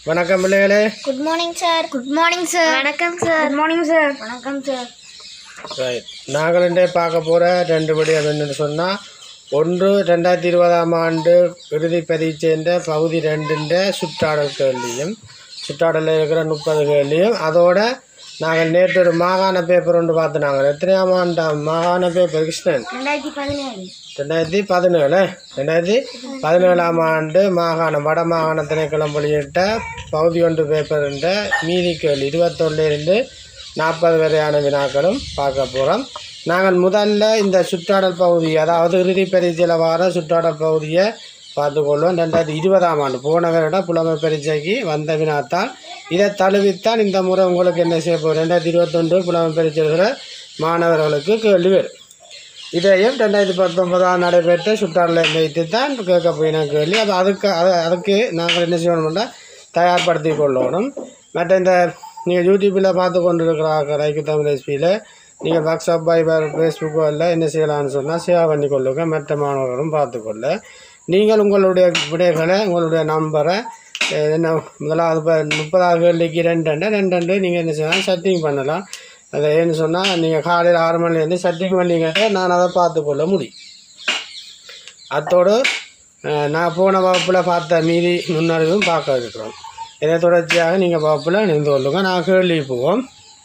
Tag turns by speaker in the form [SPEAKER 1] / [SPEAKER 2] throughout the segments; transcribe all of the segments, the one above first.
[SPEAKER 1] வணக்கம் பிள்ளைகளே
[SPEAKER 2] good morning sir good morning sir வணக்கம் சார் குட் மார்னிங் சார் வணக்கம் சார்
[SPEAKER 1] ரைட் நாங்கள் ரெண்டே பார்க்க போகிற ரெண்டு விடயம் என்னன்னு சொன்னால் ஒன்று ரெண்டாயிரத்தி இருபதாம் ஆண்டு இறுதி பரீட்சைன்ற பகுதி ரெண்டுன்ற சுற்றாடல் கேள்வியும் சுற்றாடலில் இருக்கிற முப்பது கேள்வியும் அதோட நாங்கள் நேற்று ஒரு மாகாண பேப்பர் ஒன்று பார்த்து நாங்கள் எத்தனையாம் ஆண்டாம் மாகாண பேப்பர் கிருஷ்ணன்
[SPEAKER 2] ரெண்டாயிரத்தி பதினேழு
[SPEAKER 1] ரெண்டாயிரத்தி பதினேழு ரெண்டாயிரத்தி பதினேழாம் ஆண்டு மாகாணம் வட மாகாண திணைக்களம் வெளியிட்ட பகுதி ஒன்று பேப்பர்ன்ற மீதி கேள்வி இருபத்தொன்னிலிருந்து நாற்பது வரையான வினாக்களும் பார்க்க போகிறோம் நாங்கள் முதல்ல இந்த சுற்றாடல் பகுதி அதாவது இறுதி பரீட்சையில் வர சுற்றாடல் பகுதியை பார்த்துக்கொள்வோம் ரெண்டாயிரத்தி இருபதாம் ஆண்டு போன வருட புலமை பரீட்சைக்கு வந்த வினாத்தான் இதை தழுவித்தான் இந்த முறை உங்களுக்கு என்ன செய்ய போகிறோம் ரெண்டாயிரத்தி இருபத்தொன்று புலமை பரீட்சை எழுதுகிற மாணவர்களுக்கு கேள்வி வரும் இதையும் ரெண்டாயிரத்தி பத்தொன்பதாம் நடைபெற்ற சுற்றாடலை வைத்து தான் கேட்க போயின கேள்வி அது அதுக்கு அது அதுக்கு நாங்கள் என்ன செய்யணும்னா தயார்படுத்தி கொள்ளணும் மற்ற இந்த நீங்கள் யூடியூப்பில் பார்த்து கொண்டு இருக்கிற ரைக்கு தமிழ் எஸ்பியில் நீங்கள் வாட்ஸ்அப் பைபர் ஃபேஸ்புக்கோ இல்லை என்ன செய்யலாம்னு சொன்னால் சேவ் பண்ணி கொள்ளுங்க மற்ற மாணவர்களும் பார்த்துக்கொள்ள நீங்கள் உங்களுடைய விடைகளை உங்களுடைய நம்பரை அஹ், என்ன முதலாவது இப்போ முப்பதாவது கேள்விக்கு ரெண்டு ரெண்டு ரெண்டு நீங்கள் என்ன செய்யலாம் செட்டிங் பண்ணலாம் அதை ஏன்னு சொன்னால் நீங்கள் காலையில் ஆறு மணிலேருந்து செட்டிங் பண்ணிக்கிட்டு நான் அதை பார்த்துக்கொள்ள முடியும் அத்தோடு அஹ், நான் போன வகுப்பில் பார்த்த மீதி நுண்ணறிவும் பார்க்க இருக்கிறோம் இதை தொடர்ச்சியாக நீங்கள் வகுப்பில் நின்று கொள்ளுங்க நான் கேள்வி போவோம்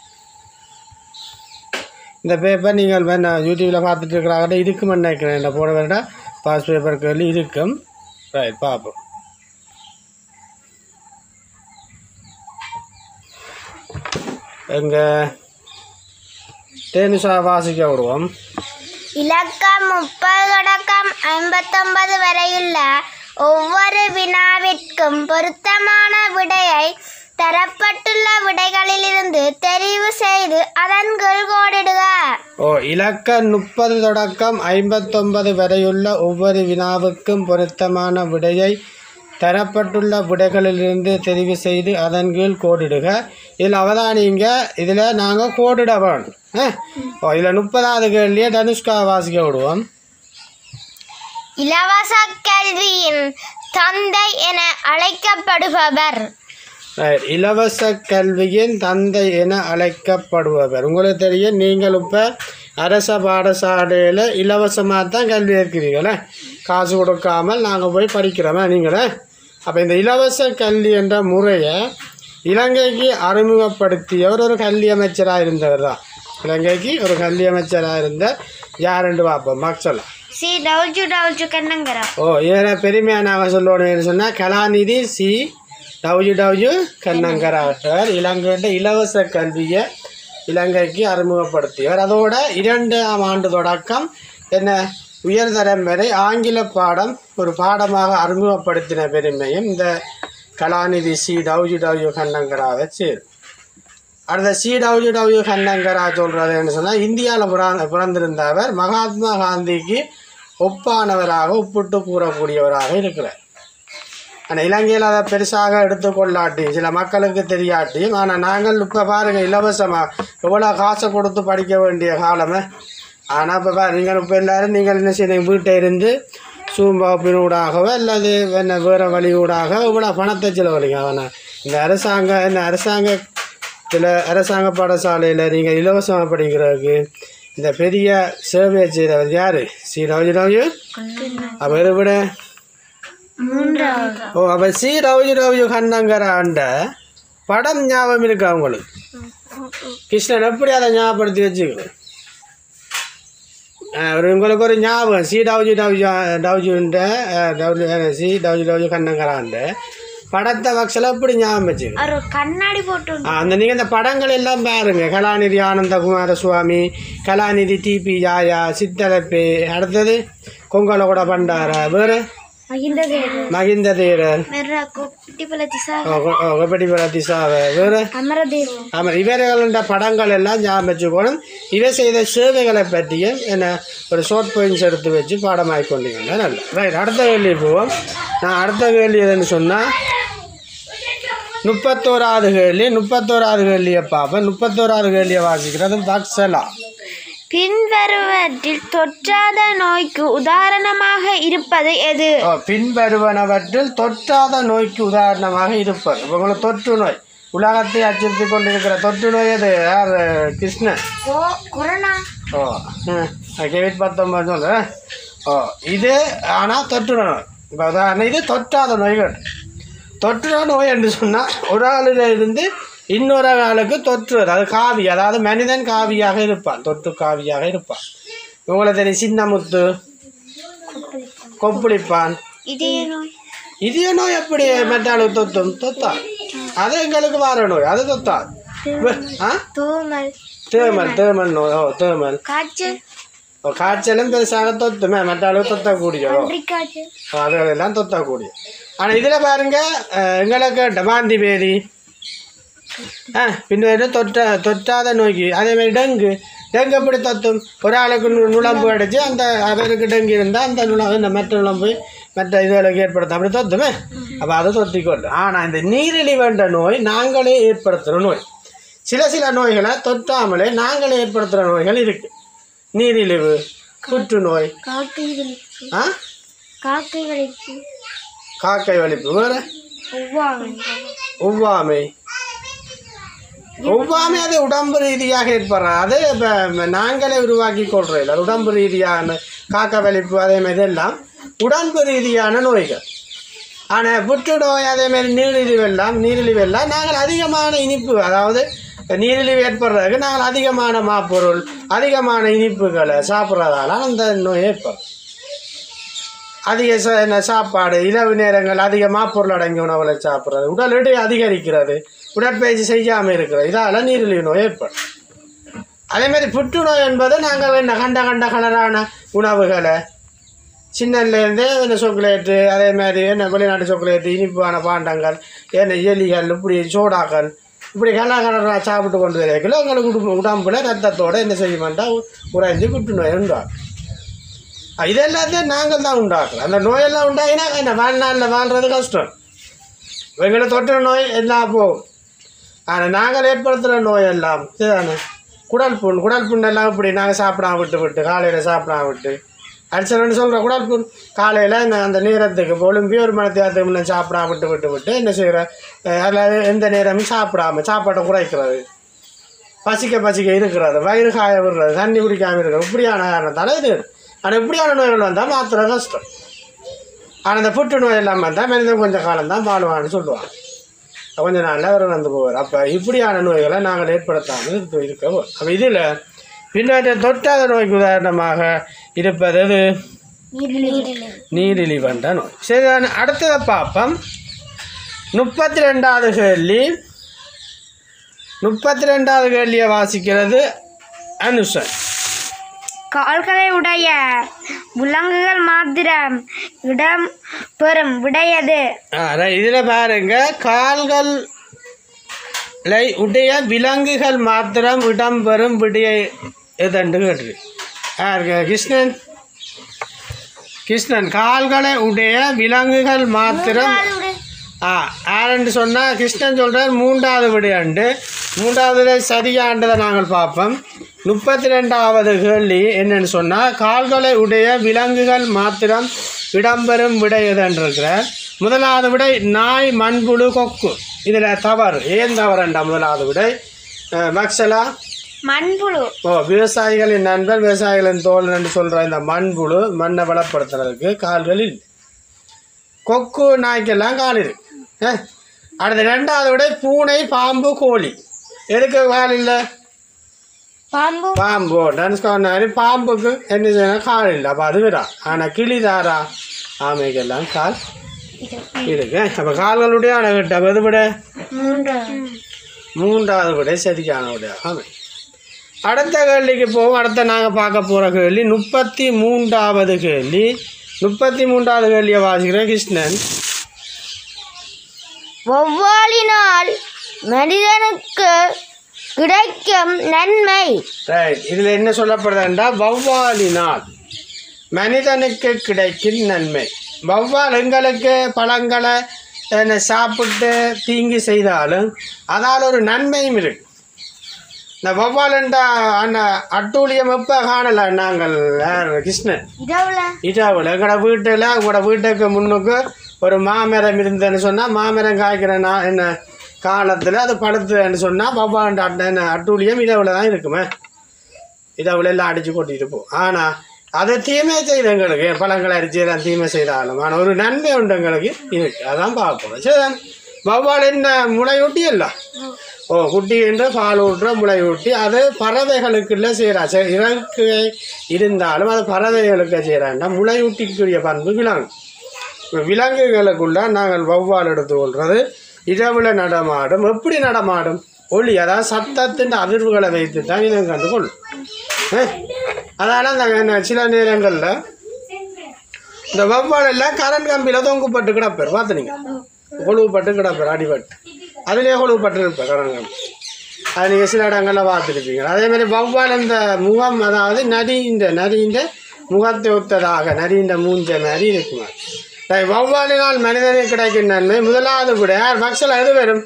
[SPEAKER 1] இந்த பேப்பர் நீங்கள் வேணா யூடியூப்பில் பார்த்துட்டு இருக்கிறாங்க இருக்குமென்னு நினைக்கிறேன் இந்த போன வேண்டாம் பாஸ் பேப்பர் கேள்வி இருக்கும் ரைட் பார்ப்போம் எங்கள் டேனிஷா வாசிக்க விடுவோம்
[SPEAKER 2] இலக்கம் முப்பது தொடக்கம் ஐம்பத்தொன்பது வரையுள்ள ஒவ்வொரு வினாவிற்கும் பொருத்தமான விடையை தரப்பட்டுள்ள விடைகளிலிருந்து தெரிவு செய்து அதன் கீழ் கோடிடுக
[SPEAKER 1] ஓ இலக்க முப்பது தொடக்கம் ஐம்பத்தொன்பது வரையுள்ள ஒவ்வொரு வினாவுக்கும் பொருத்தமான விடையை தரப்பட்டுள்ள விடைகளிலிருந்து தெரிவு செய்து அதன் கீழ் கோடிடுக இதில் அவதானிங்க இதில் நாங்கள் கோடிட வேணும் ஆ? ஓ இதில் முப்பதாவது கேள்வியை தனுஷ்கா வாசிக்க விடுவோம்
[SPEAKER 2] இலவச கல்வியின் தந்தை என அழைக்கப்படுபவர்
[SPEAKER 1] Right. இலவச கல்வியின் தந்தை என அழைக்கப்படுபவர் உங்களுக்கு தெரியும் நீங்கள் இப்போ அரச பாடசாலையில் இலவசமாக தான் கல்வி இருக்கிறீங்களே காசு கொடுக்காமல் நாங்கள் போய் படிக்கிறோமே நீங்களே அப்போ இந்த இலவச கல்வி என்ற முறையை இலங்கைக்கு அறிமுகப்படுத்தியவர் ஒரு கல்வி அமைச்சராக இருந்தவர் தான் இலங்கைக்கு ஒரு கல்வி அமைச்சராக இருந்த யாருன்னு பார்ப்போம் மக்கள்
[SPEAKER 2] சி டவுல்ஜு டவுல்ஜு கண்ணங்கரா
[SPEAKER 1] ஓ இதில் பெருமையாக நாங்கள் சொல்லணும்னு சொன்னால் கலாநிதி சி டவுஜு டவுஜு கண்ணங்கரார் இலங்கையின் இலவச கல்வியை இலங்கைக்கு அறிமுகப்படுத்தியவர் அதோட இரண்டாம் ஆண்டு தொடக்கம் என்ன உயர்தரம் வரை ஆங்கில பாடம் ஒரு பாடமாக அறிமுகப்படுத்தின பெருமையும் இந்த கலாநிதி சி டவுஜு டவுஜு கண்ணங்கராவை சேரும் அடுத்த சி டவுஜு டவுஜு கண்ணங்கரா சொல்கிறதுன்னு சொன்னால் இந்தியாவில் பிறந்த பிறந்திருந்தவர் மகாத்மா காந்திக்கு ஒப்பானவராக ஒப்பிட்டு கூறக்கூடியவராக இருக்கிறார் ஆனால் இலங்கையில் அதை பெருசாக எடுத்துக்கொள்ளாட்டி சில மக்களுக்கு தெரியாட்டியும் ஆனால் நாங்கள் இப்போ பாருங்கள் இலவசமாக எவ்வளோ காசை கொடுத்து படிக்க வேண்டிய காலமே ஆனால் இப்போ பாரு நீங்கள் இப்போ எல்லோரும் நீங்கள் என்ன செய்யணும் வீட்டை இருந்து சூம் வகுப்பினூடாகவோ அல்லது என்ன வேறு வழியூடாக இவ்வளோ பணத்தை செலவழிங்க ஆனால் இந்த அரசாங்க என்ன அரசாங்கத்தில் அரசாங்க பாடசாலையில் நீங்கள் இலவசமாக படிக்கிறதுக்கு இந்த பெரிய சேவையை செய்கிறவர் யார் ஸ்ரீ ரவி ரவி அவர் விட
[SPEAKER 2] மூன்றாவது
[SPEAKER 1] ஓ அப்போ சி ரவுஜி ரவுஜி கண்ணங்கிற ஆண்ட படம் ஞாபகம் இருக்கா உங்களுக்கு கிருஷ்ணன் எப்படி அதை ஞாபகப்படுத்தி வச்சுக்கணும் ஆ, ஒரு உங்களுக்கு ஒரு ஞாபகம் சி டவுஜி டவுஜி டவுஜுன்ற டவுஜி சி டவுஜி டவுஜி கண்ணங்கராண்ட படத்தை வக்ஸில் எப்படி ஞாபகம் வச்சுக்கணும்
[SPEAKER 2] அவர் கண்ணாடி போட்டு
[SPEAKER 1] ஆ, அந்த நீங்கள் இந்த படங்கள் எல்லாம் பாருங்க கலாநிதி ஆனந்தகுமார சுவாமி கலாநிதி டிபி யாயா சித்தலப்பே அடுத்தது கொங்கலகூட பண்டார வேறு
[SPEAKER 2] மகிந்த
[SPEAKER 1] மகிந்த தேரர்
[SPEAKER 2] மெர்ரா குட்டிப்பல திசா
[SPEAKER 1] ஒப்படி திசாவை வேறு
[SPEAKER 2] அமரதேவ்
[SPEAKER 1] ஆமாம் இவர்கள படங்கள் எல்லாம் ஞாபகம் வச்சுக்கணும் இவை செய்த சேவைகளை பற்றியும் என்ன ஒரு ஷார்ட் பாயிண்ட்ஸ் எடுத்து வச்சு பாடமாக்கி கொண்டீங்கன்னா நல்ல ரைட் அடுத்த கேள்வி போவோம் நான் அடுத்த கேள்வி எதுன்னு சொன்னால் முப்பத்தோராவது கேள்வி முப்பத்தோராவது கேள்வியை பார்ப்பேன் முப்பத்தோராவது கேள்வியை வாசிக்கிறது பக்ஸலா
[SPEAKER 2] பின்வருவற்றில் தொற்றாத நோய்க்கு உதாரணமாக இருப்பது எது
[SPEAKER 1] ஓ, பின்வருவனவற்றில் தொற்றாத நோய்க்கு உதாரணமாக இருப்பது இப்ப உங்களுக்கு தொற்று நோய் உலகத்தை அச்சுறுத்தி கொண்டிருக்கிற தொற்று நோய் அது யார் கிருஷ்ணன்
[SPEAKER 2] கொரோனா
[SPEAKER 1] ஓ கோவிட் பத்தொன்பது சொல்கிறேன் ஓ இது ஆனால் தொற்று நோய் இப்போ உதாரணம் இது தொற்றாத நோய்கள் தொற்று நோய் என்று சொன்னால் ஒரு ஆளில் இருந்து இன்னொரு ஆளுக்கு தொற்று அது காவி அதாவது மனிதன் காவியாக இருப்பான் தொற்று காவியாக இருப்பான் உங்களுக்கு தெரியும் சின்னமுத்து கொப்புளிப்பான்
[SPEAKER 2] இதய நோய்
[SPEAKER 1] இதய நோய் எப்படி மெட்டாளுக்கு தொத்தும் தொத்தா அது எங்களுக்கு வர நோய் அது தொத்தா ஆ
[SPEAKER 2] தூமல்
[SPEAKER 1] தேமல் தேமல் நோய் ஓ தேமல்
[SPEAKER 2] காய்ச்சல்
[SPEAKER 1] ஓ, காய்ச்சலும் பெருசாக தொத்துமே மற்ற அளவு தொத்தக்கூடியதோ
[SPEAKER 2] காய்ச்சல்
[SPEAKER 1] அதுகளெல்லாம் தொத்தக்கூடிய ஆனால் இதில் பாருங்க அஹ், எங்களுக்கு டமாந்தி பேதி ஆ பின்னர் தொற்ற தொற்றாத நோய்க்கு அதே மாதிரி டெங்கு டெங்கு எப்படி தொத்தும் ஒரு ஆளுக்கு நு- நுழம்பு அடிச்சு அந்த அவருக்கு டெங்கு இருந்தால் அந்த நுழம்பு இந்த மற்ற நுழம்பு மற்ற இதுகளுக்கு ஏற்படுத்தும் அப்படி தொத்துமே அப்போ அதை தொத்திக்கொண்டு ஆனால் இந்த நீரிழிவென்ற நோய் நாங்களே ஏற்படுத்துகிற நோய் சில சில நோய்களை தொற்றாமலே நாங்களே ஏற்படுத்துகிற நோய்கள் இருக்குது நீரிழிவு புற்றுநோய்
[SPEAKER 2] காக்கை வலிப்பு
[SPEAKER 1] ஆ
[SPEAKER 2] காக்கை வலிப்பு
[SPEAKER 1] காக்கை வலிப்பு வேறு
[SPEAKER 2] ஒவ்வாமை
[SPEAKER 1] ஒவ்வாமை ஒவ்வாமை அது உடம்பு ரீதியாக ஏற்படுறது அது இப்போ நாங்களே உருவாக்கி கொள்றோம் இல்லை உடம்பு ரீதியான காக்க வலிப்பு அதே மாதிரி எல்லாம் உடம்பு ரீதியான நோய்கள் ஆனால் புற்றுநோய் அதே மாதிரி நீரிழிவு எல்லாம் நீரிழிவு எல்லாம் நாங்கள் அதிகமான இனிப்பு அதாவது நீரிழிவு ஏற்படுறதுக்கு நாங்கள் அதிகமான மாப்பொருள் அதிகமான இனிப்புகளை சாப்பிட்றதால அந்த நோய் ஏற்படும் அதிக ச- என்ன சாப்பாடு இரவு நேரங்கள் அதிகமாக பொருள் அடங்கிய உணவுகளை சாப்பிட்றது உடல் எடை அதிகரிக்கிறது உடற்பயிற்சி செய்யாமல் இருக்கிறது இதால் நீரிழிவு நோய் ஏற்படும் அதே மாதிரி புற்றுநோய் என்பது நாங்கள் என்ன கண்ட கண்ட கலரான உணவுகளை சின்னலேருந்தே இந்த சாக்லேட்டு அதே மாதிரி என்ன வெளிநாட்டு சாக்லேட்டு இனிப்பான பாண்டங்கள் என்ன எலிகள் இப்படி சோடாக்கள் இப்படி கலர் கலராக சாப்பிட்டு கொண்டு வரைக்கும் உங்களுக்கு உடம்பு உடம்புல ரத்தத்தோடு என்ன செய்யமாட்டா உறைஞ்சி புற்றுநோய் உண்டாகும் அஹ் இது எல்லாத்தையும் நாங்கள் தான் உண்டாக்குறோம் அந்த நோயெல்லாம் உண்டாகினா என்ன வாழ்நாளில் வாழ்கிறது கஷ்டம் எங்களை தொற்ற நோய் எல்லாம் போகும் ஆனால் நாங்கள் ஏற்படுத்துகிற நோய் எல்லாம் இதுதானே குடல் புண் குடல் புண் எல்லாம் இப்படி நாங்கள் சாப்பிடாம விட்டு விட்டு காலையில் சாப்பிடாம விட்டு அடிச்சலன்னு சொல்கிற குடல் புண் காலையில் அந்த நேரத்துக்கு ஒலிம்பி ஒரு மணி நேரத்துக்கு முன்னே சாப்பிடாம விட்டு விட்டு விட்டு என்ன செய்கிற அதில் எந்த நேரமும் சாப்பிடாம சாப்பாட்டை குறைக்கிறது பசிக்க பசிக்க இருக்கிறது வயிறு காய விடுறது தண்ணி குடிக்காமல் இருக்கிறது இப்படியான காரணத்தால் இது ஆனால் இப்படியான நோய்கள் வந்தால் மாத்திரை கஷ்டம் ஆனால் இந்த புற்றுநோய் எல்லாம் வந்தால் மனிதன் கொஞ்சம் காலம் தான் வாழ்வான்னு சொல்லுவாங்க கொஞ்ச நாளில் அவர் வந்து போவார் அப்போ இப்படியான நோய்களை நாங்கள் ஏற்படுத்தாமல் இருக்க இருக்கவும் அப்போ இதில் பின்னாடி தொட்டாத நோய்க்கு உதாரணமாக இருப்பது எது நீரிழிவண்ட நோய் சரி நான் அடுத்ததை பார்ப்போம் முப்பத்தி ரெண்டாவது கேள்வி முப்பத்தி ரெண்டாவது கேள்வியை வாசிக்கிறது அனுஷன்
[SPEAKER 2] கால்களை உடைய விலங்குகள் மாத்திரம் இடம் பெறும் விடையது
[SPEAKER 1] இதில் பாருங்க கால்கள் உடைய விலங்குகள் மாத்திரம் இடம்பெறும் விடிய எதண்டு கேட்டு யாருக்கு கிருஷ்ணன் கிருஷ்ணன் கால்களை உடைய விலங்குகள் மாத்திரம் ஆ யாருன்னு சொன்னால் கிருஷ்ணன் சொல்கிறார் மூன்றாவது விடையாண்டு மூன்றாவது சரியாண்டதை நாங்கள் பார்ப்போம் முப்பத்தி ரெண்டாவது கேள்வி என்னன்னு சொன்னால் கால்களை உடைய விலங்குகள் மாத்திரம் இடம்பெறும் விடை எதுன்றிருக்கிறார் முதலாவது விடை நாய் மண்புழு கொக்கு இதில் தவறு ஏன் தவறுண்டா முதலாவது விடை அஹ், மக்சலா
[SPEAKER 2] மண்புழு
[SPEAKER 1] ஓ விவசாயிகளின் நண்பர் விவசாயிகளின் தோழன் என்று சொல்கிற இந்த மண்புழு மண்ணை வளப்படுத்துறதுக்கு கால்கள் இல்லை கொக்கு நாய்க்கெல்லாம் கால் இருக்கு ஆ. அடுத்து ரெண்டாவது விட பூனை பாம்பு கோழி எதுக்கு கால் இல்லை
[SPEAKER 2] பாம்பு
[SPEAKER 1] பாம்பு டான்ஸ் மாதிரி பாம்புக்கு என்ன செய்யணும் கால் இல்லை அப்போ அது விடா ஆனால் கிளி தாரா ஆமைக்கெல்லாம் கால் இருக்கு அப்போ கால்களுடைய அழகிட்ட எது விட
[SPEAKER 2] மூன்று
[SPEAKER 1] மூன்றாவது விட சரியான விட ஆமை அடுத்த கேள்விக்கு போவோம் அடுத்த நாங்கள் பார்க்க போகிற கேள்வி முப்பத்தி மூன்றாவது கேள்வி முப்பத்தி மூன்றாவது கேள்வியை வாசிக்கிறேன் கிருஷ்ணன்
[SPEAKER 2] ஒவ்வாளினால் மனிதனுக்கு கிடைக்கும் நன்மை
[SPEAKER 1] ரைட் இதில் என்ன சொல்லப்படுதுன்றா வௌவாலினால் மனிதனுக்கு கிடைக்கும் நன்மை வௌவால் எங்களுக்கு பழங்களை என்ன சாப்பிட்டு தீங்கு செய்தாலும் அதால் ஒரு நன்மையும் இருக்கு இந்த வௌவாலண்டா அந்த அட்டூழியம் எப்போ காணல நாங்கள் யார் கிருஷ்ணன்
[SPEAKER 2] இரவுல
[SPEAKER 1] இட்டாவில் எங்களோட வீட்டில் உங்களோட வீட்டுக்கு முன்னுக்கு ஒரு மாமரம் இருந்ததுன்னு சொன்னால் மாமரம் காய்க்கிற நா- என்ன காலத்தில் அது படுத்துன்னு சொன்னால் வௌவாலண்ட அட்டை என்ன அட்டூழியம் இரவில் தான் இருக்குமே இரவில் எல்லாம் அடித்து கொட்டிட்டு போ ஆனால் அதை தீமை செய்யுது எங்களுக்கு பழங்களை அடிச்சு எல்லாம் தீமை செய்தாலும் ஆனால் ஒரு நன்மை உண்டு எங்களுக்கு இருக்கு அதான் பார்ப்போம் சரி வௌவால் என்ன முளையூட்டி இல்லை ஓ குட்டி என்று பால் ஊட்டுற முளையூட்டி அது பறவைகளுக்குள்ள செய்கிறா சரி இறக்கு இருந்தாலும் அது பறவைகளுக்கு செய்கிறாண்டா முளையூட்டிக்குரிய பண்பு விலங்கு இப்ப விலங்குகளுக்குள்ள நாங்கள் வௌவால் எடுத்துக்கொள்றது இரவுல நடமாடும் எப்படி நடமாடும் ஒளி அதாவது சத்தத்தின் அதிர்வுகளை வைத்து தான் இனம் கண்டு கொள்ளும் அஹ். அதனால அந்த என்ன சில நேரங்களில் இந்த வௌவால் எல்லாம் கரண்ட் கம்பியில் தொங்குப்பட்டு கிடப்பார் பார்த்துனீங்க கொழுவுப்பட்டு கிடப்பார் அடிபட்டு அதுலேயே கொழுவுப்பட்டு இருப்பார் கரண்ட் கம்பி அது நீங்கள் சில இடங்களில் பார்த்துருப்பீங்க அதே மாதிரி வௌவால் இந்த முகம் அதாவது நரியின் நரியின் முகத்தை ஒத்ததாக நரியின் மூஞ்ச மாதிரி இருக்குமா சரி, வௌவாலினால் மனிதனுக்கு கிடைக்கும் நன்மை முதலாவது விட யார் பக்ஸில் எது வரும்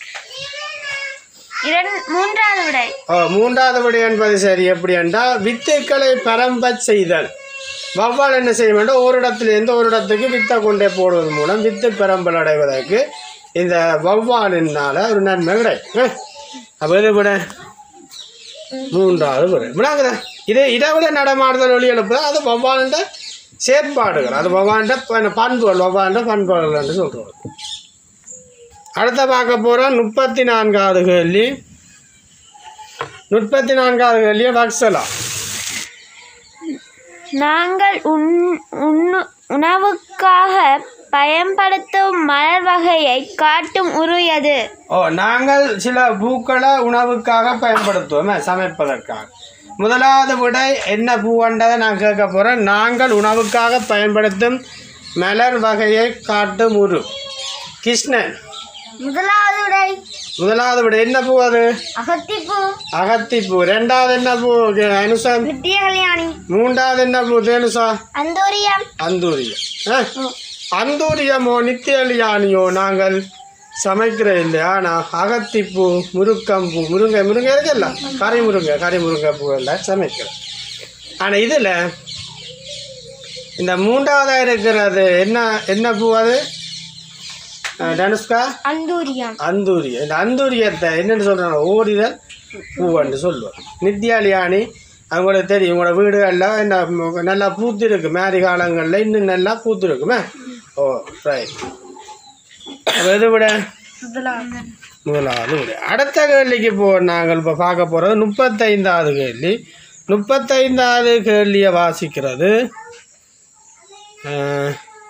[SPEAKER 2] இரண்டு மூன்றாவது விடை
[SPEAKER 1] ஓ மூன்றாவது விடை என்பது சரி எப்படி என்றால் வித்துக்களை பரம்பச் செய்தல் வௌவால் என்ன செய்ய வேண்டும் ஒரு இடத்துலேருந்து ஒரு இடத்துக்கு வித்தை கொண்டே போடுவது மூலம் வித்து பரம்பல் அடைவதற்கு இந்த வௌவாலினால ஒரு நன்மை கிடைக்கும் அப்போ இது விட மூன்றாவது விடை விடாங்குதா இது இதை விட நடமாடுதல் ஒளி எழுப்புதா அது வௌவாலின்ற செயற்பாடுகள் அது வௌவாலின்ற ப- பண்புகள் வௌவாலின்ற பண்புகள் என்று சொல்கிறோம் அடுத்த பார்க்க போகிறோம் முப்பத்தி நான்காவது கேள்வி முப்பத்தி நான்காவது கேள்வி வக்சலா
[SPEAKER 2] நாங்கள் உண் உண்ணு உணவுக்காக பயன்படுத்தும் மலர் வகையை காட்டும் உரு எது
[SPEAKER 1] ஓ நாங்கள் சில பூக்களை உணவுக்காக பயன்படுத்துவோமே சமைப்பதற்காக முதலாவது விடை என்ன பூவன்றதை நான் கேட்க போகிறேன் நாங்கள் உணவுக்காக பயன்படுத்தும் மலர் வகையை காட்டும் உரு கிருஷ்ணன்
[SPEAKER 2] முதலாவது விடை
[SPEAKER 1] முதலாவது விடை என்ன பூ அது
[SPEAKER 2] அகத்திப்பூ
[SPEAKER 1] அகத்திப்பூ ரெண்டாவது என்ன பூ அனுசம்
[SPEAKER 2] நித்திய கல்யாணி
[SPEAKER 1] மூன்றாவது என்ன பூ தேனுசா
[SPEAKER 2] அந்தோரியம்
[SPEAKER 1] அந்தூரியம் ஆ? அந்தூரியமோ நித்தியலியானியோ நாங்கள் சமைக்கிறது இல்லை ஆனால் அகத்திப்பூ முருக்கம்பூ முருங்கை முருங்கை இருக்குல்ல கறி முருங்கை கறி முருங்கை பூ எல்லாம் சமைக்கிறோம் ஆனால் இதில் இந்த மூன்றாவதாக இருக்கிறது என்ன என்ன பூ அது ஆ, தனுஷ்கா
[SPEAKER 2] அந்தூரியம்
[SPEAKER 1] அந்தூரியம் இந்த அந்தூரியத்தை என்னென்னு சொல்கிறாங்க ஓரிதழ் பூவன்னு சொல்லுவோம் நித்யாலியானி அவங்களுக்கு தெரியும் உங்களோட வீடுகளில் என்ன ம- நல்லா பூத்து இருக்கு மேரி காலங்களில் இன்னும் நல்லா பூத்து இருக்குமே ஓ ரைட் எது விட முதலாவது விட அடுத்த கேள்விக்கு போ நாங்கள் இப்போ பார்க்க போகிறது முப்பத்தைந்தாவது கேள்வி முப்பத்தைந்தாவது கேள்வியை வாசிக்கிறது அஹ்,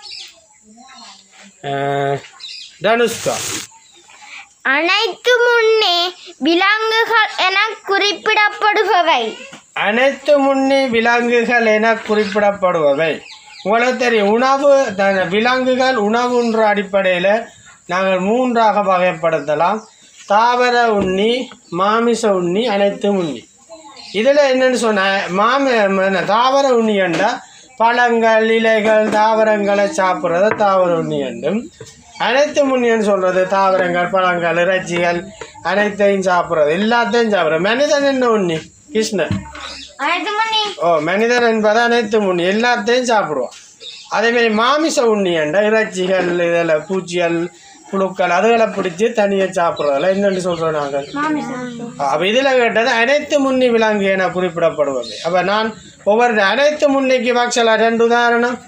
[SPEAKER 1] அஹ், தனுஷ்கா
[SPEAKER 2] அனைத்து முன்னே விலங்குகள் என குறிப்பிடப்படுபவை
[SPEAKER 1] அனைத்து முன்னி விலங்குகள் என குறிப்பிடப்படுபவை உங்களுக்கு தெரியும் உணவு த- விலங்குகள் உணவுன்ற அடிப்படையில் நாங்கள் மூன்றாக வகைப்படுத்தலாம் தாவர உண்ணி மாமிச உண்ணி அனைத்து உண்ணி இதில் என்னன்னு சொன்ன மாமி என்ன, தாவர உண்ணி என்றால் பழங்கள் இலைகள் தாவரங்களை சாப்பிட்றது தாவர உண்ணி என்றும் அனைத்து முன்னின்னு சொல்கிறது தாவரங்கள் பழங்கள் இறைச்சிகள் அனைத்தையும் சாப்பிட்றது எல்லாத்தையும் சாப்பிட்றது மனிதன் என்ன உண்ணி கிருஷ்ணன்
[SPEAKER 2] அனைத்து முன்னே
[SPEAKER 1] ஓ மனிதன் என்பது அனைத்து உண்ணி எல்லாத்தையும் சாப்பிடுவான் அதேமாரி மாமிச உண்ணி என்ற இறைச்சிகள் இதில் பூச்சிகள் புழுக்கள் அதுகளை பிடிச்சி தனியாக சாப்பிட்றதில்ல என்னென்னு சொல்கிறோம் நாங்கள் அப்போ இதில் கேட்டது அனைத்து முன்னி விலங்கு என குறிப்பிடப்படுவது அப்போ நான் ஒவ்வொரு அனைத்து முன்னிக்கு வாக்சலா ரெண்டு உதாரணம்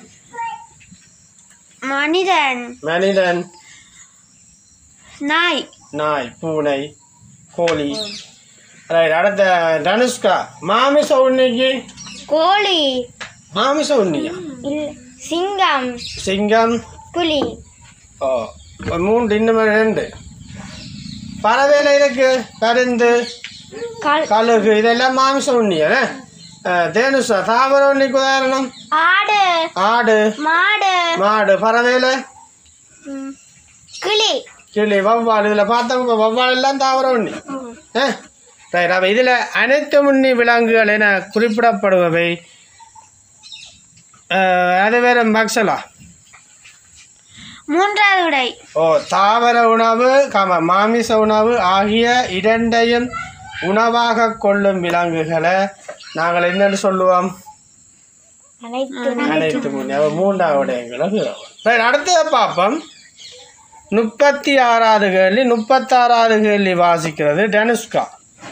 [SPEAKER 2] மனிதன்
[SPEAKER 1] மனிதன்
[SPEAKER 2] நாய்
[SPEAKER 1] நாய் பூனை கோழி ரைட் அடுத்த தனுஷ்கா மாமிச உண்ணிக்கு
[SPEAKER 2] கோழி
[SPEAKER 1] மாமிச உண்ணியா
[SPEAKER 2] இல் சிங்கம்
[SPEAKER 1] சிங்கம்
[SPEAKER 2] புலி
[SPEAKER 1] ஓ ஒரு மூன்று இன்னும் ரெண்டு பறவையில் இருக்கு பருந்து
[SPEAKER 2] கல்
[SPEAKER 1] கழுகு இதெல்லாம் மாமிச உண்ணியா தேனுசா தாவர உண்ணிக்கு உதாரணம்
[SPEAKER 2] ஆடு
[SPEAKER 1] ஆடு
[SPEAKER 2] மாடு
[SPEAKER 1] மாடு பறவையில்
[SPEAKER 2] ம், கிளி
[SPEAKER 1] கிளி வவ்வால் இதில் பார்த்தோம் வவ்வால் எல்லாம் தாவர உண்ணி ஆ ரைட் அப்போ இதில் அனைத்து முன்னி விலங்குகள் என குறிப்பிடப்படுபவை அஹ், அது வேறு மக்சலா
[SPEAKER 2] மூன்றாவது விடை
[SPEAKER 1] ஓ தாவர உணவு கம மாமிச உணவு ஆகிய இரண்டையும் உணவாக கொள்ளும் விலங்குகளை நாங்கள் என்னன்னு சொல்லுவோம்
[SPEAKER 2] அனைத்து
[SPEAKER 1] அனைத்து மூணு அப்ப மூன்றாவது விடயங்களை சரி அடுத்ததை பார்ப்போம் முப்பத்தி ஆறாவது கேள்வி முப்பத்தாறாவது கேள்வி வாசிக்கிறது டெனுஸ்கா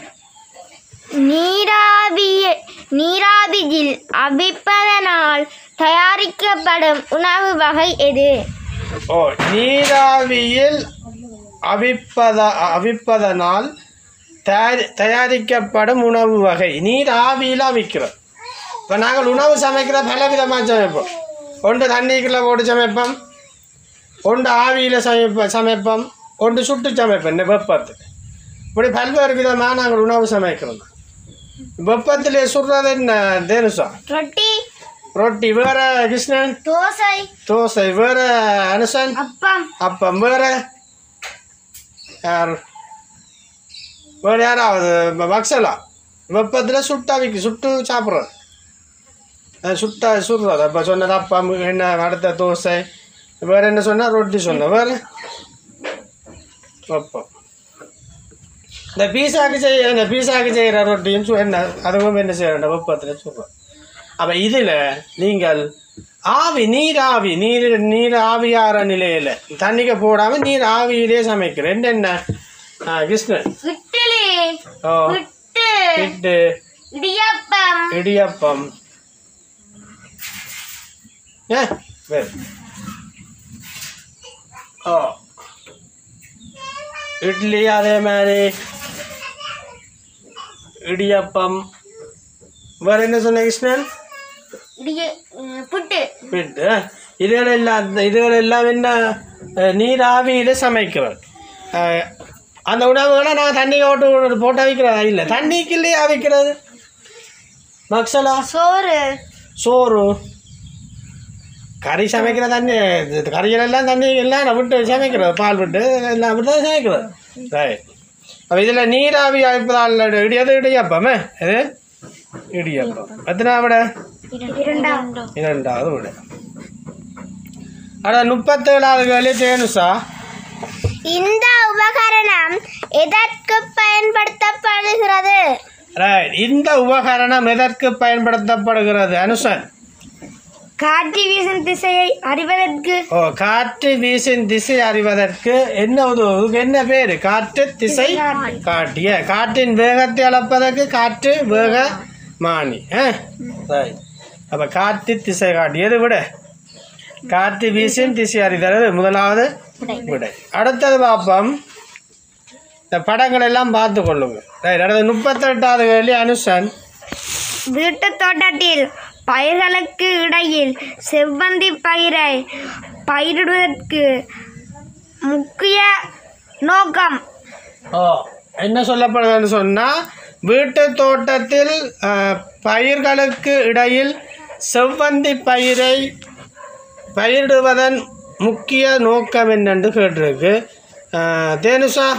[SPEAKER 2] நீராவிய நீராவியில் அவிப்பதனால் தயாரிக்கப்படும் உணவு வகை எது
[SPEAKER 1] ஓ நீராவியில் அவிப்பத அவிப்பதனால் தயாரி தயாரிக்கப்படும் உணவு வகை நீர் ஆவியில் அவிக்கிறோம் இப்போ நாங்கள் உணவு சமைக்கிற பல விதமாக சமைப்போம் ஒன்று தண்ணிக்குள்ளே போட்டு சமைப்போம் ஒன்று ஆவியில் சமைப்போம் சமைப்போம் ஒன்று சுட்டு சமைப்போம் இந்த வெப்பத்துக்கு இப்படி பல்வேறு விதமாக நாங்கள் உணவு சமைக்கிறோம் வெப்பத்திலே சுடுறது என்ன தேனுசா
[SPEAKER 2] ரொட்டி
[SPEAKER 1] ரொட்டி வேற கிருஷ்ணன்
[SPEAKER 2] தோசை
[SPEAKER 1] தோசை வேற அனுசன்
[SPEAKER 2] அப்பம்
[SPEAKER 1] அப்பம் வேற யார் வேறு யாராவது பக்ஸலா வெப்பத்தில் சுட்டா விற்கும் சுட்டு சாப்பிட்றது அது சுட்டா சுடுறது அப்போ சொன்னது அப்பம் என்ன அடுத்த தோசை வேறு என்ன சொன்னால் ரொட்டி சொன்ன வேறு வெப்பம் இந்த பீஸாக்கு செய்ய இந்த பீஸாக்கு செய்கிற ரொட்டியும் சு- என்ன அதுவும் என்ன செய்யற வெப்பத்தில் சுடுறோம் அப்போ இதில் நீங்கள் ஆவி நீர் ஆவி நீர் நீர் ஆவியார நிலையில் தண்ணிக்கு போடாமல் நீர் ஆவியிலே சமைக்கிறேன் என்னென்ன ஆ, கிருஷ்ணன்
[SPEAKER 2] இட்லி
[SPEAKER 1] ஓ
[SPEAKER 2] புட்டு
[SPEAKER 1] இட்டு
[SPEAKER 2] இடியப்பம்
[SPEAKER 1] இடியப்பம் ஏ வேறு ஓ இட்லி அதே மாதிரி இடியப்பம் வேறு என்ன சொன்ன கிருஷ்ணன்
[SPEAKER 2] இடிய அஹ், புட்டு
[SPEAKER 1] விட்டு இதுகள் எல்லாம் இதுகள் எல்லாம் என்ன அஹ், நீர் ஆவியில் சமைக்கிறோம் அஹ், அந்த உணவுகளை நான் தண்ணி ஓட்டு போட்டு அவிக்கிறதா இல்லை தண்ணிக்குள்ளேயே அவிக்கிறது மக்சலா
[SPEAKER 2] சோறு
[SPEAKER 1] சோறு கறி சமைக்கிற தண்ணி இது கறிகளெல்லாம் தண்ணி எல்லாம் விட்டு சமைக்கிறது பால் விட்டு எல்லாம் விட்டு தான் சமைக்கிறது ரைட் அப்போ இதில் நீராவி அவிப்பதால் இடியது இடியப்பமே இது இடியப்பம் எத்தனை விட
[SPEAKER 2] இரண்டாம்
[SPEAKER 1] இரண்டாவது விட அட முப்பத்தேழாவது கேள்வி தேனுசா
[SPEAKER 2] இந்த உபகரணம் எதற்கு பயன்படுத்தப்படுகிறது
[SPEAKER 1] ரைட் இந்த உபகரணம் எதற்கு பயன்படுத்தப்படுகிறது அனுசன்
[SPEAKER 2] காற்று வீசும் திசையை அறிவதற்கு
[SPEAKER 1] ஓ காற்று வீசின் திசை அறிவதற்கு என்ன உதவு என்ன பேர் காற்று திசை காட்டிய காற்றின் வேகத்தை அளப்பதற்கு காற்று வேக மானி ரைட் அப்போ காற்று திசை காட்டி எது விட காற்று வீசின் திசை அறிதல் முதலாவது விடை அடுத்தது பார்ப்போம் இந்த படங்கள் எல்லாம் பார்த்து கொள்ளுங்க ரைட் அடுத்து முப்பத்தெட்டாவது கேள்வி அனுஷன்
[SPEAKER 2] வீட்டு தோட்டத்தில் பயிர்களுக்கு இடையில் செவ்வந்தி பயிரை பயிரிடுவதற்கு முக்கிய நோக்கம்
[SPEAKER 1] ஓ என்ன சொல்லப்படுதுன்னு சொன்னால் வீட்டு தோட்டத்தில் அஹ், பயிர்களுக்கு இடையில் செவ்வந்தி பயிரை பயிரிடுவதன் முக்கிய நோக்கம் என்னென்று கேட்டிருக்கு அஹ், தேனுஷா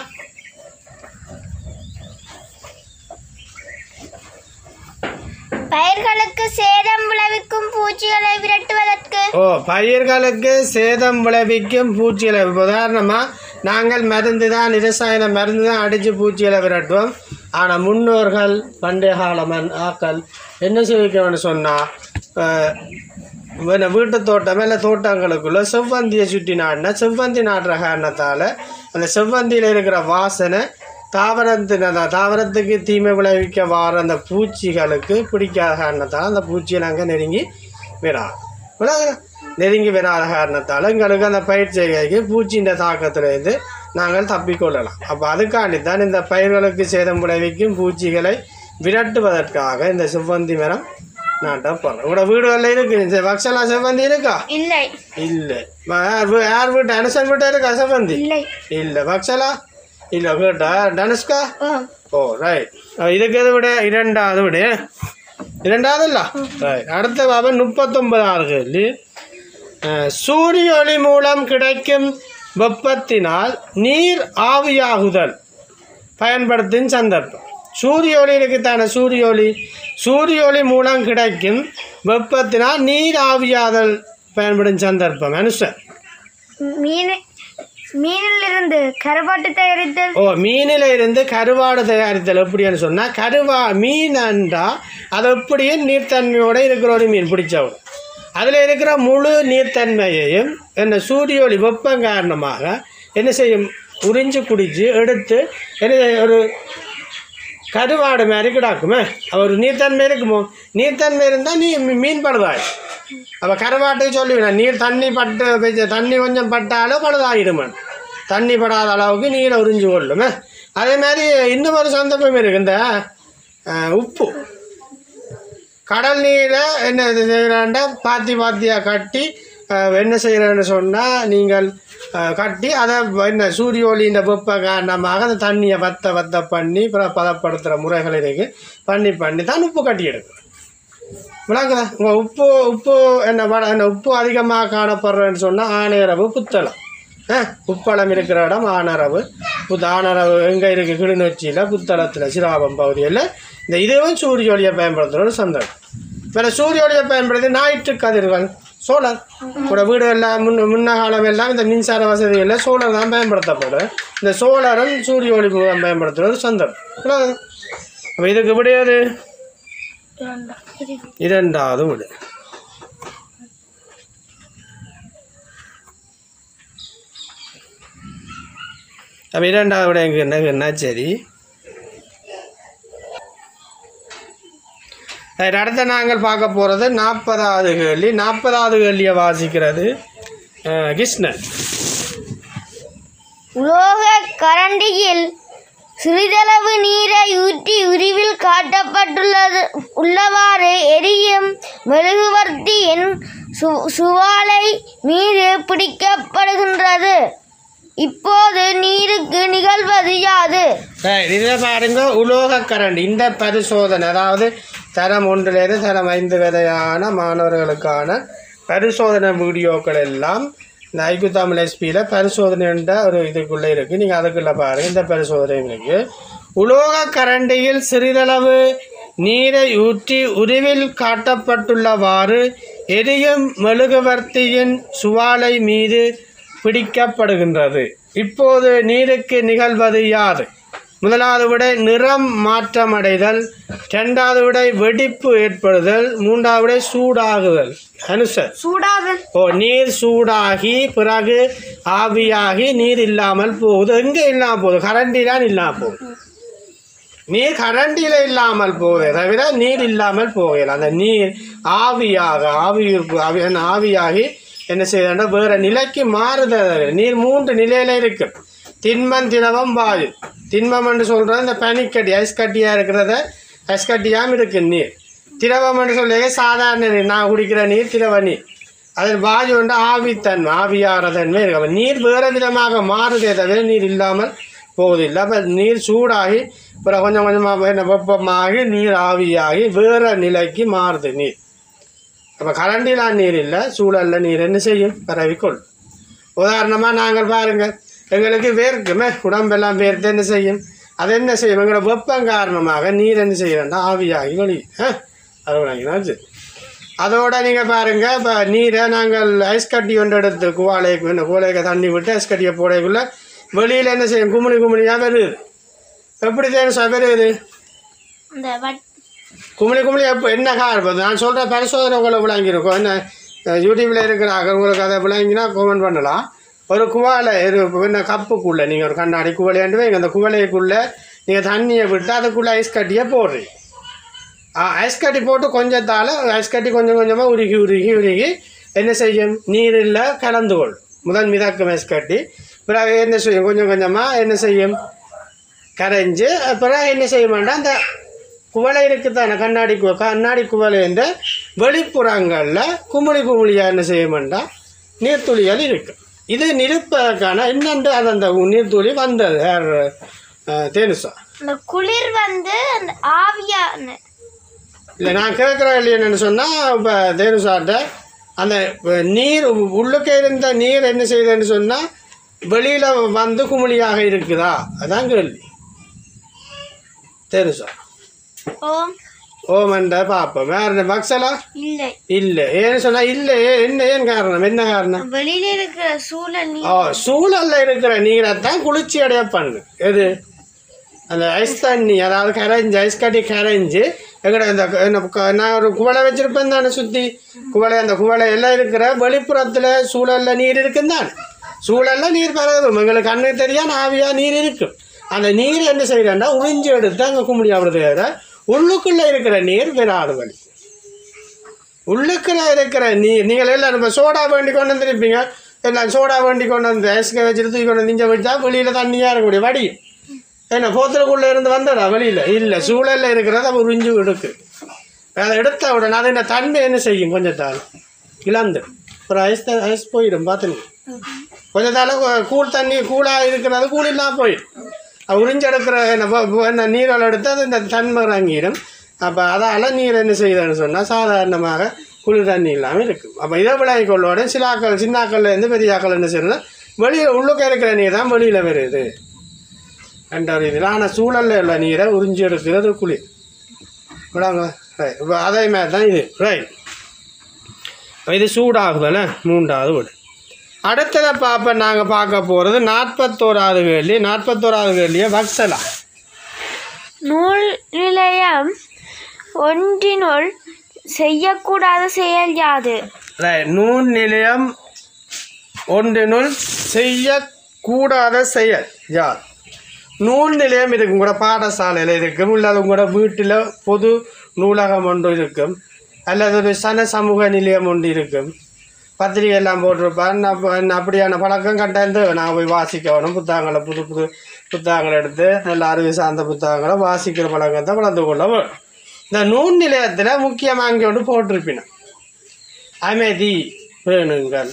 [SPEAKER 2] பயிர்களுக்கு சேதம் விளைவிக்கும் பூச்சிகளை விரட்டுவதற்கு
[SPEAKER 1] ஓ பயிர்களுக்கு சேதம் விளைவிக்கும் பூச்சிகளை உதாரணமாக நாங்கள் மருந்து தான் இரசாயன மருந்து தான் அடித்து பூச்சிகளை விரட்டுவோம் ஆனால் முன்னோர்கள் பண்டைய கால மண் ஆக்கள் என்ன செய்விக்கணும்னு சொன்னால் வீட்டு தோட்டம் இல்லை தோட்டங்களுக்குள்ள செவ்வந்தியை சுற்றி நாடினா செவ்வந்தி நாடுற காரணத்தால் அந்த செவ்வந்தியில் இருக்கிற வாசனை தாவரத்தின் அந்த தாவரத்துக்கு தீமை விளைவிக்க வார அந்த பூச்சிகளுக்கு பிடிக்காத காரணத்தால் அந்த பூச்சியை நாங்கள் நெருங்கி விடாது விடாது நெருங்கி விடாத காரணத்தால் எங்களுக்கு அந்த பயிர் செய்கைக்கு பூச்சியின் தாக்கத்திலிருந்து நாங்கள் தப்பிக்கொள்ளலாம் அப்போ அதுக்காண்டி தான் இந்த பயிர்களுக்கு சேதம் விளைவிக்கும் பூச்சிகளை விரட்டுவதற்காக இந்த செவ்வந்தி மரம் நாட்டப்படுறோம் உங்களோட வீடுகளில் இருக்கு இந்த வக்ஷலா செவ்வந்தி இருக்கா
[SPEAKER 2] இல்லை
[SPEAKER 1] இல்லை யார் வீ- யார் வீட்டு அனுசன் வீட்டை இருக்கா செவ்வந்தி
[SPEAKER 2] இல்லை
[SPEAKER 1] இல்லை வக்ஷலா இல்லை கேட்டா தனுஷ்கா
[SPEAKER 2] ஓ
[SPEAKER 1] ஓ ரைட் இதுக்கு எது விட இரண்டாவது விட இரண்டாவது இல்ல ரைட் அடுத்த பாபன் முப்பத்தொன்பதாவது கேள்வி அஹ், சூரிய ஒளி மூலம் கிடைக்கும் வெப்பத்தினால் நீர் ஆவியாகுதல் பயன்படுத்தும் சந்தர்ப்பம் சூரிய ஒளி இருக்குத்தானே சூரிய ஒளி சூரிய ஒளி மூலம் கிடைக்கும் வெப்பத்தினால் நீர் ஆவியாதல் பயன்படும் சந்தர்ப்பம் மனுஷன்
[SPEAKER 2] மீன் மீனில் இருந்து கருவாட்டு தயாரித்தல்
[SPEAKER 1] ஓ மீனில் இருந்து கருவாடு தயாரித்தல் எப்படின்னு சொன்னால் கருவா மீனண்டா அது அப்படியே நீர்த்தன்மையோடு இருக்கிற ஒரு மீன் பிடிச்சவங்க அதில் இருக்கிற முழு நீர்த்தன்மையையும் என்ன சூரிய ஒளி வெப்பம் காரணமாக என்ன செய்யும் உறிஞ்சு குடிச்சு எடுத்து என்ன செய்யும்? ஒரு கருவாடு மாதிரி கிடாக்குமே ஒரு நீர்த்தன்மை இருக்குமோ நீர்த்தன்மை இருந்தால் நீ மீ- மீன் பழுதாய் அப்போ கருவாட்டுக்கு சொல்லுவேன் நீர் தண்ணி பட்டு வெச்ச- தண்ணி கொஞ்சம் பட்டாலும் பழுதாயிடுமன் தண்ணி படாத அளவுக்கு நீரை உறிஞ்சு கொள்ளுமே அதே மாதிரி இன்னும் ஒரு சந்தர்ப்பம் இருக்கு இந்த அஹ், உப்பு கடல் நீரை என்ன செய்கிறாண்டா பாத்தி பாத்தியாக கட்டி அஹ், என்ன செய்கிறேன்னு சொன்னால் நீங்கள் அஹ், கட்டி அதை என்ன சூரிய ஒளியின் வெப்ப காரணமாக அந்த தண்ணியை வத்த வத்த பண்ணி அப்புறம் பதப்படுத்துகிற முறைகள் இருக்குது பண்ணி பண்ணி தான் உப்பு கட்டி எடுக்கும் விளங்குதா உங்கள் உப்பு உப்பு என்ன வட என்ன உப்பு அதிகமாக காணப்படுறேன்னு சொன்னால் ஆணையரவு புத்தளம் ஆ உப்பளம் இருக்கிற இடம் ஆனரவு புத்த ஆனரவு எங்கே இருக்குது கிளிநொச்சியில் புத்தளத்தில் சிராபம் பகுதியில் இந்த இதுவும் சூரிய ஒளியை பயன்படுத்துகிற ஒரு சந்தர்ப்பம் வேறு சூரிய ஒளியை பயன்படுத்தி ஞாயிற்று கதிர்கள் சோலார் கூட வீடு எல்லாம் முன்ன முன்ன காலம் எல்லாம் இந்த மின்சார வசதிகளில் சோலார் தான் பயன்படுத்தப்படுது இந்த சோலாரும் சூரிய ஒளி மூலம் பயன்படுத்துகிற ஒரு சந்தர்ப்பம் அப்போ இதுக்கு விடையாது இரண்டாவது விடு அப்போ இரண்டாவது விட எங்க என்ன என்ன சரி சரி, அடுத்த நாங்கள் பார்க்க போகிறது நாற்பதாவது கேள்வி நாற்பதாவது கேள்வியை வாசிக்கிறது அஹ், கிருஷ்ணன்
[SPEAKER 2] உலோக கரண்டியில் சிறிதளவு நீரை ஊற்றி உருவில் காட்டப்பட்டுள்ளது உள்ளவாறு எரியும் மெழுகுவர்த்தியின் சு சுவாலை மீது பிடிக்கப்படுகின்றது இப்போது நீருக்கு நிகழ்வது யாது
[SPEAKER 1] சரி இதில் பாருங்க உலோக கரண்ட் இந்த பரிசோதனை அதாவது தரம் ஒன்றிலிருந்து தரம் ஐந்து வரையான மாணவர்களுக்கான பரிசோதனை வீடியோக்கள் எல்லாம் இந்த ஐக்கு தமிழ் எஸ்பியில் பரிசோதனைன்ற ஒரு இதுக்குள்ளே இருக்குது நீங்கள் அதுக்குள்ளே பாருங்கள் இந்த பரிசோதனை இருக்குது உலோக கரண்டியில் சிறிதளவு நீரை ஊற்றி உருவில் காட்டப்பட்டுள்ளவாறு எரியும் மெழுகுவர்த்தியின் சுவாலை மீது பிடிக்கப்படுகின்றது இப்போது நீருக்கு நிகழ்வது யாது முதலாவது விடை நிறம் மாற்றமடைதல் இரண்டாவது விடை வெடிப்பு ஏற்படுதல் மூன்றாவது விடை சூடாகுதல் அனுசர்
[SPEAKER 2] சூடாதல்
[SPEAKER 1] ஓ நீர் சூடாகி பிறகு ஆவியாகி நீர் இல்லாமல் போகுது எங்கே இல்லாமல் போகுது கரண்டிலாம் இல்லாமல் போகுது நீர் கரண்டியில் இல்லாமல் போகுதே தவிர நீர் இல்லாமல் போகல அந்த நீர் ஆவியாக ஆவி ஆவி ஆவியாகி என்ன செய்யறா வேற நிலைக்கு மாறுதல் தவிர நீர் மூன்று நிலையில இருக்கு திண்மம் திரவம் வாயு திண்மம் என்று சொல்றது இந்த பனிக்கட்டி ஐஸ் கட்டியா இருக்கிறத ஐஸ் கட்டியாம இருக்கு நீர் திரவம் என்று சொல்லுங்க சாதாரண நீர் நான் குடிக்கிற நீர் திரவ நீர் அதில் வாயு வந்து ஆவித்தன்மை ஆவியார தன்மை இருக்கு அப்ப நீர் வேறு விதமாக மாறுதே தவிர நீர் இல்லாமல் போவதில்லை அப்போ நீர் சூடாகி அப்புறம் கொஞ்சம் கொஞ்சமாக என்ன வெப்பமாகி நீர் ஆவியாகி வேறு நிலைக்கு மாறுது நீர் அப்போ கரண்டிலாம் நீர் இல்லை சூழலில் நீர் என்ன செய்யும் பரவிக்கொள் உதாரணமாக நாங்கள் பாருங்கள் எங்களுக்கு வேர்க்குமே உடம்பெல்லாம் வேர்த்து என்ன செய்யும் அது என்ன செய்யும் எங்களோட வெப்பம் காரணமாக நீர் என்ன செய்யறா ஆவியாகி வெளி அது விளங்கினாச்சு அதோட நீங்கள் பாருங்கள் இப்போ நீரை நாங்கள் ஐஸ் கட்டி ஒன்று எடுத்து குவாலைக்கு இந்த குவாலைக்கு தண்ணி விட்டு ஐஸ் கட்டியை போடக்குள்ள வெளியில் என்ன செய்யும் குமிழி குமிழியாக வருது எப்படி தேன் வருது
[SPEAKER 2] இந்த வட்
[SPEAKER 1] குமிழி குமிழி எப்போ என்ன காரணம் நான் சொல்கிற பரிசோதனை உங்களை விளங்கியிருக்கோம் என்ன அஹ் யூடியூப்பில் இருக்கிறாங்க உங்களுக்கு அதை விளங்கினா கமெண்ட் பண்ணலாம் ஒரு குவாலை ஒரு என்ன கப்புக்குள்ளே நீங்கள் ஒரு கண்ணாடி குவளையாண்டு வைங்க அந்த குவளைக்குள்ளே நீங்கள் தண்ணியை விட்டு அதுக்குள்ளே ஐஸ் கட்டியை போடுறீங்க ஆ, ஐஸ் கட்டி போட்டு கொஞ்சத்தால் ஐஸ் கட்டி கொஞ்சம் கொஞ்சமாக உருகி உருகி உருகி என்ன செய்யும் நீரில் கலந்து கொள்ளும் முதல் மிதக்கும் ஐஸ் கட்டி பிறகு என்ன செய்யும் கொஞ்சம் கொஞ்சமாக என்ன செய்யும் கரைஞ்சு அப்புறம் என்ன செய்ய மாட்டோம் அந்த குவளை இருக்குது தானே கண்ணாடி கு கண்ணாடி குவளைன்ற வெளிப்புறங்களில் குமிழி குமிழியாக என்ன செய்ய மாட்டோம் நீர்த்துளிகள் இருக்கு இது நிரப்பதற்கான என்னென்று அது அந்த நீர்த்துளி வந்தது யார் தேனுசா
[SPEAKER 2] இந்த குளிர் வந்து அந்த ஆவியா
[SPEAKER 1] இல்லை நான் கேட்குற என்னென்னு சொன்னால் இப்போ தேனுசார்ட்ட அந்த அஹ், நீர் உ- உள்ளுக்கே இருந்த நீர் என்ன செய்யுதுன்னு சொன்னால் வெளியில் வந்து குமிழியாக இருக்குதா அதான் கேள்வி தேனுசா
[SPEAKER 2] ஓ
[SPEAKER 1] ஓமண்ட பார்ப்போம் வேற பக்ஸலா
[SPEAKER 2] இல்லை
[SPEAKER 1] இல்லை ஏன்னு சொன்னா இல்லை ஏன் என்ன ஏன் காரணம் என்ன காரணம்
[SPEAKER 2] வெளியில இருக்கிற சூழல் நீ
[SPEAKER 1] ஓ சூழல்ல இருக்கிற நீரை தான் குளிர்ச்சி அடைய பண்ணு எது அந்த ஐஸ் தண்ணி அதாவது கரைஞ்சி ஐஸ் கட்டி கரைஞ்சி எங்கட இந்த க- என்ன க- நான் ஒரு குவளை வச்சிருப்பேன் தானே சுற்றி குவளை அந்த குவளை எல்லாம் இருக்கிற வெளிப்புறத்தில் சூழல்ல நீர் இருக்கும் தானே சூழல்ல நீர் பரவும் எங்களுக்கு கண்ணு தெரியா ஆவியா நீர் இருக்கும் அந்த நீர் என்ன செய்யறா உறிஞ்சி எடுத்து அங்கே கும்பிடி ஆகுறது உள்ளுக்குள்ளே இருக்கிற நீர் வராது வழி உள்ளுக்குள்ள இருக்கிற நீர் நீங்கள் எல்லாம் நம்ம சோடா வேண்டி கொண்டு வந்துருப்பீங்க எல்லாம் சோடா வேண்டி கொண்டு வந்து ஐஸ்க வச்சுட்டு தூக்கி கொண்டு வந்து இங்கே வச்சா வெளியில் தண்ணியாக இருக்கக்கூடிய வடி என்ன போத்தலுக்குள்ளே இருந்து வந்ததா வெளியில் இல்லை சூழலில் இருக்கிறத அப்ப உறிஞ்சு எடுக்கு அதை எடுத்த உடனே அது என்ன தன்மை என்ன செய்யும் கொஞ்சத்தால் இழந்து ஒரு ஐஸ் த- ஐஸ் போயிடும் பார்த்துங்க கொஞ்சத்தால் கூழ் தண்ணி கூழாக இருக்கிறது கூழ் இல்லாமல் போயிடும் அது உறிஞ்சு எடுக்கிற என்ன வ- வ- என்ன நீரால் எடுத்து அது இந்த தன்மை இறங்கிடும் அப்போ அதால் நீர் என்ன செய்யுதுன்னு சொன்னால் சாதாரணமாக குளிர் தண்ணி இல்லாமல் இருக்கும் அப்போ இதை விளைவிக்கொள்ளோட சிலாக்கள் சின்னாக்கள்ல இருந்து பெரியாக்கள் என்ன செய்யணும்னா வெளியில் உள்ளுக்க இருக்கிற நீர் தான் வெளியில் வருது என்ற ஒரு இதில் ஆனால் சூழலில் உள்ள நீரை உறிஞ்சி எடுக்கிறது குளிர் விடாங்க ரைட் இப்போ அதே மாதிரி தான் இது ரைட் இது சூடாகுதுல்ல மூன்றாவது வீடு அடுத்ததை பார்ப்ப நாங்கள் பார்க்க போகிறது நாற்பத்தோராவது கேள்வி நாற்பத்தோராவது கேள்வியை வக்சலா
[SPEAKER 2] நூல் நிலையம் ஒன்றினுள் செய்யக்கூடாத செயல் யாது
[SPEAKER 1] ரைட் நூல் நிலையம் ஒன்றினுள் செய்யக்கூடாத செயல் யார் நூல் நிலையம் இருக்கு உங்களோட பாடசாலையில் இருக்கும் இல்லாத உங்களோட வீட்டில் பொது நூலகம் ஒன்று இருக்கும் அல்லது ஒரு சன சமூக நிலையம் ஒன்று இருக்கும் பத்திரிகை எல்லாம் போட்டிருப்பான் அப்ப என்ன அப்படியான பழக்கம் கட்டாயந்து நான் போய் வாசிக்க வேணும் புத்தகங்களை புது புது புத்தகங்களை எடுத்து நல்ல அறிவு சார்ந்த புத்தகங்களை வாசிக்கிற பழக்கத்தை வளர்ந்து கொள்ள வேணும் இந்த நூல் நிலையத்தில் முக்கியமாக அங்கே ஒன்று போட்டிருப்பின அமைதி வேணுங்கள்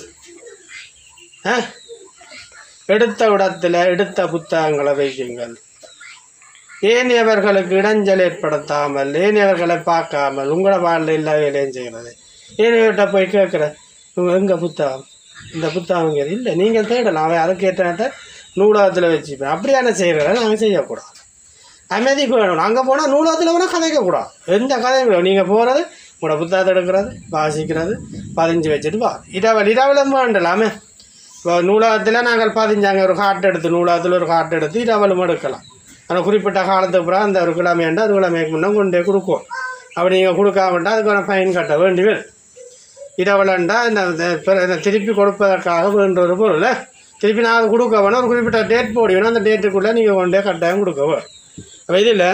[SPEAKER 1] ஆ? எடுத்த இடத்துல எடுத்த புத்தகங்களை வைக்குங்கள் ஏனையவர்களுக்கு இடைஞ்சல் ஏற்படுத்தாமல் ஏனையவர்களை பார்க்காமல் உங்களோட வாழ்ல எல்லா வேலையும் செய்கிறது ஏனையவர்கிட்ட போய் கேட்குற எங்கள் புத்தகம் இந்த புத்தகம் இங்கே இல்லை நீங்கள் தேடலாம் அவன் அதுக்கு ஏற்ற நூலகத்தில் வச்சுப்பேன் அப்படியான செய்கிறத நாங்கள் செய்யக்கூடாது அமைதி வேணும் அங்கே போனால் நூலகத்தில் வேணால் கதைக்கக்கூடாது எந்த கதையும் இல்லை நீங்கள் போகிறது உங்களோட புத்தகத்தை எடுக்கிறது வாசிக்கிறது பதிஞ்சு வச்சுட்டு வா இரவல் இரவலும் வேண்டலாமே இப்போ நூலகத்தில் நாங்கள் பதிஞ்சாங்க ஒரு காட்டு எடுத்து நூலகத்தில் ஒரு காட்டு எடுத்து இரவலும் எடுக்கலாம் ஆனால் குறிப்பிட்ட காலத்துக்கு அப்புறம் அந்த ஒரு கிழமையாண்டு ஒரு கிழமைக்கு முன்னே கொண்டே கொடுக்கும் அப்படி நீங்கள் கொடுக்காமட்டா அதுக்கு ஒரு ஃபைன் கட்ட வேண்டி வரும் இரவலண்டா இந்த இந்த பிற- இந்த திருப்பி கொடுப்பதற்காக வேண்ட ஒரு பொருள் திருப்பி நான் அது கொடுக்க வேணும் ஒரு குறிப்பிட்ட டேட் போடி வேணும் அந்த டேட்டுக்குள்ளே நீங்கள் கொண்டே கட்டாயம் கொடுக்க வேணும் அப்போ இதில்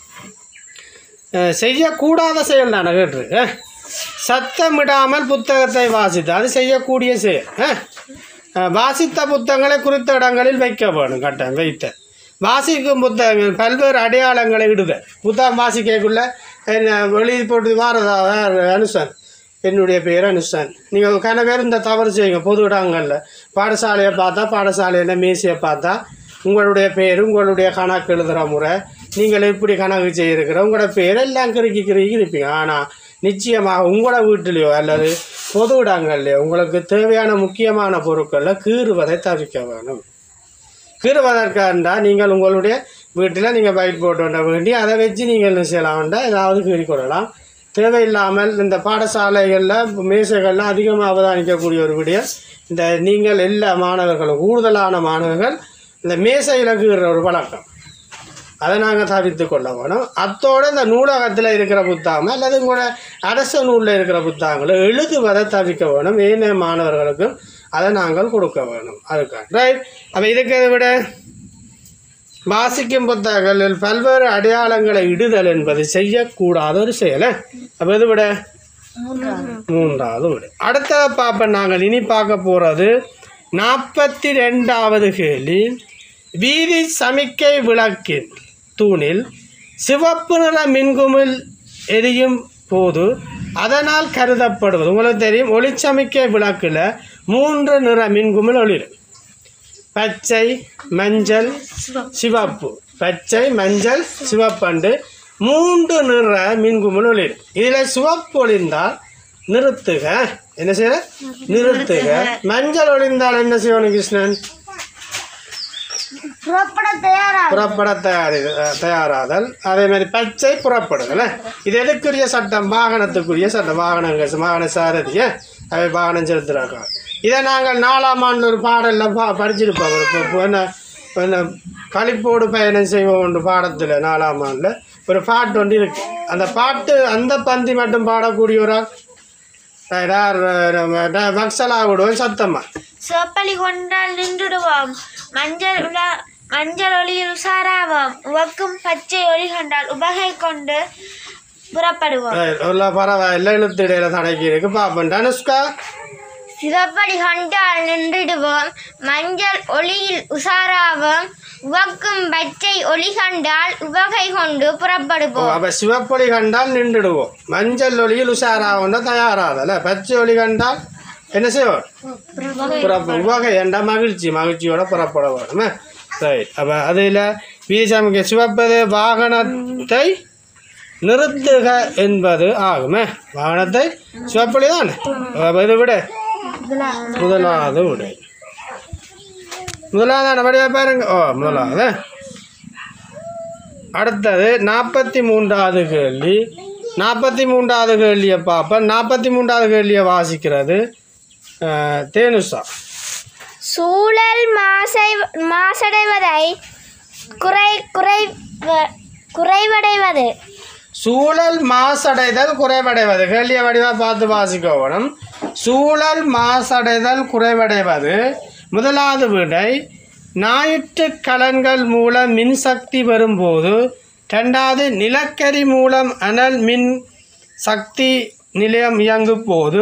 [SPEAKER 1] அஹ், செய்யக்கூடாத செயல் நான் கேட்டிருக்கு சத்தமிடாமல் புத்தகத்தை வாசித்து அது செய்யக்கூடிய செயல் அஹ். அஹ், வாசித்த புத்தகங்களை குறித்த இடங்களில் வைக்க வேணும் கட்டாயம் வைத்த வாசிக்கும் புத்தகங்கள் பல்வேறு அடையாளங்களை இடுதல் புத்தகம் வாசிக்கக்குள்ள என்ன வெளியே போட்டு வாரதா வேறு அனுசன் என்னுடைய பேர் அனுஷன் நீங்கள் கன பேர் இந்த தவறு செய்யுங்க பொது இடங்களில் பாடசாலையை பார்த்தா பாடசாலையில் மேசையை பார்த்தா உங்களுடைய பேர் உங்களுடைய கணக்கு எழுதுகிற முறை நீங்கள் எப்படி கணக்கு செய்யிருக்கிற உங்களோட பேர் எல்லாம் கிறுக்கி கிறுக்கி இருப்பீங்க ஆனால் நிச்சயமாக உங்களோட வீட்டிலையோ அல்லது பொது இடங்கள்லையோ உங்களுக்கு தேவையான முக்கியமான பொருட்களில் கீறுவதை தவிர்க்க வேணும் கீறுவதற்காண்டா நீங்கள் உங்களுடைய வீட்டில் நீங்கள் பைட் போட்டு வந்த வேண்டி அதை வச்சு நீங்கள் என்ன செய்யலாம் வேண்டாம் ஏதாவது கீறிக்கொள்ளலாம் தேவையில்லாமல் இந்த பாடசாலைகளில் மேசைகள்லாம் அதிகமாக அவதானிக்கக்கூடிய ஒரு விடயம் இந்த நீங்கள் எல்லா மாணவர்களும் கூடுதலான மாணவர்கள் இந்த மேசையில் கீறுற ஒரு பழக்கம் அதை நாங்கள் தவிர்த்து கொள்ள வேணும் அத்தோடு இந்த நூலகத்தில் இருக்கிற புத்தகம் அல்லது உங்களோட அரச நூலில் இருக்கிற புத்தகங்களை எழுதுவதை தவிர்க்க வேணும் ஏனைய மாணவர்களுக்கும் அதை நாங்கள் கொடுக்க வேணும் அதுக்காக ரைட் அப்போ இதுக்கு விட வாசிக்கும் புத்தகங்களில் பல்வேறு அடையாளங்களை இடுதல் என்பது செய்யக்கூடாத ஒரு செயலை அப்போ இது விட மூன்றாவது விட அடுத்ததை பார்ப்போம் நாங்கள் இனி பார்க்க போகிறது நாற்பத்தி ரெண்டாவது கேள்வி வீதி சமிக்கை விளக்கின் தூணில் சிவப்பு நிற மின்குமிழ் எரியும் போது அதனால் கருதப்படுவது உங்களுக்கு தெரியும் ஒளிச்சமிக்கை விளக்கில் மூன்று நிற மின்குமிழ் ஒளிரும் பச்சை மஞ்சள் சிவப்பு பச்சை மஞ்சள் சிவப்பண்டு மூன்று நிற மின்குமிழ் ஒளிரும் இதில் சிவப்பு ஒளிர்ந்தால் நிறுத்துக என்ன செய்ய நிறுத்துக மஞ்சள் ஒளிர்ந்தால் என்ன செய்யணும் கிருஷ்ணன்
[SPEAKER 2] புறப்பட தயாரா
[SPEAKER 1] புறப்பட தயாரி தயாராதல் அதே மாதிரி பச்சை புறப்படுதல் இது எதுக்குரிய சட்டம் வாகனத்துக்குரிய சட்டம் வாகனங்கள் வாகன சாரதிய அவை வாகனம் செலுத்துறாங்க இதை நாங்கள் நாலாம் ஆண்டு ஒரு பாடலில் பா படிச்சிருப்போம் ஒரு இப்போ- இப்போ என்ன இப்போ என்ன கழிப்போடு பயணம் செய்வோம் ஒன்று பாடத்தில் நாலாம் ஆண்டில் ஒரு பாட்டு ஒன்று இருக்கு அந்த பாட்டு அந்த பந்தி மட்டும் பாடக்கூடிய ஒரு ஆள் யார் நம்ம வக்சலா விடுவோம் சத்தமாக
[SPEAKER 2] சிவப்பலி கொண்டால் நின்றுடுவோம் மஞ்சள் உல மஞ்சள் ஒளியில் உசாராவோம் உவக்கும் பச்சை ஒளி கண்டால் உபகை கொண்டு புறப்படுவோம்
[SPEAKER 1] இல்லை பரவாயில்ல இழுத்து இடையில தடக்கி இருக்கு பார்ப்போம் தனுஷ்கா
[SPEAKER 2] சிவப்படி கண்டால் நின்றுடுவோம் மஞ்சள் ஒளியில் உசாராவோம் உவக்கும் பச்சை ஒளி கண்டால் உவகை கொண்டு
[SPEAKER 1] ஓ
[SPEAKER 2] புறப்படுவோம்
[SPEAKER 1] அப்போ சிவப்பொலி கண்டால் நின்றுடுவோம் மஞ்சள் ஒளியில் உஷாராகும்னா தயாராதல பச்சை ஒளி கண்டால் என்ன செய்வோம் புறப்ப உவகை ஏண்டா மகிழ்ச்சி மகிழ்ச்சியோட புறப்பட வேணுமே ரைட் அப்போ அதில் வீசாமிக்கு சிவப்பது வாகனத்தை நிறுத்துக என்பது ஆகுமே வாகனத்தை சிவப்பொலி தானே அப்ப இது விட முதலாவது விடை முதலாவது படியா பாருங்க ஓ முதலாவது அடுத்தது நாற்பத்தி மூன்றாவது கேள்வி நாற்பத்தி மூன்றாவது கேள்வியை பார்ப்பேன் நாற்பத்தி மூன்றாவது கேள்வியை வாசிக்கிறது அஹ், தேனுஷா
[SPEAKER 2] சூழல் மாசை மாசடைவதை குறை குறை குறைவடைவது
[SPEAKER 1] சூழல் மாசடைதல் குறைவடைவது கேள்விய வடிவாக பார்த்து வாசிக்கணும் சூழல் மாசடைதல் குறைவடைவது முதலாவது விடை ஞாயிற்றுக் கலன்கள் மூலம் மின்சக்தி வரும்போது ரெண்டாவது நிலக்கரி மூலம் அனல் மின் சக்தி நிலையம் இயங்கும் போது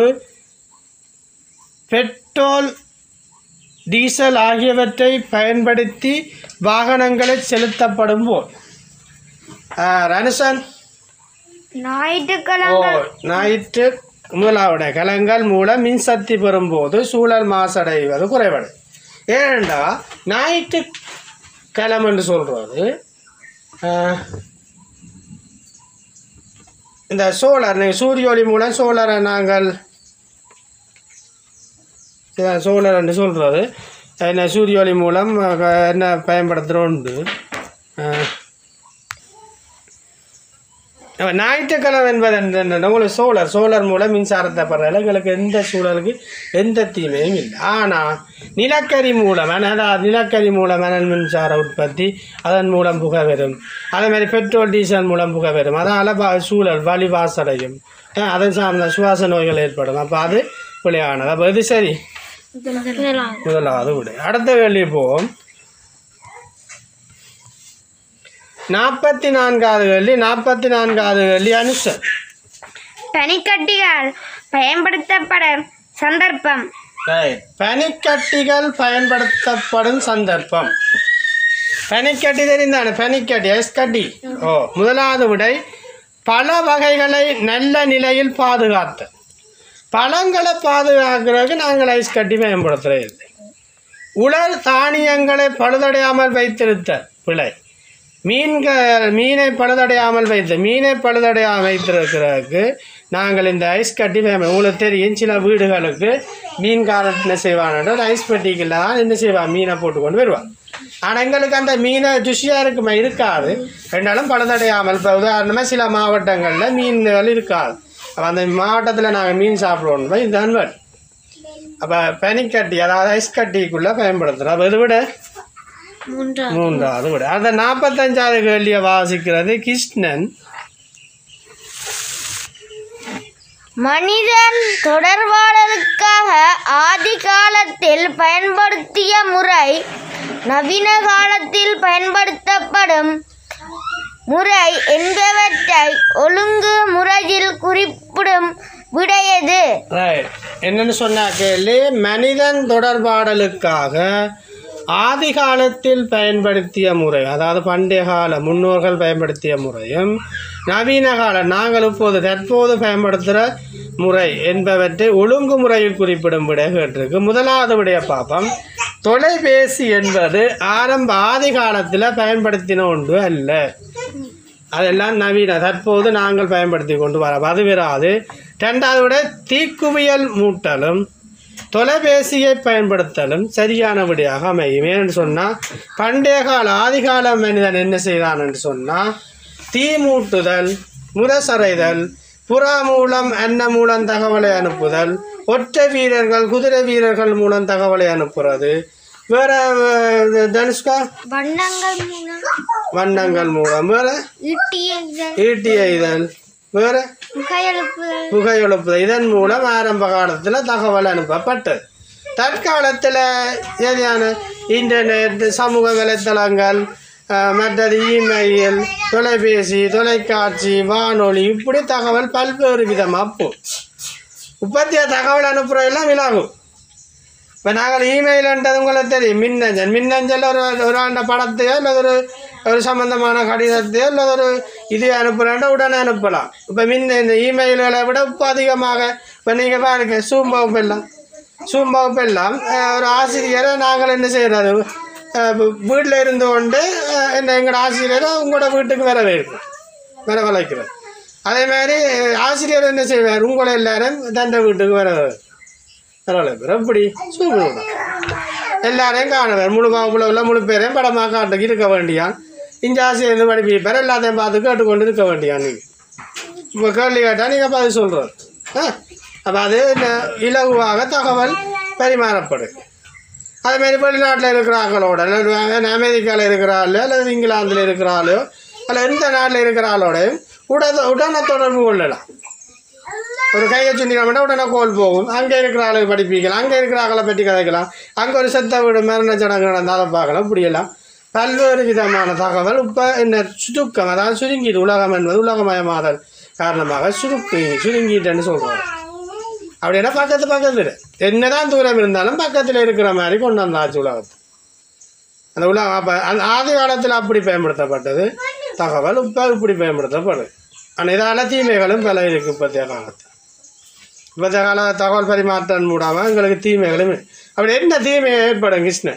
[SPEAKER 1] பெட்ரோல் டீசல் ஆகியவற்றை பயன்படுத்தி வாகனங்களை செலுத்தப்படும் போது ரனுசன் ஓ
[SPEAKER 2] ஞாயிற்றுக்கிழமை
[SPEAKER 1] ஞாயிற்று முதலாவுடைய கலங்கள் மூலம் மின்சக்தி பெறும்போது சூழல் மாசடைவது குறைவடை ஏனெண்டா ஞாயிற்று கிழமை என்று சொல்கிறது இந்த சோலார் நீ- சூரிய ஒளி மூலம் சோலாரை நாங்கள் சோலார் என்று சொல்கிறது என்ன சூரிய ஒளி மூலம் அஹ், என்ன பயன்படுத்துகிறோண்டு அப்ப ஞாயிற்றுக்கிழமை என்பது என்ன உங்களுக்கு சோலார் சோலார் மூலம் மின்சாரத்தை பெறல எங்களுக்கு எந்த சூழலுக்கு எந்த தீமையும் இல்லை ஆனால் நிலக்கரி மூலம் அதாவது நிலக்கரி மூலம் அனல் மின்சார உற்பத்தி அதன் மூலம் புகை வரும் அதே மாதிரி பெட்ரோல் டீசல் மூலம் புகை வரும் அதனால் ப- சூழல் வலி வாசடையும் அஹ் அதன் சார்ந்த சுவாச நோய்கள் ஏற்படும் அப்போ அது பிழையானது அப்போ இது சரி முதலாவது விடை அடுத்த கேள்வி போவோம் நாற்பத்தி நான்காவது கேள்வி நாற்பத்தி நான்காவது கேள்வி அனுஷன்
[SPEAKER 2] பனிக்கட்டிகள் பயன்படுத்தப்படும் சந்தர்ப்பம்
[SPEAKER 1] Right. பனிக்கட்டிகள் பயன்படுத்தப்படும் சந்தர்ப்பம் பனிக்கட்டி தெரிந்தானே பனிக்கட்டி ஐஸ் கட்டி ஓ முதலாவது விடை பல வகைகளை நல்ல நிலையில் பாதுகாத்து பழங்களை பாதுகாக்கிறதுக்கு நாங்கள் ஐஸ் கட்டி பயன்படுத்துறது இல்லை உலர் தானியங்களை பழுதடையாமல் வைத்திருத்தல் பிழை மீன்கள் மீனை பழுதடையாமல் வைத்து மீனை பழுதடையாமல் வைத்திருக்கிறதுக்கு நாங்கள் இந்த ஐஸ் கட்டி பயன்படு- உங்களுக்கு தெரியும் சில வீடுகளுக்கு மீன்காரன் என்ன செய்வான் ஐஸ் பெட்டிக்குள்ள தான் என்ன செய்வான் மீனை போட்டு கொண்டு வருவான் ஆனால் எங்களுக்கு அந்த மீனை ருசியாக இருக்குமா இருக்காது ரெண்டாலும் பழுதடையாமல் இப்போ உதாரணமாக சில மாவட்டங்களில் மீன்கள் இருக்காது அப்போ அந்த மாவட்டத்தில் நாங்கள் மீன் சாப்பிடுவோம் இதுதான் வரும் அப்போ பனிக்கட்டி அதாவது ஐஸ் கட்டிக்குள்ளே பயன்படுத்துகிறோம் அப்போ இதை விட
[SPEAKER 2] மூன்றாவது
[SPEAKER 1] மூன்றாவது விட அந்த நாற்பத்தஞ்சாவது கேள்வியை வாசிக்கிறது கிருஷ்ணன்
[SPEAKER 2] மனிதன் தொடர்பாடலுக்காக ஆதி காலத்தில் பயன்படுத்திய முறை நவீன காலத்தில் பயன்படுத்தப்படும் முறை என்பவற்றை ஒழுங்கு முறையில் குறிப்பிடும் விடையது
[SPEAKER 1] ரைட் என்னன்னு சொன்னா கேள்வி மனிதன் தொடர்பாடலுக்காக ஆதி காலத்தில் பயன்படுத்திய முறை அதாவது பண்டைய கால முன்னோர்கள் பயன்படுத்திய முறையும் நவீன கால நாங்கள் இப்போது தற்போது பயன்படுத்துகிற முறை என்பவற்றை ஒழுங்கு முறையில் குறிப்பிடும் விட கேட்டிருக்கு முதலாவது விடைய பார்ப்போம் தொலைபேசி என்பது ஆரம்ப ஆதி காலத்தில் பயன்படுத்தின ஒன்று அல்ல அதெல்லாம் நவீன தற்போது நாங்கள் பயன்படுத்தி கொண்டு வரோம் அது வராது ரெண்டாவது விட தீக்குவியல் மூட்டலும் தொலைபேசியை பயன்படுத்தலும் சரியான விடையாக அமையும் ஏன்னு சொன்னால் பண்டைய கால ஆதிகால மனிதன் என்ன செய்தான் என்று சொன்னால் தீ மூட்டுதல் முரசறைதல் புறா மூலம் அன்ன மூலம் தகவலை அனுப்புதல் ஒற்றை வீரர்கள் குதிரை வீரர்கள் மூலம் தகவலை அனுப்புறது வேற அஹ், தனுஷ்கா
[SPEAKER 2] வண்ணங்கள் மூலம்
[SPEAKER 1] வண்ணங்கள் மூலம் வேற
[SPEAKER 2] ஈட்டியல்
[SPEAKER 1] ஈட்டி எய்தல் வேற
[SPEAKER 2] கையெழுப்புதல்
[SPEAKER 1] புகை எழுப்புதல் இதன் மூலம் ஆரம்ப காலத்தில் தகவல் அனுப்பப்பட்டது தற்காலத்தில் எதையான இன்டர்நெட் சமூக வலைத்தளங்கள் அஹ், மற்றது இமெயில் தொலைபேசி தொலைக்காட்சி வானொலி இப்படி தகவல் பல்வேறு விதமாக போகும் உற்பத்திய தகவல் அனுப்புகிற எல்லாம் விலாகும் இப்போ நாங்கள் இமெயில்ன்றது உங்களுக்கு தெரியும் மின்னஞ்சல் மின்னஞ்சல் ஒரு ஒரு ஆண்ட படத்தையோ இல்லை ஒரு ஒரு சம்பந்தமான கடிதத்தையோ இல்லை ஒரு இது அனுப்புகிறேன்டா உடனே அனுப்பலாம் இப்போ மின்ன இந்த இமெயில்களை விட இப்போ அதிகமாக இப்போ நீங்கள் பாருங்க சூம் வகுப்பு எல்லாம் சூம் வகுப்பு எல்லாம் அஹ், ஒரு ஆசிரியரை நாங்கள் என்ன செய்கிறது வீட்டில் இருந்து கொண்டு அஹ், என்ன எங்களோட ஆசிரியரை உங்களோட வீட்டுக்கு வர வைக்கும் வர வளைக்கிறோம் அதே மாதிரி அஹ், ஆசிரியர் என்ன செய்வார் உங்களை எல்லாரும் தண்டை வீட்டுக்கு வர பரவாயில்ல எப்படி சூப்பர் எல்லாரையும் காணுவார் முழு மாவுக்குள்ள உள்ள முழு பேரையும் படமாக காட்டு இருக்க வேண்டியான் இங்கே ஆசிரியர் படிப்பிப்பார் எல்லாத்தையும் பார்த்து கேட்டுக்கொண்டு இருக்க வேண்டியான் நீங்கள் இப்போ கேள்வி கேட்டால் நீங்கள் பதில் சொல்கிறது ஆ அப்போ அது இந்த இலகுவாக தகவல் பரிமாறப்படுது அதேமாரி வெளிநாட்டில் இருக்கிற ஆக்களோட அல்லது அமெரிக்காவில் இருக்கிற ஆளோ அல்லது இங்கிலாந்தில் இருக்கிற ஆளோ அல்லது எந்த நாட்டில் இருக்கிற ஆளோட உடனே உடனே தொடர்பு கொள்ளலாம் ஒரு கையை சுண்டினோம்னா உடனே கோல் போகும் அங்கே இருக்கிற ஆளுக்கு படிப்பிக்கலாம் அங்கே இருக்கிற ஆக்களை பற்றி கதைக்கலாம் அங்கே ஒரு செத்த வீடு மரண சடங்கு நடந்தால் அதை பார்க்கலாம் இப்படியெல்லாம் பல்வேறு விதமான தகவல் இப்போ என்ன சுருக்கம் அதாவது சுருங்கிது உலகம் என்பது உலகமயமாதல் காரணமாக சுருக்கி சுருங்கிட்டேன்னு சொல்கிறோம் அப்படின்னா பக்கத்து பக்கத்தில் என்னதான் தூரம் இருந்தாலும் பக்கத்தில் இருக்கிற மாதிரி கொண்டு வந்தாச்சு உலகத்தை அந்த உலகம் அப்போ அந்த ஆதி காலத்தில் அப்படி பயன்படுத்தப்பட்டது தகவல் இப்போ இப்படி பயன்படுத்தப்படுது ஆனால் இதால் தீமைகளும் பல இருக்குது இப்போதைய காலத்தில் இப்போதைய கால தகவல் பரிமாற்றம் மூடாமல் எங்களுக்கு தீமைகளும் இருக்கு. அப்படி என்ன தீமை ஏற்படும் கிருஷ்ணன்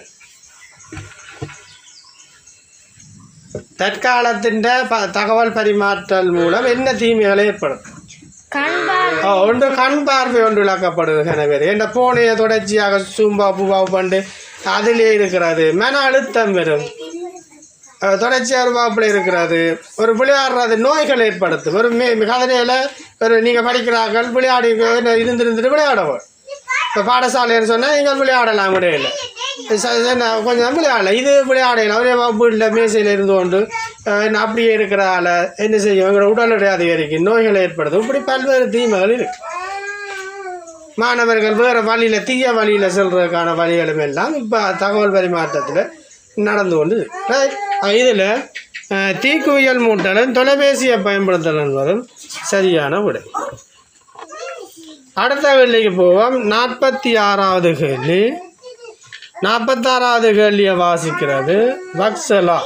[SPEAKER 1] தற்காலத்தின் ப தகவல் பரிமாற்றல் மூலம் என்ன தீமைகள் ஏற்படும்
[SPEAKER 2] கண்பார்
[SPEAKER 1] ஓ, ஒன்று கண் பார்வை ஒன்று விளக்கப்படுது கனவேர் என்ற பூனையை தொடர்ச்சியாக சூம்பா பூபாவு பண்டு அதிலே இருக்கிறது மன அழுத்தம் வரும் அஹ், தொடர்ச்சியாக ஒரு பாப்பில் இருக்கிறது ஒரு விளையாடுறது நோய்கள் ஏற்படுத்தும் ஒரு மே கதனையில் ஒரு நீங்கள் படிக்கிறார்கள் விளையாடி இருந்திருந்துட்டு விளையாடவும் இப்போ பாடசாலைன்னு சொன்னால் நீங்கள் விளையாடலாம் இடையில ச- என்ன கொஞ்சம் விளையாடலாம் இது விளையாடலாம் ஒரே வீட்டில் மேசையில் இருந்து கொண்டு அஹ், என்ன அப்படியே இருக்கிற ஆளை என்ன செய்யும் எங்களோட உடல் எடை அதிகரிக்கும் நோய்கள் ஏற்படுத்தும் இப்படி பல்வேறு தீமைகள் இருக்கு மாணவர்கள் வேறு வழியில் தீய வழியில் செல்றதுக்கான வழிகளும் எல்லாம் இப்போ தகவல் பரிமாற்றத்தில் நடந்து கொண்டு இதில் தீக்குவியல் மூட்டலும் தொலைபேசியை பயன்படுத்தல் என்பதும் சரியான விடை அடுத்த கேள்விக்கு போவோம் நாற்பத்தி ஆறாவது கேள்வி நாற்பத்தாறாவது கேள்வியை வாசிக்கிறது வக்சலா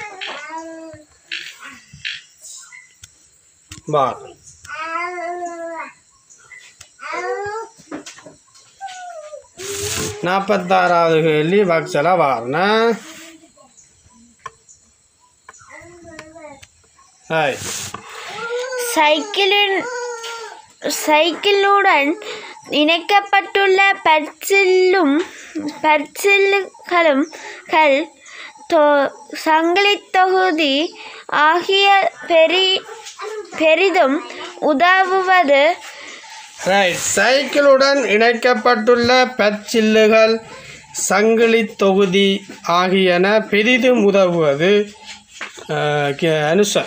[SPEAKER 1] வா நாற்பத்தாறாவது கேள்வி வக்சலா வாரண ஹாய்
[SPEAKER 2] சைக்கிளின் சைக்கிளுடன் இணைக்கப்பட்டுள்ள பர்சில்லும் பர்சில்களும் கள் தொ சங்கிலித் தொகுதி ஆகிய பெரி பெரிதும் உதவுவது
[SPEAKER 1] ரைட் சைக்கிளுடன் இணைக்கப்பட்டுள்ள பற்சில்லுகள் சங்கிலி தொகுதி ஆகியன பெரிதும் உதவுவது அஹ், கே- அனுஷா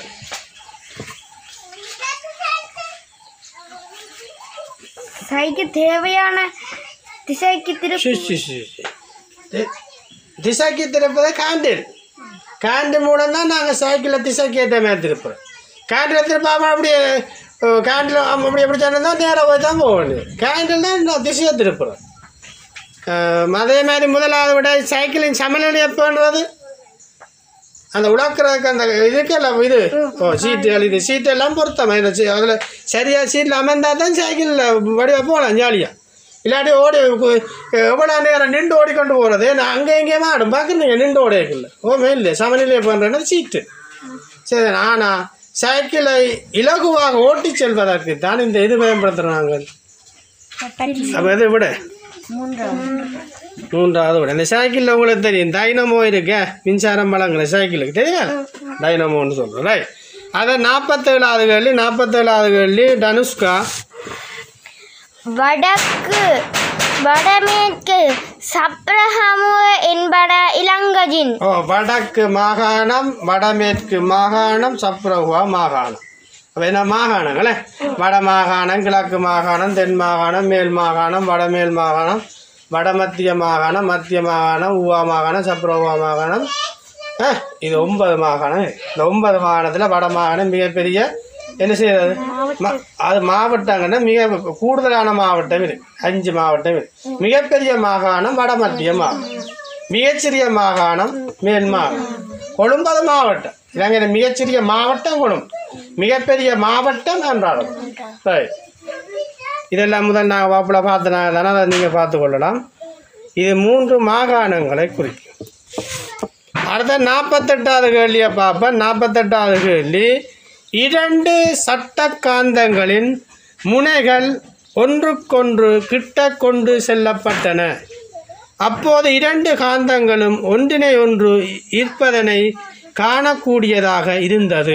[SPEAKER 2] சைக்கு தேவையான திசைக்கு திரு
[SPEAKER 1] சி, சி, சி, சி. தி- திசைக்கு திருப்பது கேண்டில் கேண்டில் மூலம் தான் நாங்கள் சைக்கிளை திசைக்கு ஏற்ற மாதிரி திருப்புறோம் கேண்டில் திருப்பாமல் அப்படியே கேண்டில் அப்படி எப்படி சொன்னா நேராக போய் தான் போக வேண்டியது கேண்டில் தான் நான் திசையை திருப்புறோம் அஹ், அதே மாதிரி முதலாவது விட சைக்கிளின் சமநிலை எப்போன்றது அந்த உழக்கிறதுக்கு அந்த இதுக்கெல்லாம் இது ஓ சீட்டுகள் இது சீட்டெல்லாம் பொருத்தமா இந்த சீ- அதில் சரியாக சீட்டில் அமர்ந்தால் தான் சைக்கிளில் வடிவாக போகலாம் ஜாலியாக இல்லாட்டி ஓடி கு- எவ்வளோ நேரம் நின்று ஓடிக்கொண்டு போகிறது நான் அங்கே எங்கேயுமா ஆடும் பார்க்குறீங்க நின்று ஓடையக்குள்ள ஓ இல்லை சமநிலை பண்ணுறேன்னா சீட்டு சரி ஆனால் சைக்கிளை இலகுவாக ஓட்டிச் செல்வதற்கு தான் இந்த இது பயன்படுத்துகிறாங்க அப்போ இதை விட மூன்றாவது விட இந்த சைக்கிளில் உங்களுக்கு தெரியும் டைனமோ இருக்க மின்சாரம் வழங்குற சைக்கிளுக்கு தெரியுமா டைனமோன்னு சொல்கிறோம் ரைட் அதை நாற்பத்தேழாவது கேள்வி நாற்பத்தேழாவது கேள்வி தனுஷ்கா
[SPEAKER 2] வடக்கு வடமேற்கு சப்ரஹமுக என்பன இலங்கஜின்
[SPEAKER 1] ஓ வடக்கு மாகாணம் வடமேற்கு மாகாணம் சப்ரகுவா மாகாணம் அப்போ என்ன மாகாணங்களே வட மாகாணம் கிழக்கு மாகாணம் தென் மாகாணம் மேல் மாகாணம் வடமேல் மாகாணம் வடமத்திய மாகாணம் மத்திய மாகாணம் உவா மாகாணம் சப்ரகுவா மாகாணம் ஆ, இது ஒன்பது மாகாணம் இந்த ஒன்பது மாகாணத்தில் வட மாகாணம் மிகப்பெரிய என்ன செய்யறது ம- அது மாவட்டங்கன்னா மிக கூடுதலான மாவட்டம் இருக்கு அஞ்சு மாவட்டம் இருக்கு மிகப்பெரிய மாகாணம் வடமத்திய மாகாணம் மிகச்சிறிய மாகாணம் மேல் மாகாணம் கொழும்பது மாவட்டம் இலங்கையில் மிகச்சிறிய மாவட்டம் கொழும்பு மிகப்பெரிய மாவட்டம் என்றாலும் Right. இதெல்லாம் முதல் நான் வாப்பில் பார்த்தனால தானே அதை நீங்கள் பார்த்து கொள்ளலாம் இது மூன்று மாகாணங்களை குறிக்கும் அடுத்த நாற்பத்தெட்டாவது கேள்வியை பார்ப்பேன் நாற்பத்தெட்டாவது கேள்வி இரண்டு சட்ட காந்தங்களின் முனைகள் ஒன்றுக்கொன்று கிட்ட கொண்டு செல்லப்பட்டன அப்போது இரண்டு காந்தங்களும் ஒன்றினை ஒன்று ஈர்ப்பதனை காணக்கூடியதாக இருந்தது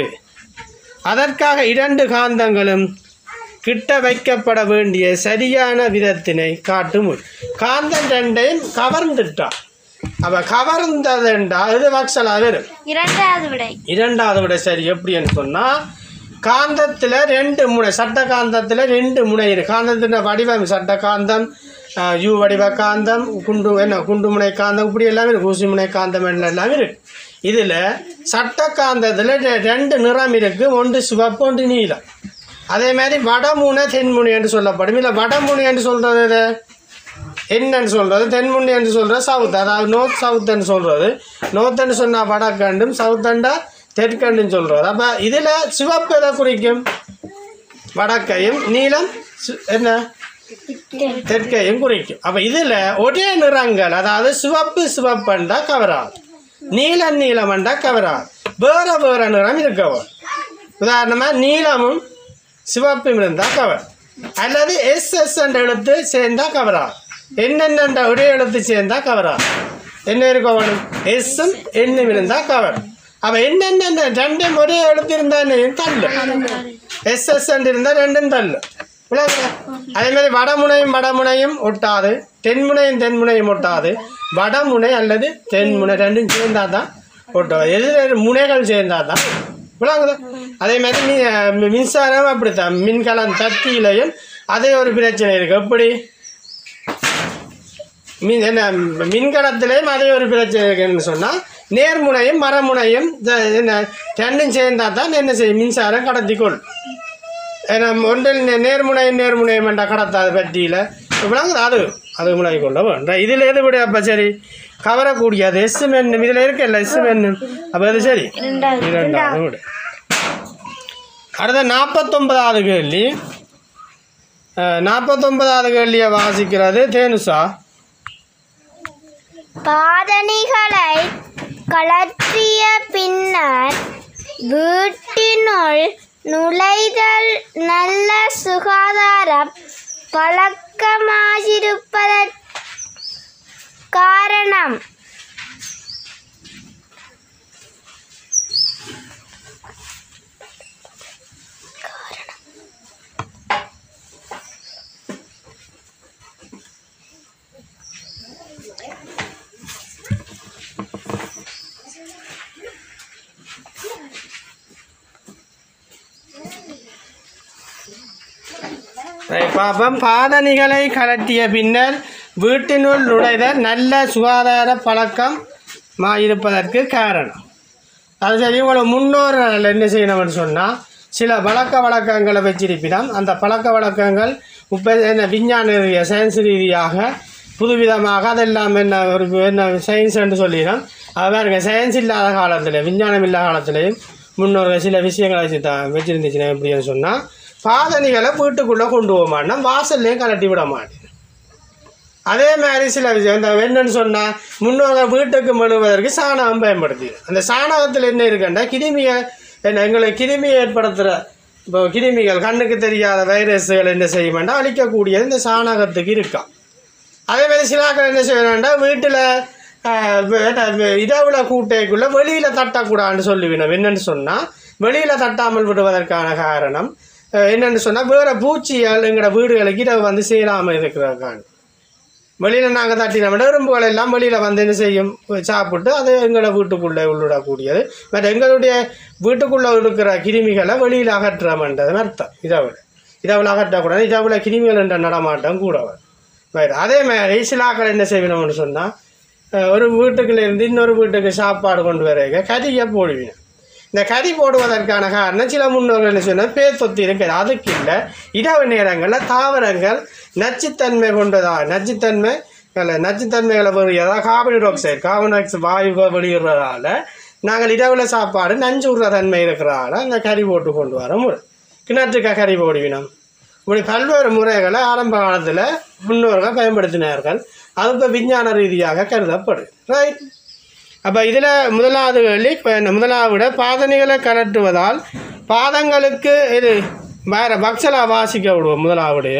[SPEAKER 1] அதற்காக இரண்டு காந்தங்களும் கிட்ட வைக்கப்பட வேண்டிய சரியான விதத்தினை காட்டும் காந்தம் ரெண்டையும் கவர்ந்துட்டான் அவ கவர்ந்ததுண்டா இது வக்சலா வரும்
[SPEAKER 2] இரண்டாவது விடை
[SPEAKER 1] இரண்டாவது விட சரி எப்படின்னு சொன்னால் காந்தத்தில் ரெண்டு முனை சட்ட காந்தத்தில் ரெண்டு முனை இருக்கு காந்தத்தின் வடிவம் சட்ட காந்தம் ஆஹ், யூ வடிவ காந்தம் குண்டு என்ன குண்டு முனை காந்தம் இப்படி எல்லாமே இருக்கு ஊசி முனை காந்தம் எல்லாம் இருக்கு இதில் சட்ட காந்தத்தில் ரெ- ரெண்டு நிறம் இருக்கு ஒன்று சிவப்பு ஒன்று நீலம் அதே மாதிரி வடமுனை தென்முனை என்று சொல்லப்படும் இல்லை வடமுனை என்று சொல்கிறது எது? என்னன்னு சொல்கிறது தென்முனை என்று சொல்கிறது சவுத் அதாவது நோர்த் சவுத்துன்னு சொல்கிறது நோர்த்துன்னு சொன்னால் வடக்கண்டும் சவுத்தண்டா தெற்கண்டுன்னு சொல்கிறது அப்போ இதில் சிவப்பு எதை குறிக்கும் வடக்கையும் நீலம் சி- என்ன தெற்கையும் குறிக்கும் அப்போ இதில் ஒரே நிறங்கள் அதாவது சிவப்பு சிவப்புண்டா கவராது நீலம் நீலமண்டா கவராது வேற வேற நிறம் இருக்கவும் உதாரணமாக நீலமும் சிவப்பும் இருந்தால் கவர் அல்லது எஸ் எஸ் என்ற எழுத்து சேர்ந்தா கவரா என்னென்ன ஒரே எழுத்து சேர்ந்தா கவரா என்ன இருக்க வேணும் எஸ்ஸும் என்னும் இருந்தால் கவர் அப்போ என்னென்ன ரெண்டும் ஒரே எழுத்து இருந்தால் தள்ளு எஸ் எஸ் இருந்தால் ரெண்டும் தள்ளு விளங்குதா? அதே மாதிரி வடமுனையும் வடமுனையும் ஒட்டாது தென்முனையும் தென்முனையும் ஒட்டாது வடமுனை அல்லது தென்முனை ரெண்டும் சேர்ந்தா தான் ஒட்டும் எது ரெண்டு முனைகள் சேர்ந்தா தான் விளங்குதா அதே மாதிரி மீ மி- மின்சாரம் அப்படித்தான் மின்கலம் தத்தியிலையும் அதே ஒரு பிரச்சனை இருக்கு எப்படி மின் என்ன மின்கலத்திலையும் அதே ஒரு பிரச்சனை இருக்குன்னு சொன்னால் நேர்முனையும் மரமுனையும் த- என்ன ரெண்டும் சேர்ந்தா தான் என்ன செய்யும் மின்சாரம் கடத்திக்கொள் ஏன்னா ஒன்றில் நே- நேர்முனையும் நேர்முனையும் என்ற கடத்தாது பற்றியில் விளங்குது அது அது முனை கொள்ள வேண்டும் இதில் எது விட அப்போ சரி கவரக்கூடியது எஸ் மென்னும் இதில் இருக்குல்ல எஸ் மென்னும் அப்போ அது சரி இரண்டாவது விட அடுத்த நாற்பத்தொன்பதாவது கேள்வி அஹ், நாற்பத்தொன்பதாவது கேள்வியை வாசிக்கிறது தேனுசா
[SPEAKER 2] பாதணிகளை கழற்றிய பின்னர் வீட்டினுள் நுழைதல் நல்ல சுகாதார பழக்கமாயிருப்பதற் காரணம்
[SPEAKER 1] ரைட், பாப்போம் பாதணிகளை கலட்டிய பின்னர் வீட்டினுள் நுழைதல் நல்ல சுகாதார பழக்கம் மா இருப்பதற்கு காரணம் அது சரி உங்களை முன்னோர்கள் என்ன செய்யணும்னு சொன்னால் சில பழக்க வழக்கங்களை வச்சிருப்பினோம் அந்த பழக்க வழக்கங்கள் இப்போ என்ன விஞ்ஞான ரீதியாக சயின்ஸ் ரீதியாக புதுவிதமாக அதெல்லாம் என்ன ஒரு என்ன சயின்ஸ் என்று சொல்லிடும் அது பாருங்க சயின்ஸ் இல்லாத காலத்தில் விஞ்ஞானம் இல்லாத காலத்திலையும் முன்னோர்கள் சில விஷயங்களை வச்சு தான் வச்சுருந்துச்சுன்னா எப்படின்னு சொன்னால் பாதணிகளை வீட்டுக்குள்ளே கொண்டு போக மாட்டேன் வாசல்லையும் கலட்டி விட மாட்டேன் அதே மாதிரி சில விஷயம் இந்த என்னன்னு சொன்னால் முன்னோர்கள் வீட்டுக்கு மெழுவதற்கு சாணகம் பயன்படுத்தி அந்த சாணகத்தில் என்ன இருக்குன்னா கிருமியை என்ன எங்களுக்கு கிருமியை ஏற்படுத்துகிற இப்போ கிருமிகள் கண்ணுக்கு தெரியாத வைரஸ்கள் என்ன செய்ய வேண்டாம் அழிக்கக்கூடியது இந்த சாணகத்துக்கு இருக்காம் அதே மாதிரி சிலாக்கள் என்ன செய்யணும்னா வீட்டில் இரவுல கூட்டைக்குள்ள வெளியில் தட்டக்கூடாதுன்னு சொல்லுவினோம் என்னன்னு சொன்னால் வெளியில் தட்டாமல் விடுவதற்கான காரணம் அஹ், என்னன்னு சொன்னால் வேறு பூச்சிகள் எங்களோட வீடுகளுக்கு இரவு வந்து சேராமல் இருக்கிறதுக்கான வெளியில் நாங்கள் தட்டினோம்னா எறும்புகள் எல்லாம் வெளியில் வந்து என்ன செய்யும் சாப்பிட்டு அது எங்களை வீட்டுக்குள்ளே உள்ளிடக்கூடியது மற்ற எங்களுடைய வீட்டுக்குள்ளே இருக்கிற கிருமிகளை வெளியில் அகற்றமன்றது அர்த்தம் இரவில் இரவில் அகற்றக்கூடாது இரவில் கிருமிகள் என்ற நடமாட்டம் கூட வரும் Right. அதே மாதிரி சிலாக்கள் என்ன செய்யணும்னு சொன்னால் ஒரு வீட்டுக்குள்ள இருந்து இன்னொரு வீட்டுக்கு சாப்பாடு கொண்டு வரைக்க கறியை போடுவீங்க இந்த கறி போடுவதற்கான காரணம் சில முன்னோர்கள் என்ன சொன்னால் பேர் சொத்து இருக்குது அதுக்கு இல்லை இரவு நேரங்களில் தாவரங்கள் நச்சுத்தன்மை கொண்டதா நச்சுத்தன்மை அல்ல நச்சுத்தன்மைகளை வெளியேறதா கார்பன் ஆக்சைடு கார்பன் ஆக்சைடு வாயு வெளியிடுறதால நாங்கள் இரவில் சாப்பாடு நஞ்சு விடுற தன்மை இருக்கிறதால அந்த கறி போட்டு கொண்டு வர முறை கிணற்றுக்கா கறி போடுவினோம் இப்படி பல்வேறு முறைகளை ஆரம்ப காலத்தில் முன்னோர்கள் பயன்படுத்தினார்கள் அது இப்போ விஞ்ஞான ரீதியாக கருதப்படுது ரைட் அப்போ இதில் முதலாவது கேள்வி இப்ப முதலாவது விட பாதணிகளை கலட்டுவதால் பாதங்களுக்கு இது வேற பக்சலா வாசிக்க விடுவோம் முதலாவுடைய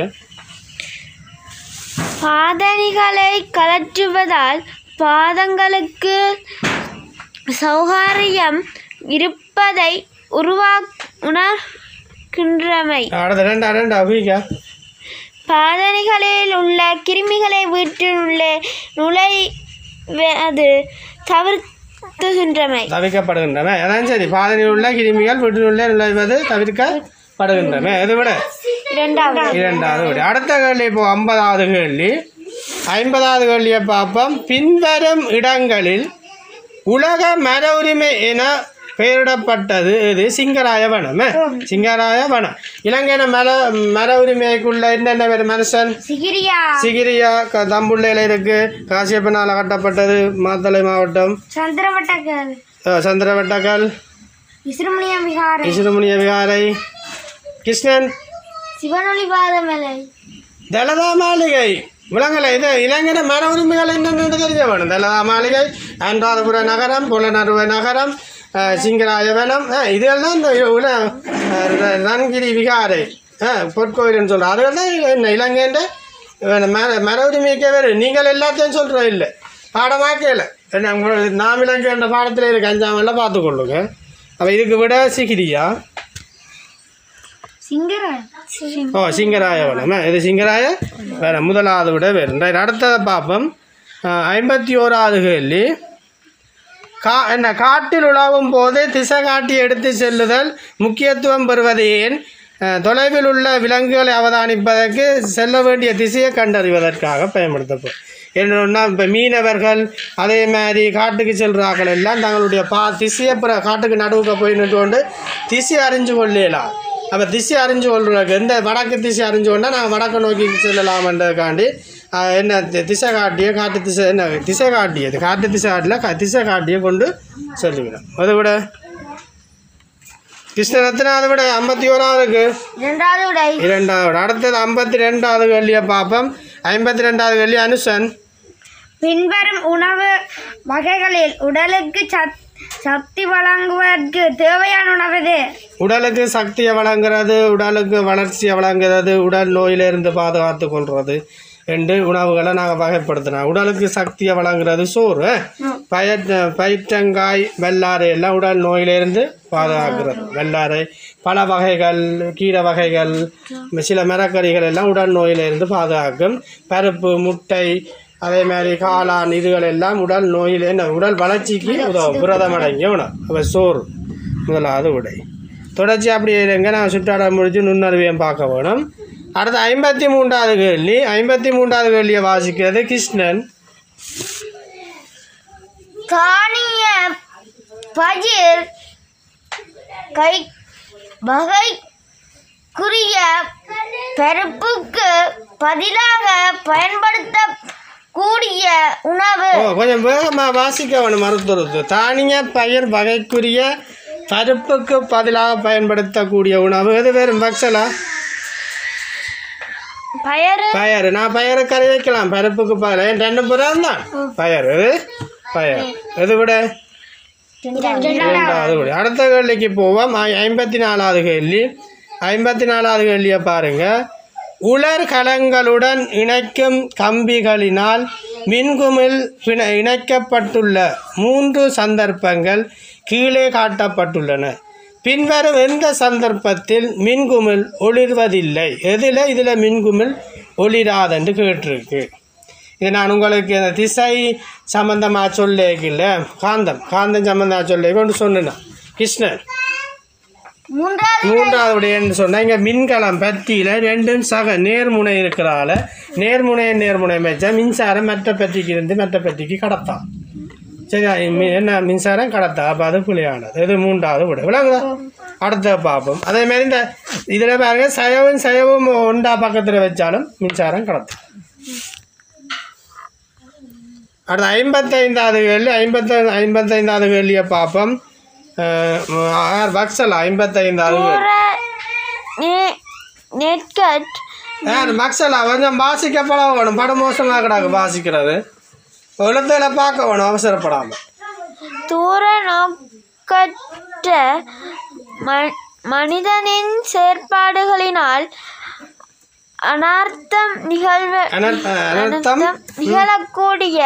[SPEAKER 2] பாதணிகளை கலற்றுவதால் பாதங்களுக்கு சௌகாரியம் இருப்பதை உருவா உணர்கின்றமை
[SPEAKER 1] அடுத்த ரெண்டா ரெண்டா வீக்கா
[SPEAKER 2] பாதணிகளில் உள்ள கிருமிகளை வீட்டினுள்ளே நுழை அது தவிர்த்துகின்றமை
[SPEAKER 1] தவிர்க்கப்படுகின்றன அதான் சரி பாதணியில் உள்ள கிருமிகள் வீட்டினுள்ளே நுழைவது தவிர்க்கப்படுகின்றன இதை விட
[SPEAKER 2] இரண்டாவது
[SPEAKER 1] இரண்டாவது கேள்வி அடுத்த கேள்வி இப்போ ஐம்பதாவது கேள்வி ஐம்பதாவது கேள்வியை பார்ப்போம் பின்வரும் இடங்களில் உலக மர உரிமை என பெயரிடப்பட்டது இது சிங்கராய வனம் ஏ? சிங்கராய வனம் இலங்கையின மர மர உரிமைக்குள்ள என்னென்ன பேர் மனுஷன்
[SPEAKER 2] சிகிரியா
[SPEAKER 1] சிகிரியா க தம்புள்ளையில் இருக்கு காசியப்பனால் கட்டப்பட்டது மாத்தளை மாவட்டம்
[SPEAKER 2] சந்திரவட்டங்கள்
[SPEAKER 1] அஹ், சந்திரவட்டக்கல்
[SPEAKER 2] விசிறுமணியம் விகாரை
[SPEAKER 1] இசுருமுனிய விகாரை கிருஷ்ணன்
[SPEAKER 2] சிவனொளி பாதமலை
[SPEAKER 1] தலதா மாளிகை விலங்கலை இது இளைஞர மர உரிமைகள் என்னென்னு தெரிஞ்ச வேணும் தலதா மாளிகை அன்றாதபுர நகரம் புலனறுவ நகரம் அஹ், சிங்கராயவனம் அஹ், இதெல்லாம் இந்த உல அஹ், ர- ரன்கிரி விகாரை அஹ், பொற்கோயில்னு சொல்கிறோம் அதுகள் தான் என்ன இலங்கைன்ற வேணும், மர மர உரிமைக்கே வேறு நீங்கள் எல்லாத்தையும் சொல்கிறோம் இல்லை பாடமாக்கல என்ன உங்களுக்கு நாம் இலங்கைன்ற பாடத்தில் இருக்கு அஞ்சாமெல்லாம் பார்த்துக்கொள்ளுங்க அப்போ இதுக்கு விட சிகிரியா
[SPEAKER 2] சிங்கராய
[SPEAKER 1] ஓ சிங்கராயவனம் இது சிங்கராய வேற முதலாவது விட வேறு ரைட் அடுத்ததை பார்ப்போம் அஹ், ஐம்பத்தி ஓராவது கேள்வி கா என்ன காட்டில் உலாவும் போது திசை காட்டி எடுத்து செல்லுதல் முக்கியத்துவம் பெறுவது ஏன் அஹ், தொலைவில் உள்ள விலங்குகளை அவதானிப்பதற்கு செல்ல வேண்டிய திசையை கண்டறிவதற்காக பயன்படுத்தப்படும் என்னன்னா இப்போ மீனவர்கள் அதே மாதிரி காட்டுக்கு செல்கிறார்கள் எல்லாம் தங்களுடைய பா திசையை பிற காட்டுக்கு நடுவுக்கு போய் நின்று கொண்டு திசை அறிஞ்சு கொள்ளலாம் அப்போ திசை அறிஞ்சு கொள்றதுக்கு எந்த வடக்கு திசை அறிஞ்சு கொண்டா நாங்கள் வடக்கு நோக்கி செல்லலாம்ன்றதுக்காண்டி ஆஹ், என்ன தி- திசை காட்டிய காட்டு திசை என்ன திசை காட்டியது காட்டு திசை காட்டில் க திசை காட்டியை கொண்டு சொல்லிவிடும் அதை விட கிருஷ்ணரத்னா அதை விட ஐம்பத்தி ஓராவதுக்கு
[SPEAKER 2] இரண்டாவது உடை
[SPEAKER 1] இரண்டாவது அடுத்தது ஐம்பத்தி ரெண்டாவது கல்லியை பார்ப்போம் ஐம்பத்தி ரெண்டாவது கல்லி அனுஷன்
[SPEAKER 2] பின்வரும் உணவு வகைகளில் உடலுக்கு சத் சக்தி வழங்குவதற்கு தேவையான உணவு இது
[SPEAKER 1] உடலுக்கு சக்தியை வழங்குறது உடலுக்கு வளர்ச்சியை வழங்குறது உடல் நோயிலிருந்து பாதுகாத்து கொள்வது என்று உணவுகளை நாங்கள் வகைப்படுத்தினோம் உடலுக்கு சக்தியை வழங்குறது சோறு பய பயிற்றங்காய் வெள்ளாரை எல்லாம் உடல் நோயிலிருந்து பாதுகாக்கிறது வெள்ளாரை பல வகைகள் கீரை வகைகள் சில மரக்கறிகள் எல்லாம் உடல் நோயிலிருந்து பாதுகாக்கும் பருப்பு முட்டை அதே மாதிரி காளான் இதுகள் எல்லாம் உடல் நோயில் என்ன உடல் வளர்ச்சிக்கு உதவும் புரதம் அடங்கிய உணவு அப்போ சோறு முதலாவது உடை தொடர்ச்சி அப்படியே இருங்க நான் சுற்றாட முடிச்சு நுண்ணறிவியம் பார்க்க வேணும் அடுத்து ஐம்பத்தி மூன்றாவது கேள்வி ஐம்பத்தி மூன்றாவது கேள்வியை வாசிக்கிறது கிருஷ்ணன்
[SPEAKER 2] தானிய பயிர் கை வகைக்குரிய பருப்புக்கு பதிலாக பயன்படுத்தக்கூடிய உணவு
[SPEAKER 1] ஓ கொஞ்சம் வேகமாக வாசிக்க வேணும் மருத்துவத்து தானிய பயிர் வகைக்குரிய பருப்புக்கு பதிலாக பயன்படுத்தக்கூடிய உணவு எது வேறு பக்சலா
[SPEAKER 2] பயறு
[SPEAKER 1] பயறு நான் பயறு கறி வைக்கலாம் பருப்புக்கு பதிலாக என் ரெண்டு புறம் தான் பயறு எது பயறு எது விட இரண்டாவது விட அடுத்த கேள்விக்கு போவோம் ஐ- ஐம்பத்தி நாலாவது கேள்வி ஐம்பத்தி நாலாவது கேள்வியை பாருங்க உலர் கலங்களுடன் இணைக்கும் கம்பிகளினால் மின்குமிழ் பிண- இணைக்கப்பட்டுள்ள மூன்று சந்தர்ப்பங்கள் கீழே காட்டப்பட்டுள்ளன பின்வரும் எந்த சந்தர்ப்பத்தில் மின்குமிழ் ஒளிர்வதில்லை எதில் இதில் மின்குமிழ் ஒளிராதென்று கேட்டிருக்கு இது நான் உங்களுக்கு இந்த திசை சம்பந்தமாக சொல்லிக்கல காந்தம் காந்தம் சம்பந்தமாக சொல்லி கொண்டு சொன்னேன் கிருஷ்ணன்
[SPEAKER 2] மூன்றாவது
[SPEAKER 1] மூன்றாவது சொன்னால் இங்கே மின்கலம் பற்றியில் ரெண்டும் சக நேர்முனை இருக்கிறால நேர்முனை நேர்முனை வச்சா மின்சாரம் மற்ற பற்றிக்கு இருந்து மற்ற பற்றிக்கு கடத்தான் சரி மி- என்ன மின்சாரம் கடத்தா அப்போ அது புலியானது இது மூன்றாவது விட விளங்குதா அடுத்த பார்ப்போம் அதே மாதிரி இந்த இதில் பாருங்க சயவும் சயவும் ஒண்டா பக்கத்தில் வச்சாலும் மின்சாரம் கடத்தும் அடுத்த ஐம்பத்தைந்தாவது கேள்வி ஐம்பத்த ஐம்பத்தைந்தாவது கேள்வியை பார்ப்போம் அஹ், வக்சல் ஐம்பத்தைந்தாவது கேள்வி
[SPEAKER 2] நெட்கட்
[SPEAKER 1] யார் மக்சலா கொஞ்சம் வாசிக்க பழகணும் படம் மோசமாக கிடாக்கு வாசிக்கிறது எழுத்துல பார்க்க வேணும் அவசரப்படாமல்
[SPEAKER 2] தூர நோக்கற்ற ம- மனிதனின் செயற்பாடுகளினால் அனர்த்தம் நிகழ்வ
[SPEAKER 1] அனர்த்த- அனர்த்தம்
[SPEAKER 2] அனர்த்தம் நிகழக்கூடிய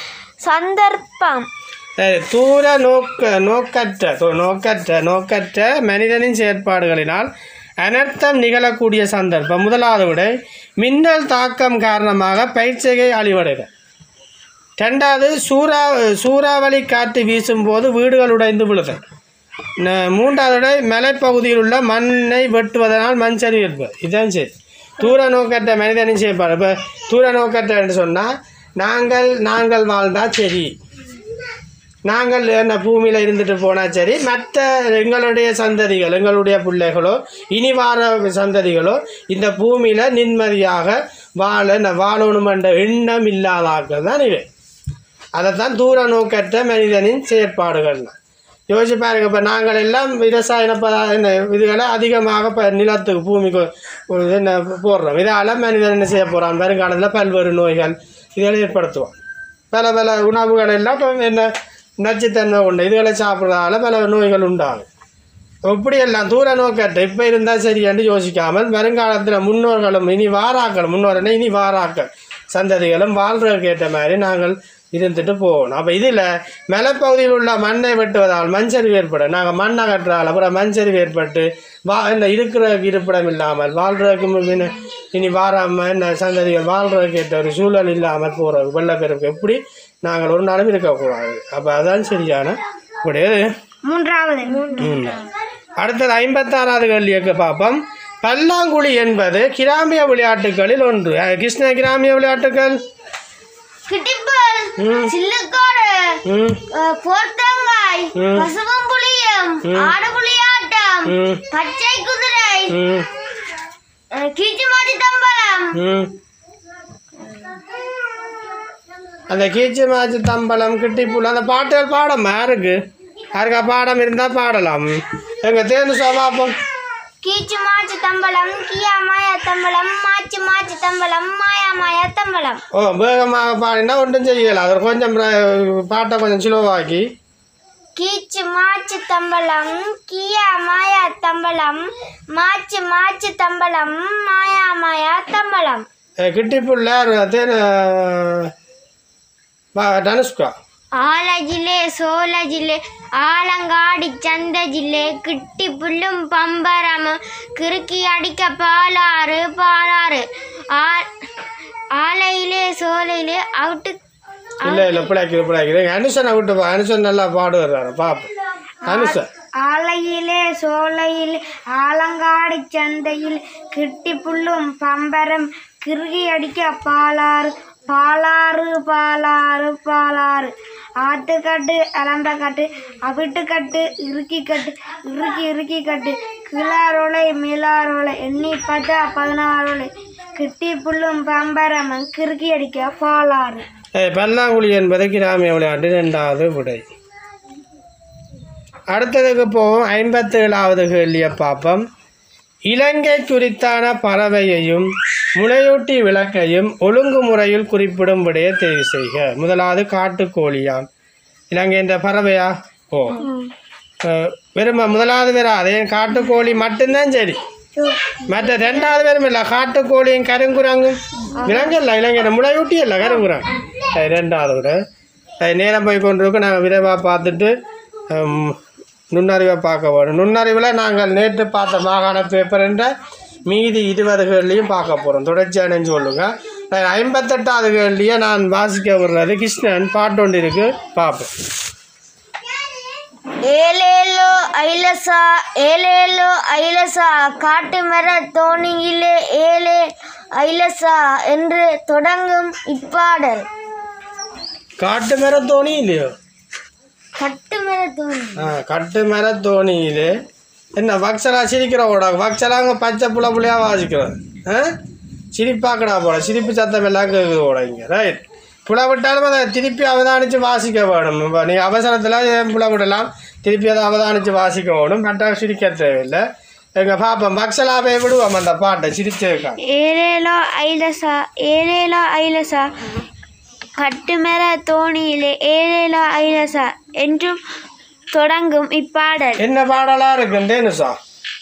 [SPEAKER 2] சந்தர்ப்பம்
[SPEAKER 1] சரி, தூர நோக்க நோக்கற்ற தூ- நோக்கற்ற நோக்கற்ற மனிதனின் செயற்பாடுகளினால் அனர்த்தம் நிகழக்கூடிய சந்தர்ப்பம் முதலாவது விட மின்னல் தாக்கம் காரணமாக பயிற்சிகை அழிவடைதல் ரெண்டாவது சூறா சூறாவளி காற்று வீசும்போது வீடுகள் உடைந்து விழுதல் ந- மூன்றாவது விட மலைப்பகுதியில் உள்ள மண்ணை வெட்டுவதனால் மண் சரிவு ஏற்படும் இதுதான் சரி தூர நோக்கற்ற மனிதனின் செயற்பாடு இப்போ தூர நோக்கற்ற என்று சொன்னால் நாங்கள் நாங்கள் வாழ்ந்தால் சரி நாங்கள் என்ன பூமியில் இருந்துட்டு போனால் சரி மற்ற எங்களுடைய சந்ததிகள் எங்களுடைய பிள்ளைகளோ இனி வார சந்ததிகளோ இந்த பூமியில் நிம்மதியாக வாழ ந- வாழணும் என்ற எண்ணம் இல்லாதாக்கள் தான் இவை அதைத்தான் தூர நோக்கற்ற மனிதனின் செயற்பாடுகள் யோசிச்சு பாருங்க இப்போ நாங்கள் எல்லாம் விவசாய ப- என்ன இதுகளை அதிகமாக இப்போ நிலத்துக்கு பூமிக்கு ஒரு என்ன போடுறோம் இதால் மனிதன் என்ன செய்ய போகிறான் வருங்காலத்தில் பல்வேறு நோய்கள் இதெல்லாம் ஏற்படுத்துவோம் பல பல உணவுகள் எல்லாம் இப்போ என்ன நச்சுத்தன்மை உண்டு இதுகளை சாப்பிட்றதால பல நோய்கள் உண்டாகும் இப்படியெல்லாம் தூர நோக்கற்ற இப்போ இருந்தால் சரியான்னு யோசிக்காமல் வருங்காலத்தில் முன்னோர்களும் இனி வாராக்கள் முன்னோர்னா இனி வாராக்கள் சந்ததிகளும் வாழ்றதுக்கு ஏற்ற மாதிரி நாங்கள் இருந்துட்டு போகணும் அப்போ இதில் மலைப்பகுதியில் உள்ள மண்ணை வெட்டுவதால் மண்சரிவு ஏற்படும் நாங்கள் மண்ணை கட்டுறால் அப்புறம் மண்சரிவு ஏற்பட்டு வா இந்த இருக்கிற இருப்பிடம் இல்லாமல் வாழ்றதுக்கு முன்ன இனி வாராமல் என்ன சந்ததிகள் வாழ்றதுக்கு ஏற்ற ஒரு சூழல் இல்லாமல் போகிறது வெள்ளப்பெருக்கு எப்படி நாங்கள் ஒரு நாளும் இருக்கக்கூடாது அப்போ அதான் சரியான இப்படி
[SPEAKER 2] மூன்றாவது
[SPEAKER 1] ம். அடுத்தது ஐம்பத்தாறாவது கேள்விக்கு பார்ப்போம் பல்லாங்குழி என்பது கிராமிய விளையாட்டுகளில் ஒன்று அஹ், கிருஷ்ண கிராமிய விளையாட்டுகள்
[SPEAKER 2] கிட்டிப்பல்
[SPEAKER 1] ம்
[SPEAKER 2] சில்லுக்கோடு
[SPEAKER 1] ம்
[SPEAKER 2] போர்த்தங்காய்
[SPEAKER 1] ம்.
[SPEAKER 2] பசுவும் புளியும் ஆடு புலியாட்டம்
[SPEAKER 1] ம்
[SPEAKER 2] பச்சை குதிரை
[SPEAKER 1] ம்
[SPEAKER 2] கீச்சு மாடி தம்பலம்
[SPEAKER 1] ம் அந்த கீச்சு மாச்சு தம்பலம் கிட்டிப்புல் அந்த பாட்டுகள் பாடம் யாருக்கு யாருக்கா பாடம் இருந்தால் பாடலாம் எங்கள் தேர்ந்து சபாப்போம்
[SPEAKER 2] கீச்சு மாச்சு தம்பலம் கியா மாயா தம்பலம் மாச்சு மாச்சு தம்பலம் மாயா மாயா தம்பலம்
[SPEAKER 1] ஓ வேகமாக பாடினா ஒன்றும் செய்யலாம் அது கொஞ்சம் பிர- பாட்டை கொஞ்சம் ஸ்லோவாக்கி
[SPEAKER 2] கீச்சு மாச்சு தம்பலம் கியா மாயா தம்பலம் மாச்சு மாச்சு தம்பலம் மாயா மாயா தம்பலம்
[SPEAKER 1] கிட்டிப்புள்ள தேன் தனுஷ்கா
[SPEAKER 2] ஆலஜிலே சோலஜிலே ஆலங்காடி சந்தஜிலே கிட்டி புல்லும் பம்பரமும் கிறுக்கி அடிக்க பாலாறு பாலாறு ஆ- ஆலையிலே சோலையிலே அவுட்டு
[SPEAKER 1] இல்லை இல்லை பிள்ளைக்குது பிள்ளைக்குது அனுஷனை விட்டு பா அனுஷன் நல்லா பாடுவார் பாப்போம் அனுஷன்
[SPEAKER 2] ஆலையிலே சோலையில் ஆலங்காடி சந்தையில் கிட்டி புல்லும் பம்பரம் கிறுகி அடிக்க பாலாறு பாலாறு பாலாறு பாலாறு ஆட்டுக்கட்டு அலம்பக்கட்டு அவிட்டுக்கட்டு இறுக்கி கட்டு இறுக்கி இறுக்கி கட்டு கிளாரோலை மிளாரோலை எண்ணி பார்த்தா பதினாரோலை கிட்டி புல்லும் பம்பரம் கிறுக்கி அடிக்க பாலாறு
[SPEAKER 1] ஏய், பல்லாங்குழி என்பது கிராமிய விளையாட்டு ரெண்டாவது விடை அடுத்ததுக்கு போவோம் ஐம்பத்தேழாவது கேள்வியை பார்ப்போம் இலங்கை குறித்தான பறவையையும் முளையூட்டி விளக்கையும் ஒழுங்குமுறையில் குறிப்பிடும் விடையை தெரிவு செய்க முதலாவது காட்டுக்கோழியாம் இலங்கை என்ற பறவையா ஓ அஹ், வெறும் முதலாவது வேற அதே காட்டுக்கோழி மட்டும்தான் சரி மற்ற ரெண்டாவது பேரும் இல்லை காட்டுக்கோழியும் கருங்குரங்கும் விலங்கல்ல இளைஞர் முளையூட்டி இல்லை கருங்குரங்கு சரி ரெண்டாவது விட சரி நேரம் போய் கொண்டிருக்கு நாங்கள் விரைவாக பார்த்துட்டு ஹம், நுண்ணறிவை பார்க்க போகிறோம் நுண்ணறிவில் நாங்கள் நேற்று பார்த்த மாகாண பேப்பர்ன்ற மீதி இருபது கேள்வியும் பார்க்க போகிறோம் தொடர்ச்சியான சொல்லுங்க சரி, ஐம்பத்தெட்டாவது கேள்வியை நான் வாசிக்க விடுறது கிருஷ்ணன் பாட்டு ஒன்று இருக்கு பார்ப்போம்
[SPEAKER 2] ஏலேலோ ஐலசா ஏலேலோ ஐலசா காட்டு மர தோணியிலே ஏலே ஐலசா என்று தொடங்கும் இப்பாடல்
[SPEAKER 1] காட்டு மர தோணி இல்லையோ
[SPEAKER 2] கட்டு மர தோணி
[SPEAKER 1] ஆ கட்டு மர தோணியில் என்ன வக்சலா சிரிக்கிற ஓடா வக்சலாங்க பச்சை புல புள்ளையா வாசிக்கிறது ஆ சிரிப்பாக்கடா போட சிரிப்பு சத்தம் எல்லாம் கேட்குது ஓட இங்கே ரைட் புல விட்டாலும் அதை திருப்பி அவதானித்து வாசிக்க வேணும் இப்போ நீ அவசரத்தில் ஏன் புல விடலாம் திருப்பி அதை அவதானித்து வாசிக்க வேணும் கரெக்டாக சிரிக்க தேவையில்லை எங்கள் பாப்போம் வக்சலாவே விடுவோம் அந்த பாட்டை சிரிச்சேக்கா
[SPEAKER 2] ஏலேலோ ஐலசா ஏலேலோ ஐலசா கட்டுமர தோணியிலே ஏலேலோ ஐலசா என்றும் தொடங்கும் இப்பாடல்
[SPEAKER 1] என்ன பாடலாக இருக்குன்னு சார்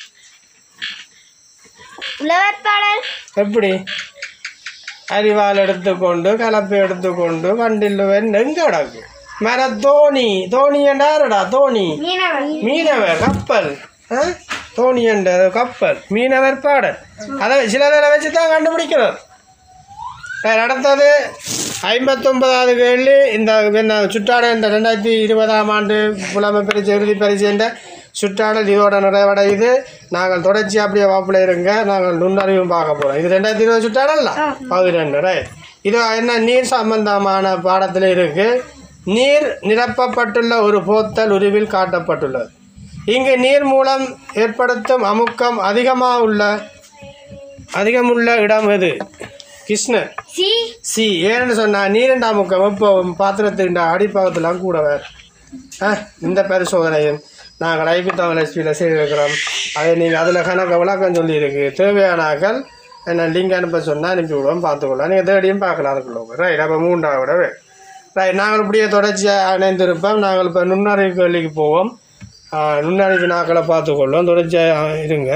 [SPEAKER 2] உழவர் பாடல்
[SPEAKER 1] எப்படி அரிவாள் எடுத்துக்கொண்டு கலப்பை எடுத்துக்கொண்டு வண்டில் எங்க கிடக்கு மர தோணி தோணி என்றாரடா தோணி
[SPEAKER 2] மீனவர்
[SPEAKER 1] மீனவர் கப்பல் ஆ? தோணி என்ற கப்பல் மீனவர் பாடல் அதை சிலதில் வச்சு தான் கண்டுபிடிக்கிறார் சரி, அடுத்தது ஐம்பத்தொன்பதாவது கேள்வி இந்த என்ன சுற்றாடல் இந்த ரெண்டாயிரத்தி இருபதாம் ஆண்டு புலமை பரிசு இறுதி பரிசு என்ற சுற்றாடல் இதோட நிறைவடையுது நாங்கள் தொடர்ச்சி அப்படியே வாப்பில் இருங்க நாங்கள் நுண்ணறிவும் பார்க்க போகிறோம் இது ரெண்டாயிரத்தி இருபது சுற்றாடல்ல பதினெண்டு ரைட் இது என்ன நீர் சம்பந்தமான பாடத்தில் இருக்குது நீர் நிரப்பப்பட்டுள்ள ஒரு போத்தல் உருவில் காட்டப்பட்டுள்ளது இங்கு நீர் மூலம் ஏற்படுத்தும் அமுக்கம் அதிகமாக உள்ள அதிகமுள்ள இடம் எது கிருஷ்ணன்
[SPEAKER 2] சி
[SPEAKER 1] சி ஏன்னு சொன்னா நீரண்டா முக்கம் இப்போ பாத்திரத்தின் அடிப்பாகத்தெல்லாம் கூட வேறு ஆ இந்த பரிசோதனையும் நாங்கள் ஐபித்தாவல் எஸ்பியில் செய்திருக்கிறோம் அதை நீங்கள் அதில் கணக்கு விளக்கம் சொல்லியிருக்கு தேவையானாக்கள் என்ன லிங்க் அனுப்ப சொன்னால் அனுப்பி விடுவோம் பார்த்துக்கலாம் நீங்கள் தேடியும் பார்க்கலாம் அதுக்குள்ள ரைட் அப்போ மூன்றாவது விடவே ரைட் நாங்கள் இப்படியே தொடர்ச்சியாக இணைந்திருப்போம் நாங்கள் இப்போ நுண்ணறிவு கேள்விக்கு போவோம் ஆ, நுண்ணறிவு நாக்களை பார்த்துக்கொள்வோம் தொடர்ச்சியாக இருங்க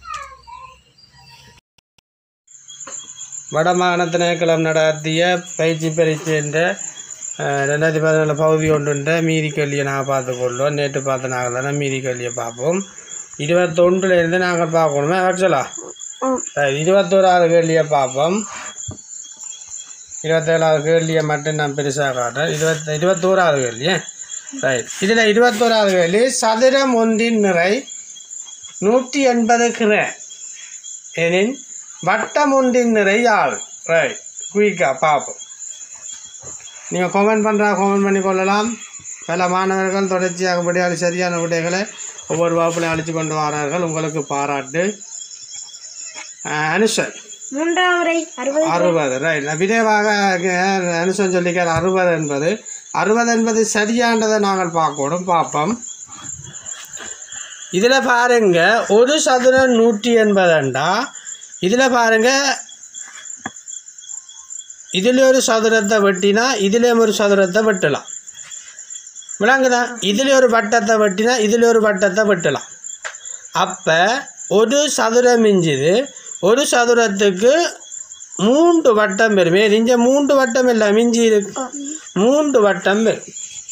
[SPEAKER 1] வடமாகாண திணைக்களம் நடத்திய பயிற்சி பரீட்சை என்ற அஹ், ரெண்டாயிரத்தி பதினேழு பகுதி ஒன்றுன்ற மீதி கல்வியை நாங்கள் பார்த்துக்கொள்வோம் நேற்று பார்த்த நாங்கள் தானே மீதி கல்வியை பார்ப்போம் இருபத்தொன்றுலேருந்து நாங்கள் பார்க்கணுமே ஆக்சுவலா இருபத்தோராவது கேள்வியை பார்ப்போம் இருபத்தேழாவது கேள்வியை மட்டும் நான் பெருசாக காட்டுறேன் இருபத்தி இருபத்தோராவது கேள்வி ரைட் இதில் இருபத்தோராவது கேள்வி சதுரம் ஒன்றின் நிறை நூற்றி எண்பது கிரே எனின் வட்டம் ஒன்றின் நிறை ஆள் ரைட் குயிக்கா பார்ப்போம் நீங்கள் கமெண்ட் பண்ணுறா கமெண்ட் பண்ணி கொள்ளலாம் பல மாணவர்கள் தொடர்ச்சியாக விடையாளி சரியான விடைகளை ஒவ்வொரு வகுப்பிலையும் அழித்து கொண்டு வரார்கள் உங்களுக்கு பாராட்டு அஹ், அனுஷன்
[SPEAKER 2] மூன்றாம் முறை அறுபது
[SPEAKER 1] அறுபது ரைட் விரைவாக அஹ், அனுஷன் சொல்லிக்கார் அறுபது என்பது அறுபது என்பது சரியானதை நாங்கள் பார்க்கணும் பார்ப்போம் இதில் பாருங்க ஒரு சதுரம் நூற்றி எண்பதுண்டா இதில் பாருங்க இதில் ஒரு சதுரத்தை வெட்டினா இதுலேயும் ஒரு சதுரத்தை வெட்டலாம் விளங்குதா இதில் ஒரு வட்டத்தை வெட்டினா இதில் ஒரு வட்டத்தை வெட்டலாம் அப்போ ஒரு சதுரம் மிஞ்சுது ஒரு சதுரத்துக்கு மூன்று வட்டம் பெறுமே இங்கே மூன்று வட்டம் இல்லை மிஞ்சி இருக்கு மூன்று வட்டம் பெறும்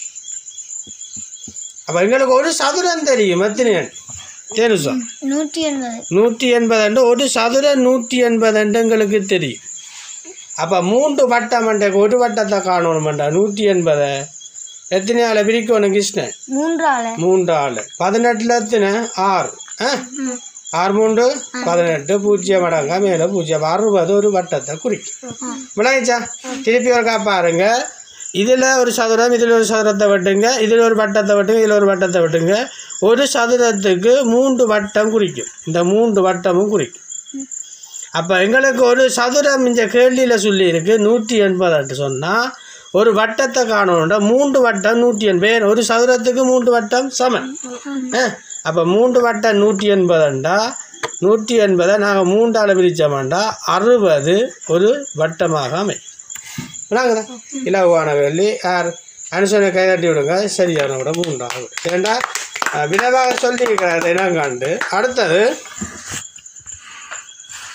[SPEAKER 1] அப்போ எங்களுக்கு ஒரு சதுரம் தெரியும் எத்தனை தெரியும் சார்
[SPEAKER 2] நூற்றி எண்பது
[SPEAKER 1] நூற்றி எண்பது ஒரு சதுர நூற்றி எண்பது எங்களுக்கு தெரியும் அப்போ மூன்று வட்டம் அண்டைக்கு ஒரு வட்டத்தை காணணுமெண்டா நூற்றி எண்பதை எத்தனை ஆளை பிரிக்கணும் கிருஷ்ணன்
[SPEAKER 2] மூன்றால
[SPEAKER 1] மூன்று ஆள் பதினெட்டில் எத்தனை ஆறு ஆ ஆறு மூன்று பதினெட்டு பூஜ்ஜியம் மடங்கா மேலே பூஜ்ஜியம் அறுபது ஒரு வட்டத்தை குறிக்கும் விளங்கிச்சா திருப்பி ஒருக்கா பாருங்க இதில் ஒரு சதுரம் இதில் ஒரு சதுரத்தை வெட்டுங்க இதில் ஒரு வட்டத்தை வெட்டுங்க இதில் ஒரு வட்டத்தை வெட்டுங்க ஒரு சதுரத்துக்கு மூன்று வட்டம் குறிக்கும் இந்த மூன்று வட்டமும் குறிக்கும் அப்போ எங்களுக்கு ஒரு சதுரம் இந்த கேள்வியில் சொல்லியிருக்கு நூற்றி எண்பதுன்ட்டு சொன்னால் ஒரு வட்டத்தை காணணும்டா மூன்று வட்டம் நூற்றி எண்பது ஒரு சதுரத்துக்கு மூன்று வட்டம் சமன் அப்போ மூன்று வட்டம் நூற்றி எண்பதுண்டா நூற்றி எண்பதை நாங்கள் மூன்றால் பிரித்தோம்டா அறுபது ஒரு வட்டமாக அமையும் விளாங்குதா இலகுவான வெள்ளி யார் அனுசனை கைதட்டி விடுங்க சரியான விட மூன்றாகும் ஏண்டா அஹ், விரைவாக சொல்லியிருக்கிறார் இனங்காண்டு அடுத்தது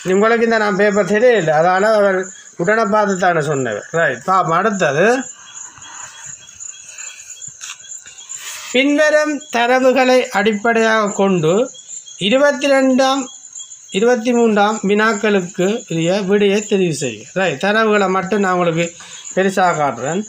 [SPEAKER 1] உங்களுக்கு இந்த நான் பேப்பர் தெரியல அதால் அவர் உடனே பார்த்து தானே சொன்னவர் ரைட் பாப்போம் அடுத்தது பின்வரும் தரவுகளை அடிப்படையாக கொண்டு இருபத்தி ரெண்டாம் இருபத்தி மூன்றாம் வினாக்களுக்கு உரிய விடையை தெரிவு செய்ய ரைட் தரவுகளை மட்டும் நான் உங்களுக்கு பெருசாக காட்டுறேன்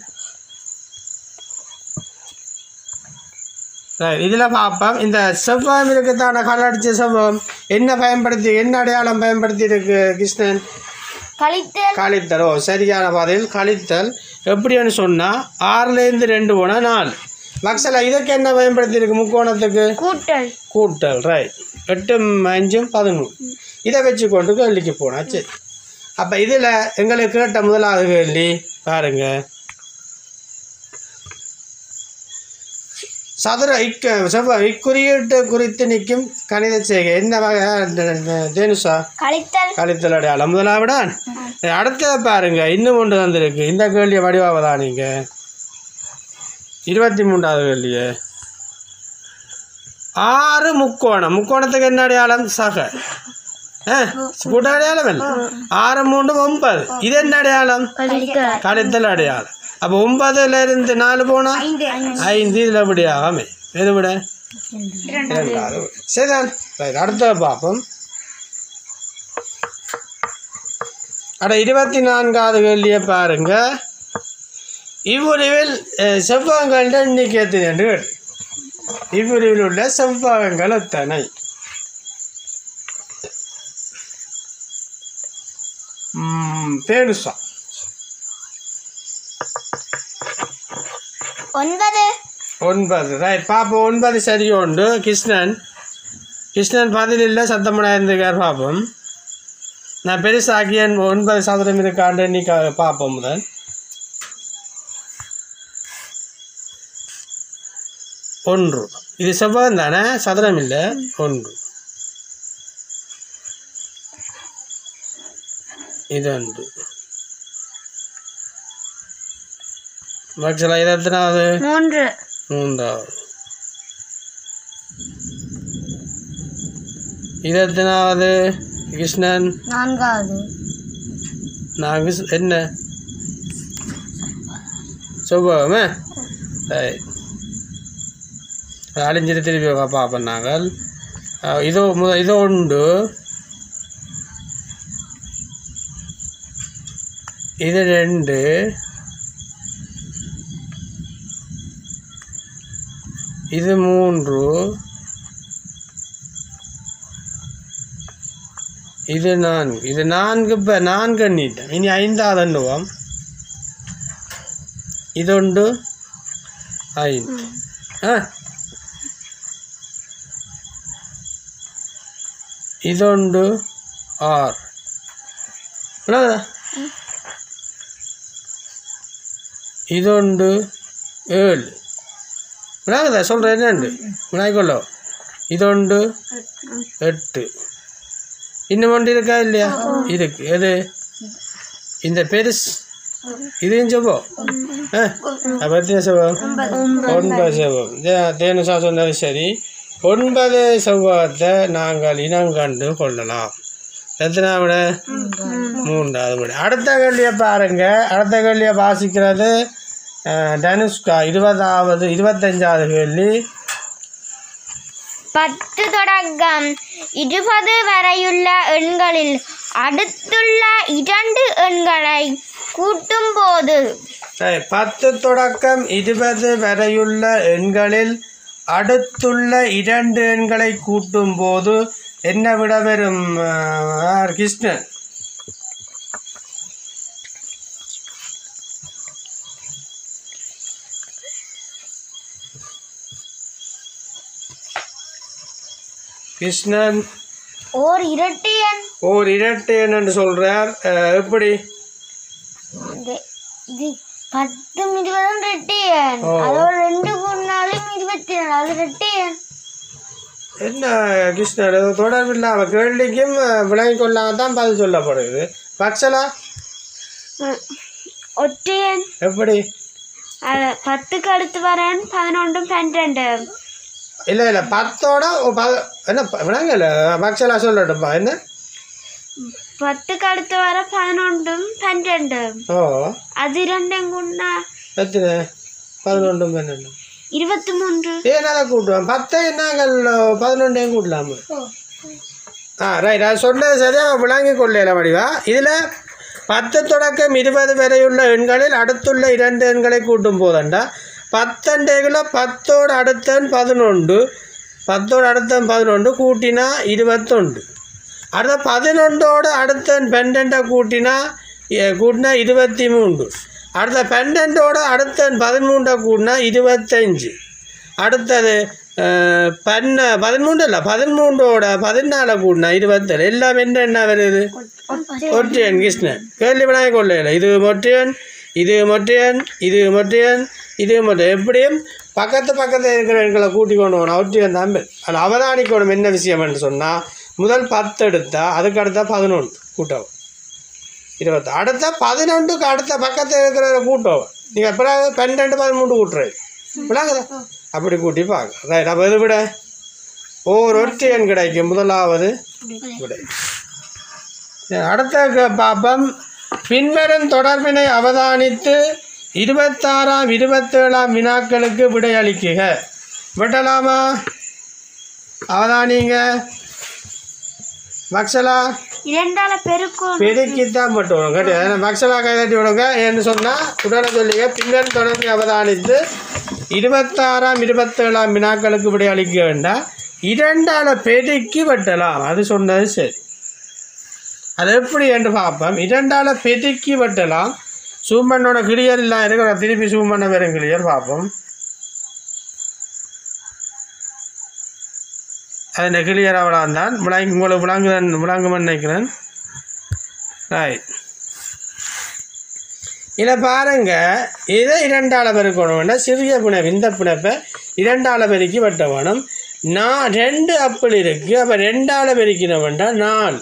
[SPEAKER 1] ரைட் இதில் பார்ப்போம் இந்த செவ்வாய் இருக்குதான கலடிச்ச செவ்வாய் என்ன பயன்படுத்தி என்ன அடையாளம் பயன்படுத்தி இருக்கு கிருஷ்ணன்
[SPEAKER 2] கழித்தல்
[SPEAKER 1] கழித்தல் ஓ சரியான பாதையில் கழித்தல் எப்படின்னு சொன்னால் ஆறுலேருந்து ரெண்டு போனால் நாலு மக்சலா இதுக்கு என்ன பயன்படுத்தி இருக்கு முக்கோணத்துக்கு
[SPEAKER 2] கூட்டல்
[SPEAKER 1] கூட்டல் ரைட் எட்டும் அஞ்சும் பதினொன்று இதை வச்சு கொண்டு கேள்விக்கு போனா சரி அப்போ இதில் எங்களுக்கு கேட்ட முதலாவது கேள்வி பாருங்க சதுர இக்க செவ்வாய் இக்குறியீட்டு குறித்து நிற்கும் கணித செய்கை என்ன வகை தேனுஷா
[SPEAKER 2] கழித்தல்
[SPEAKER 1] கழித்தல் அடையாளம் முதலாவிடான் அடுத்ததை பாருங்க இன்னும் ஒன்று வந்திருக்கு இந்த கேள்வியை வடிவாவதா நீங்க இருபத்தி மூன்றாவது கேள்வியே ஆறு முக்கோணம் முக்கோணத்துக்கு என்ன அடையாளம் சக ஆ, கூட்ட அடையாளம் இல்லை ஆறு மூன்று ஒன்பது இது என்ன அடையாளம்
[SPEAKER 2] கழித்தல்
[SPEAKER 1] கழித்தல் அடையாளம் அப்போ ஒன்பதுல இருந்து நாலு போனா ஐந்து இதில் விட ஆமே எது விட இரண்டாவது விடை. சரிதான் ரைட் அடுத்தது பார்ப்போம் அட இருபத்தி நான்காவது கேள்வியை பாருங்க இவ்வுருவில் அஹ், செவ்வாய்கள் எண்ணிக்கை எத்தனை என்று கேட்டு இவ்வுருவில் உள்ள செவ்வாய்கள் எத்தனை ம், தேனுசா
[SPEAKER 2] ஒன்பது
[SPEAKER 1] ஒன்பது ரைட் பாப்போம் ஒன்பது சரி உண்டு கிருஷ்ணன் கிருஷ்ணன் பதில் இல்லை சத்தமடா இருந்துக்கார் பார்ப்போம் நான் பெருசாக்கிய ஒன்பது சதுரம் இருக்காண்டு நீ கா- பார்ப்போம் முதல் ஒன்று இது செவ்வாய் தானே சதுரம் இல்லை ஒன்று இது ஒன்று மக்சலா இது எத்தனாவது
[SPEAKER 2] மூன்று
[SPEAKER 1] மூன்றாவது இது எத்தனாவது கிருஷ்ணன்
[SPEAKER 2] நான்காவது
[SPEAKER 1] நாங்கள் என்ன செவ்வாமே சரி அழிஞ்சிட்டு திருப்பி பார்ப்போம் நாங்கள் அஹ் இதோ முத இதோ உண்டு இது ரெண்டு இது மூன்று இது நான்கு இது நான்கு இப்போ நான்கு எண்ணிட்டேன் இனி ஐந்தாவது எண்ணுவோம் ಇದೊಂದು ಐದು ಹಾಂ ಇದೊಂದು ಆರು ಅಲ್ಲ ಇದೊಂದು ಏಳು வினாகுதா சொல்கிறேன் என்னண்டு வினாய்க்கொள்ளோ இதொண்டு எட்டு இன்னும் ஒன்று இருக்கா இல்லையா இருக்கு எது இந்த பெருஸ் இதையும் செவ்வம் அப்போ எத்தனை செவ்வம் ஒன்பது செவ்வம் தே- தேனுசா சொன்னது சரி ஒன்பது செவ்வகத்தை நாங்கள் இனம் கண்டு கொள்ளலாம் எத்தனாவிட மூன்றாவது விட அடுத்த கேள்வியை பாருங்க அடுத்த கேள்வியை வாசிக்கிறது அஹ், தனுஷ்கா இருபதாவது இருபத்தஞ்சாவது கேள்வி
[SPEAKER 2] பத்து தொடக்கம் இருபது வரையுள்ள எண்களில் அடுத்துள்ள இரண்டு எண்களை கூட்டும் போது
[SPEAKER 1] சரி பத்து தொடக்கம் இருபது வரையுள்ள எண்களில் அடுத்துள்ள இரண்டு எண்களை கூட்டும் போது என்ன விட வரும் அஹ், கிருஷ்ணன் கிருஷ்ணன்
[SPEAKER 2] ஓர் இரட்டை எண்
[SPEAKER 1] ஓர் இரட்டை எண் என்று சொல்றார் அஹ், எப்படி
[SPEAKER 2] இது- இது பத்தும் இருபதும் இரட்டை எண்
[SPEAKER 1] ஓ.
[SPEAKER 2] அதோட ரெண்டு கூடினாலும் இருபத்தி நாலு இரட்டை எண்
[SPEAKER 1] என்ன கிருஷ்ணர் இது தொடர்பில்லாம கேள்விக்கும் அஹ், விளங்கிக் கொள்ளாம தான் பதில் சொல்லப்படுது பக்ஷலா
[SPEAKER 2] ஒற்றை எண்
[SPEAKER 1] எப்படி
[SPEAKER 2] அது பத்துக்கு அடுத்து வரேன் பதினொன்றும் பன்னிரெண்டு
[SPEAKER 1] இல்லை இல்லை பத்தோட ஒ- ப- என்ன ப- விளங்கல பக்ஷலா சொல்லட்டும்ப்பா என்ன
[SPEAKER 2] பத்துக்கு அடுத்து வர பதினொன்றும் பன்னிரெண்டும்
[SPEAKER 1] ஓ
[SPEAKER 2] அது ரெண்டும் கூடனா
[SPEAKER 1] எத்தனை பதினொன்றும் பன்னெண்டு
[SPEAKER 2] இருபத்தி மூன்று
[SPEAKER 1] ஏன் அதை கூட்டுவோம் பத்தை நாங்கள் பதினொன்றையும் கூட்டலாமா ஆ ரைட் அது சொன்னது சரியாக விளங்கி கொள்ளையில வடிவா இதில் பத்து தொடக்கம் இருபது வரையுள்ள எண்களில் அடுத்துள்ள இரண்டு எண்களை கூட்டும் போதண்டா பத்தண்டைகளை பத்தோடு அடுத்தன் பதினொன்று பத்தோடு அடுத்தன் பதினொன்று கூட்டினா இருபத்தொண்டு அடுத்த பதினொன்றோடு அடுத்தன் பன்னெண்டை கூட்டினா எ- கூட்டினா இருபத்தி மூன்று அடுத்த பன்னெண்டோடு அடுத்தன் பதிமூன்றை கூட்டினா இருபத்தஞ்சு அடுத்தது அஹ், பன்ன பதிமூன்று இல்லை பதிமூன்றோட பதினாலை கூட்டினா இருபத்தேழு எல்லாம் என்ன என்ன வருது ஒற்றையன் கிருஷ்ணன் கேள்வி விநாயக கொள்ளையில் இது மொட்டையன் இது மொட்டையன் இது மொட்டையன் இது மொட்டை எப்படியும் பக்கத்து பக்கத்தில் இருக்கிற எண்களை கூட்டி கொண்டு போகணும் ஒற்றையன் தான் அது அவதானிக்கணும் என்ன விஷயம்னு சொன்னால் முதல் பத்து எடுத்தா அதுக்கு அடுத்த பதினொன்று கூட்டம் இருபத்தி அடுத்த பதினொன்றுக்கு அடுத்த பக்கத்தில் இருக்கிற கூட்டம் நீங்கள் பிறகு பன்னெண்டு பதிமூன்று கூட்டுறது விளங்குதா அப்படி கூட்டி பார்க்க ரைட் அப்போ இது விட ஒவ்வொரு ஒற்றையன் கிடைக்கும் முதலாவது விடை அடுத்த க- பாப்பம் பின்வரும் தொடர்பினை அவதானித்து இருபத்தாறாம் இருபத்தேழாம் வினாக்களுக்கு விடையளிக்குக விடலாமா அவதானிங்க மக்சலா
[SPEAKER 2] இரண்டால பெருக்கும்
[SPEAKER 1] பெருக்கித்தான் மட்டும் விடுங்க கேட்டு மக்சலா கைதட்டி விடுங்க என்று சொன்னால் உடனே சொல்லிங்க பின்னர் தொடர்பை அவதானித்து இருபத்தாறாம் இருபத்தேழாம் வினாக்களுக்கு விடையளிக்க வேண்டாம் இரண்டால பெருக்கி வெட்டலாம் அது சொன்னது சரி அது எப்படி என்று பார்ப்போம் இரண்டால பெருக்கி வெட்டலாம் சூமண்ணோட கிளியர் இல்லாம இருக்கிற திருப்பி சூமண்ண வெறும் கிளியர் பார்ப்போம் அதில் கிளியர் அவ்வளோ தான் விளங்கி உங்களுக்கு விளங்குதன் விளங்குமென்னு நினைக்கிறேன் ரைட் இதை பாருங்க இதை இரண்டால பெருக்கணும் வேண்டாம் சிறிய பிணைப்பு இந்த பிணைப்பை இரண்டால பெருக்கி வெட்ட வேணும் நான் ரெண்டு அப்பிள் இருக்குது அப்போ ரெண்டால பெருக்கின வேண்டாம் நாலு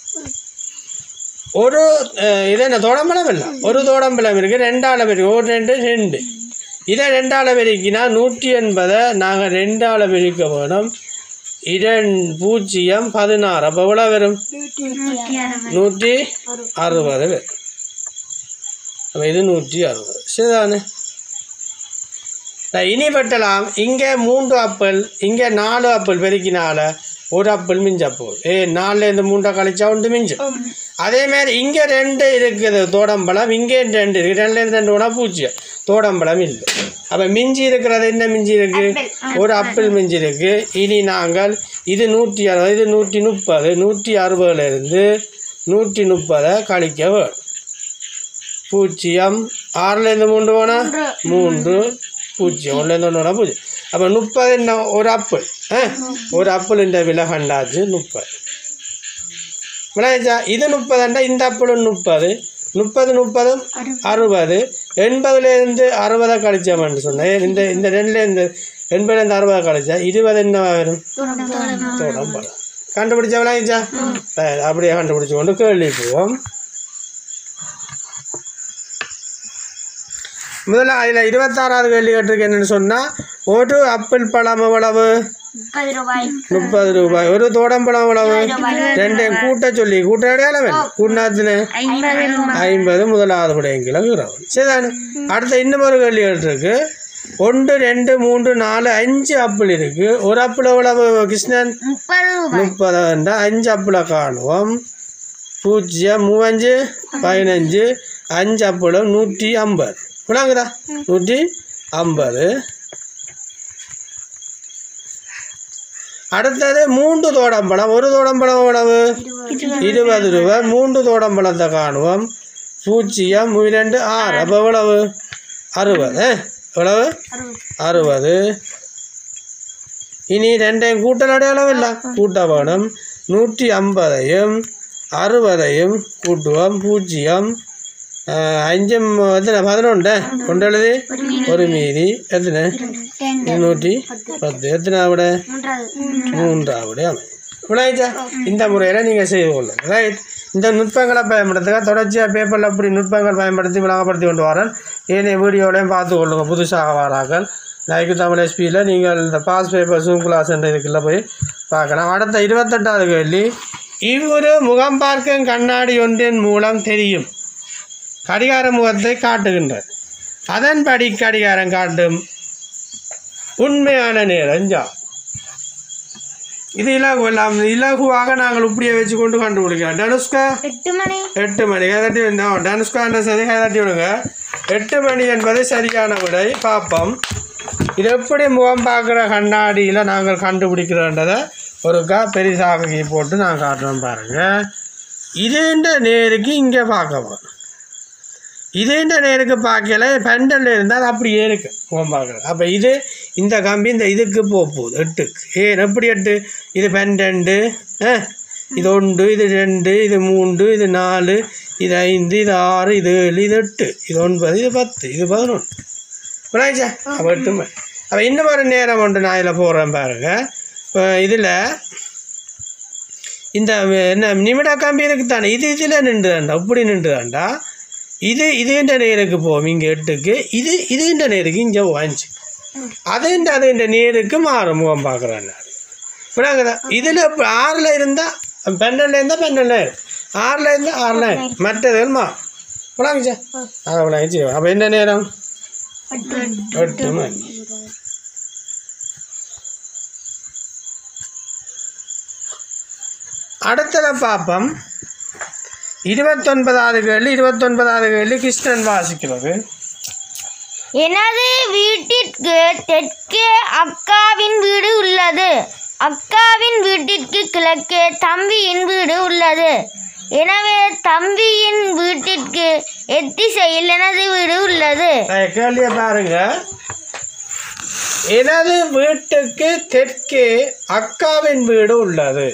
[SPEAKER 1] ஒரு அஹ், இது என்ன தோடம்பழம் இல்லை ஒரு தோடம்பழம் இருக்குது ரெண்டால பெருக்கு ஒரு ரெண்டு ரெண்டு இதை ரெண்டால பெருக்கினா நூற்றி எண்பதை நாங்கள் ரெண்டால பெருக்க வேணும் இரண் பூஜ்ஜியம் பதினாறு அப்போ எவ்வளோ வரும் நூற்றி அறுபது வரும் அப்போ இது நூற்றி அறுபது சரிதானே நான் இனி வெட்டலாம் இங்கே மூன்று ஆப்பிள் இங்கே நாலு ஆப்பிள் பெருக்கினால ஒரு ஆப்பிள் மிஞ்ச போகுது ஏ நாலுலேருந்து மூன்றை கழிச்சா ஒன்று மிஞ்சும் அதே மாதிரி இங்கே ரெண்டு இருக்குது தோடம்பழம் இங்கே ரெண்டு இருக்குது ரெண்டுலேருந்து ரெண்டு ஒன்றா பூஜ்ஜியம் தோடம்பழம் இல்லை அப்போ மிஞ்சி இருக்கிறது என்ன மிஞ்சி இருக்கு ஒரு ஆப்பிள் மிஞ்சி இருக்கு இனி நாங்கள் இது நூற்றி அறுபது இது நூற்றி முப்பது நூற்றி அறுபதுலேருந்து நூற்றி முப்பதை கழிக்க வேணும் பூஜ்ஜியம் ஆறுலேருந்து மூன்று போனால் மூன்று பூஜ்ஜியம் ஒன்றுலேருந்து ஒன்று போனால் பூஜ்ஜியம் அப்போ முப்பது என்ன ஒரு அப்பிள் ஆ ஒரு அப்பிள் இந்த விலை கண்டாச்சு முப்பது விளையாச்சா இது முப்பதுண்டா இந்த அப்பிளும் முப்பது முப்பது முப்பதும் அறுபது எண்பதுலேருந்து அறுபதை கழிச்சோம்னு சொன்னேன் இந்த இந்த ரெண்டுலேருந்து எண்பதுலேருந்து அறுபதை கழிச்சா இருபது என்ன வரும் தோடம் பழம் கண்டுபிடிச்சா விளையாச்சா அப்படியே கண்டுபிடிச்சு கொண்டு கேள்வி போவோம் முதல்ல அதில் இருபத்தாறாவது கேள்வி கேட்டிருக்கு என்னன்னு சொன்னால் ஒரு ஆப்பிள் பழம் எவ்வளவு
[SPEAKER 2] முப்பது ரூபாய்
[SPEAKER 1] முப்பது ரூபாய் ஒரு தோடம்பழம் எவ்வளவு ரெண்டையும் கூட்ட சொல்லி கூட்ட அடையாளம் வேணும் கூட்டினாத்துன்னு
[SPEAKER 2] ஐம்பது
[SPEAKER 1] ஐம்பது முதலாவது படையங்கில கிராம் சரிதானே அடுத்த இன்னும் ஒரு கேள்வி கேட்டிருக்கு ஒன்று ரெண்டு மூன்று நாலு அஞ்சு ஆப்பிள் இருக்கு ஒரு ஆப்பிள் எவ்வளவு கிருஷ்ணன்
[SPEAKER 2] முப்பது ரூபாய்
[SPEAKER 1] முப்பதுண்டா அஞ்சு ஆப்பிளை காணுவோம் பூஜ்ஜியம் மூவஞ்சு பதினஞ்சு அஞ்சு ஆப்பிளும் நூற்றி ஐம்பது விளங்குதா நூற்றி ஐம்பது அடுத்தது மூன்று தோடம்பழம் ஒரு தோடம்பழம் எவ்வளவு இருபது ரூபாய் மூன்று தோடம்பழத்தை காணுவோம் பூஜ்ஜியம் இரண்டு ஆறு அப்போ எவ்வளவு அறுபது எவ்வளவு அறுபது இனி ரெண்டையும் கூட்டல் அடையாளம் இல்லை கூட்ட வேணும் நூற்றி ஐம்பதையும் அறுபதையும் கூட்டுவோம் பூஜ்ஜியம் ஆஹ், அஞ்சும் எத்தனை பதினொன்று கொண்டு எழுதி ஒரு மீதி எத்தனை இருநூற்றி பத்து எத்தனை விட மூன்றாவது அமை விளையாச்சா இந்த முறையில் நீங்கள் செய்து கொள்ளுங்க ரைட் இந்த நுட்பங்களை பயன்படுத்துங்க தொடர்ச்சியாக பேப்பரில் அப்படி நுட்பங்கள் பயன்படுத்தி விளங்கப்படுத்தி கொண்டு வரேன் ஏனைய வீடியோலையும் பார்த்து கொள்ளுங்க புதுசாக வரார்கள் லைக்கு தமிழ் எஸ்பியில் நீங்கள் இந்த பாஸ் பேப்பர் ஜூம் கிளாஸ் என்ற இதுக்குள்ள போய் பார்க்கலாம் அடுத்த இருபத்தெட்டாவது கேள்வி இவ்வொரு முகம் பார்க்கும் கண்ணாடி ஒன்றின் மூலம் தெரியும் கடிகார முகத்தை காட்டுகின்றது அதன்படி கடிகாரம் காட்டும் உண்மையான நேரம் ஜா இது இலகு எல்லாம் இலகுவாக நாங்கள் இப்படியே வச்சு கொண்டு கண்டுபிடிக்கலாம் தனுஷ்கா
[SPEAKER 2] எட்டு மணி
[SPEAKER 1] எட்டு மணி கதட்டி வந்தோம் தனுஷ்காண்ட சரி கதட்டி விடுங்க எட்டு மணி என்பது சரியான விடை பார்ப்போம் இது எப்படி முகம் பார்க்குற கண்ணாடியில் நாங்கள் கண்டுபிடிக்கிறோன்றதை ஒருக்கா பெரிசாகி போட்டு நான் காட்டுறோம் பாருங்கள் இதுன்ற நேருக்கு இங்கே பார்க்க போகிறோம் இதுன்ற நேருக்கு பார்க்கல பெண்டலில் இருந்தால் அப்படியே இருக்கு முகம் பார்க்குறது அப்போ இது இந்த கம்பி இந்த இதுக்கு போக போகுது எட்டுக்கு ஏன் எப்படி எட்டு இது பன்னெண்டு ஆ இது ஒன்று இது ரெண்டு இது மூன்று இது நாலு இது ஐந்து இது ஆறு இது ஏழு இது எட்டு இது ஒன்பது இது பத்து இது பதினொன்று புரியாச்சா அப்போ எட்டு மணி அப்போ இன்னும் ஒரு நேரம் ஒன்று நான் இதில் போடுறேன் பாருங்க இப்போ இதில் இந்த என்ன நிமிட கம்பி இருக்கு தானே இது இதில் நின்றுதாண்டா இப்படி நின்றுதாண்டா இது இதுன்ற நேருக்கு போகும் இங்கே எட்டுக்கு இது இதுன்ற நேருக்கு இங்கே அஞ்சு அதுன்ற அதுன்ற நேருக்கு மாறும் முகம் பார்க்குறேன் நான் புரியாங்கதா இதில் இப்போ ஆறில் இருந்தால் பன்னெண்டில் இருந்தால் பன்னெண்டு ஆறில் இருந்தால் ஆறில் மற்றது மா புரியாங்கச்சா அதை விளாச்சு அப்போ என்ன நேரம் எட்டு மணி அடுத்தத பார்ப்போம் இருபத்தொன்பதாவது கேள்வி இருபத்தொன்பதாவது கேள்வி கிருஷ்ணன் வாசிக்கிறது
[SPEAKER 2] எனது வீட்டிற்கு தெற்கே அக்காவின் வீடு உள்ளது அக்காவின் வீட்டிற்கு கிழக்கே தம்பியின் வீடு உள்ளது எனவே தம்பியின் வீட்டிற்கு எத்திசையில் எனது வீடு உள்ளது
[SPEAKER 1] நான் கேள்வியை பாருங்க எனது வீட்டுக்கு தெற்கே அக்காவின் வீடு உள்ளது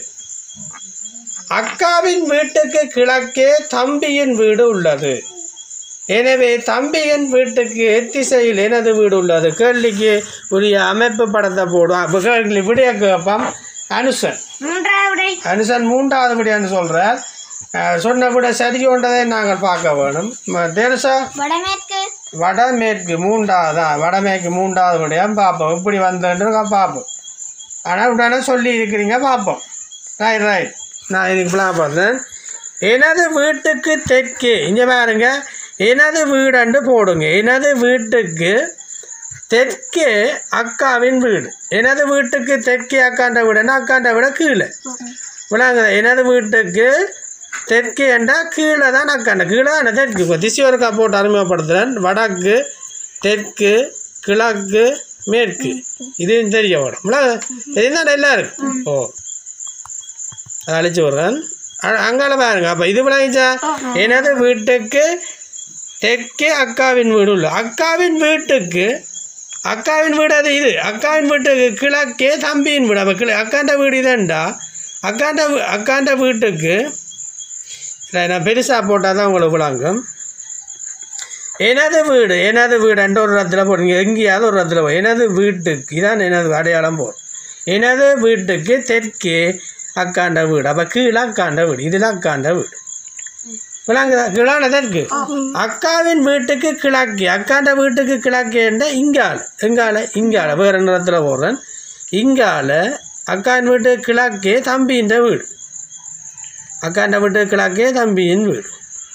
[SPEAKER 1] அக்காவின் வீட்டுக்கு கிழக்கே தம்பியின் வீடு உள்ளது எனவே தம்பியின் வீட்டுக்கு எத்திசையில் எனது வீடு உள்ளது கேள்விக்கு உரிய அமைப்பு படத்தை போடுவோம் அப்போ கேள்வி விடைய கேட்போம் அனுசன்
[SPEAKER 2] மூன்றாவது
[SPEAKER 1] அனுசன் மூன்றாவது விடையான்னு சொல்கிறார் சொன்ன விட சரியொன்றதை நாங்கள் பார்க்க வேணும் ம- தேனுசா
[SPEAKER 2] வடமேற்கு
[SPEAKER 1] வடமேற்கு மூன்றாவது தான் வடமேற்கு மூன்றாவது விடையாக பார்ப்போம் இப்படி வந்துட்டு பார்ப்போம் ஆனால் உடனே சொல்லி இருக்கிறீங்க பார்ப்போம் ரைட் ரைட் நான் இதுக்கு பிளான் பார்த்தேன் எனது வீட்டுக்கு தெற்கே இங்கே பாருங்க எனது வீடண்டு போடுங்க எனது வீட்டுக்கு தெற்கே அக்காவின் வீடு எனது வீட்டுக்கு தெற்கே அக்காண்ட வீடுன்னா அக்காண்ட விட கீழே விளாங்க எனது வீட்டுக்கு தெற்கு என்றால் கீழே தான் அக்காண்ட கீழே தான் தெற்கு இப்போ திசையோருக்கா போட்டு அறிமுகப்படுத்துகிறேன் வடக்கு தெற்கு கிழக்கு மேற்கு இதுவும் தெரிய வரும் தெரியுதான் எல்லாம் இருக்கு ஓ அதை அழிச்சு விட்றேன் அ- அங்கால பாருங்க அப்போ இது விளங்கிச்சா எனது வீட்டுக்கு தெற்கே அக்காவின் வீடு உள்ள அக்காவின் வீட்டுக்கு அக்காவின் வீடு அது இது அக்காவின் வீட்டுக்கு கிழக்கே தம்பியின் வீடு அப்போ கிள அக்காண்ட வீடு இதண்டா அக்காண்ட வீ- அக்காண்ட வீட்டுக்கு இல்லை, நான் பெருசாக போட்டால் தான் உங்களுக்கு விளங்கும் எனது வீடு எனது வீடுன்ற ஒரு இடத்துல போடுங்க எங்கேயாவது ஒரு இடத்துல போ எனது வீட்டுக்கு இதான் எனது அடையாளம் போடும் எனது வீட்டுக்கு தெற்கே அக்காண்ட வீடு அப்போ கீழே அக்காண்ட வீடு இதில் அக்காண்ட வீடு விளங்குதா கிழான தெற்கு அக்காவின் வீட்டுக்கு கிழக்கு அக்காண்ட வீட்டுக்கு கிழக்கேண்ட இங்கால எங்கால இங்கால வேறு நிறத்தில் போடுறேன் இங்கால அக்காவின் வீட்டுக்கு கிழக்கே தம்பின்ற வீடு அக்காண்ட வீட்டுக்கு கிழக்கே தம்பியின் வீடு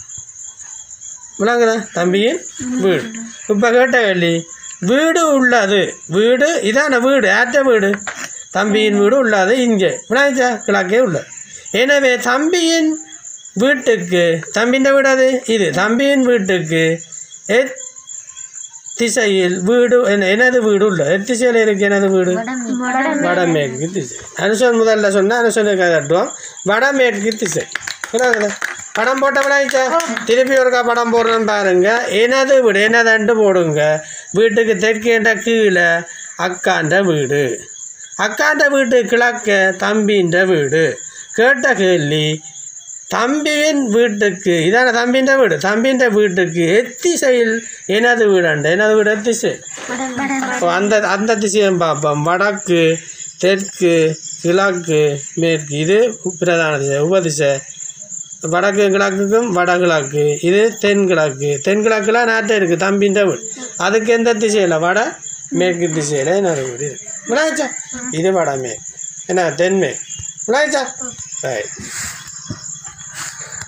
[SPEAKER 1] விளங்குதா தம்பியின் வீடு இப்போ கேட்ட கேள்வி வீடு உள்ளது வீடு இதான வீடு ஆற்ற வீடு தம்பியின் வீடு உள்ளது இங்கே விளங்குச்சா கிழக்கே உள்ளது எனவே தம்பியின் வீட்டுக்கு தம்பியின் வீடு அது இது தம்பியின் வீட்டுக்கு எத் திசையில் வீடு என்ன எனது வீடு உள்ள எத்திசையில் இருக்கு எனது வீடு வடமேற்கு திசை அனுசன் முதல்ல சொன்னால் அனுசனுக்கு கட்டுவோம் வடமேற்கு திசை புரியுதுங்களா? படம் போட்ட விடாச்சா திருப்பி ஒருக்கா படம் போடுறேன்னு பாருங்க எனது வீடு எனதண்டு போடுங்க வீட்டுக்கு தெற்கேண்ட கீழே அக்காண்ட வீடு அக்காண்ட வீட்டு கிழக்க தம்பின்ற வீடு கேட்ட கேள்வி தம்பியின் வீட்டுக்கு இதான தம்பின்ற வீடு தம்பின்ற வீட்டுக்கு எத்திசையில் எனது வீடாண்ட எனது வீடு எத்திசை அப்போ அந்த அந்த திசையும் பார்ப்போம் வடக்கு தெற்கு கிழக்கு மேற்கு இது பிரதான திசை உபதிசை வடக்கு கிழக்குக்கும் வடகிழக்கு இது தென்கிழக்கு தென்கிழக்குல நாட்டை இருக்குது தம்பின்ற வீடு அதுக்கு எந்த திசையில் வட மேற்கு திசையில் என்னது வீடு இருக்கு விளையாச்சா இது வடமேற்கு என்ன தென்மேற்கு விளையாச்சா ரைட்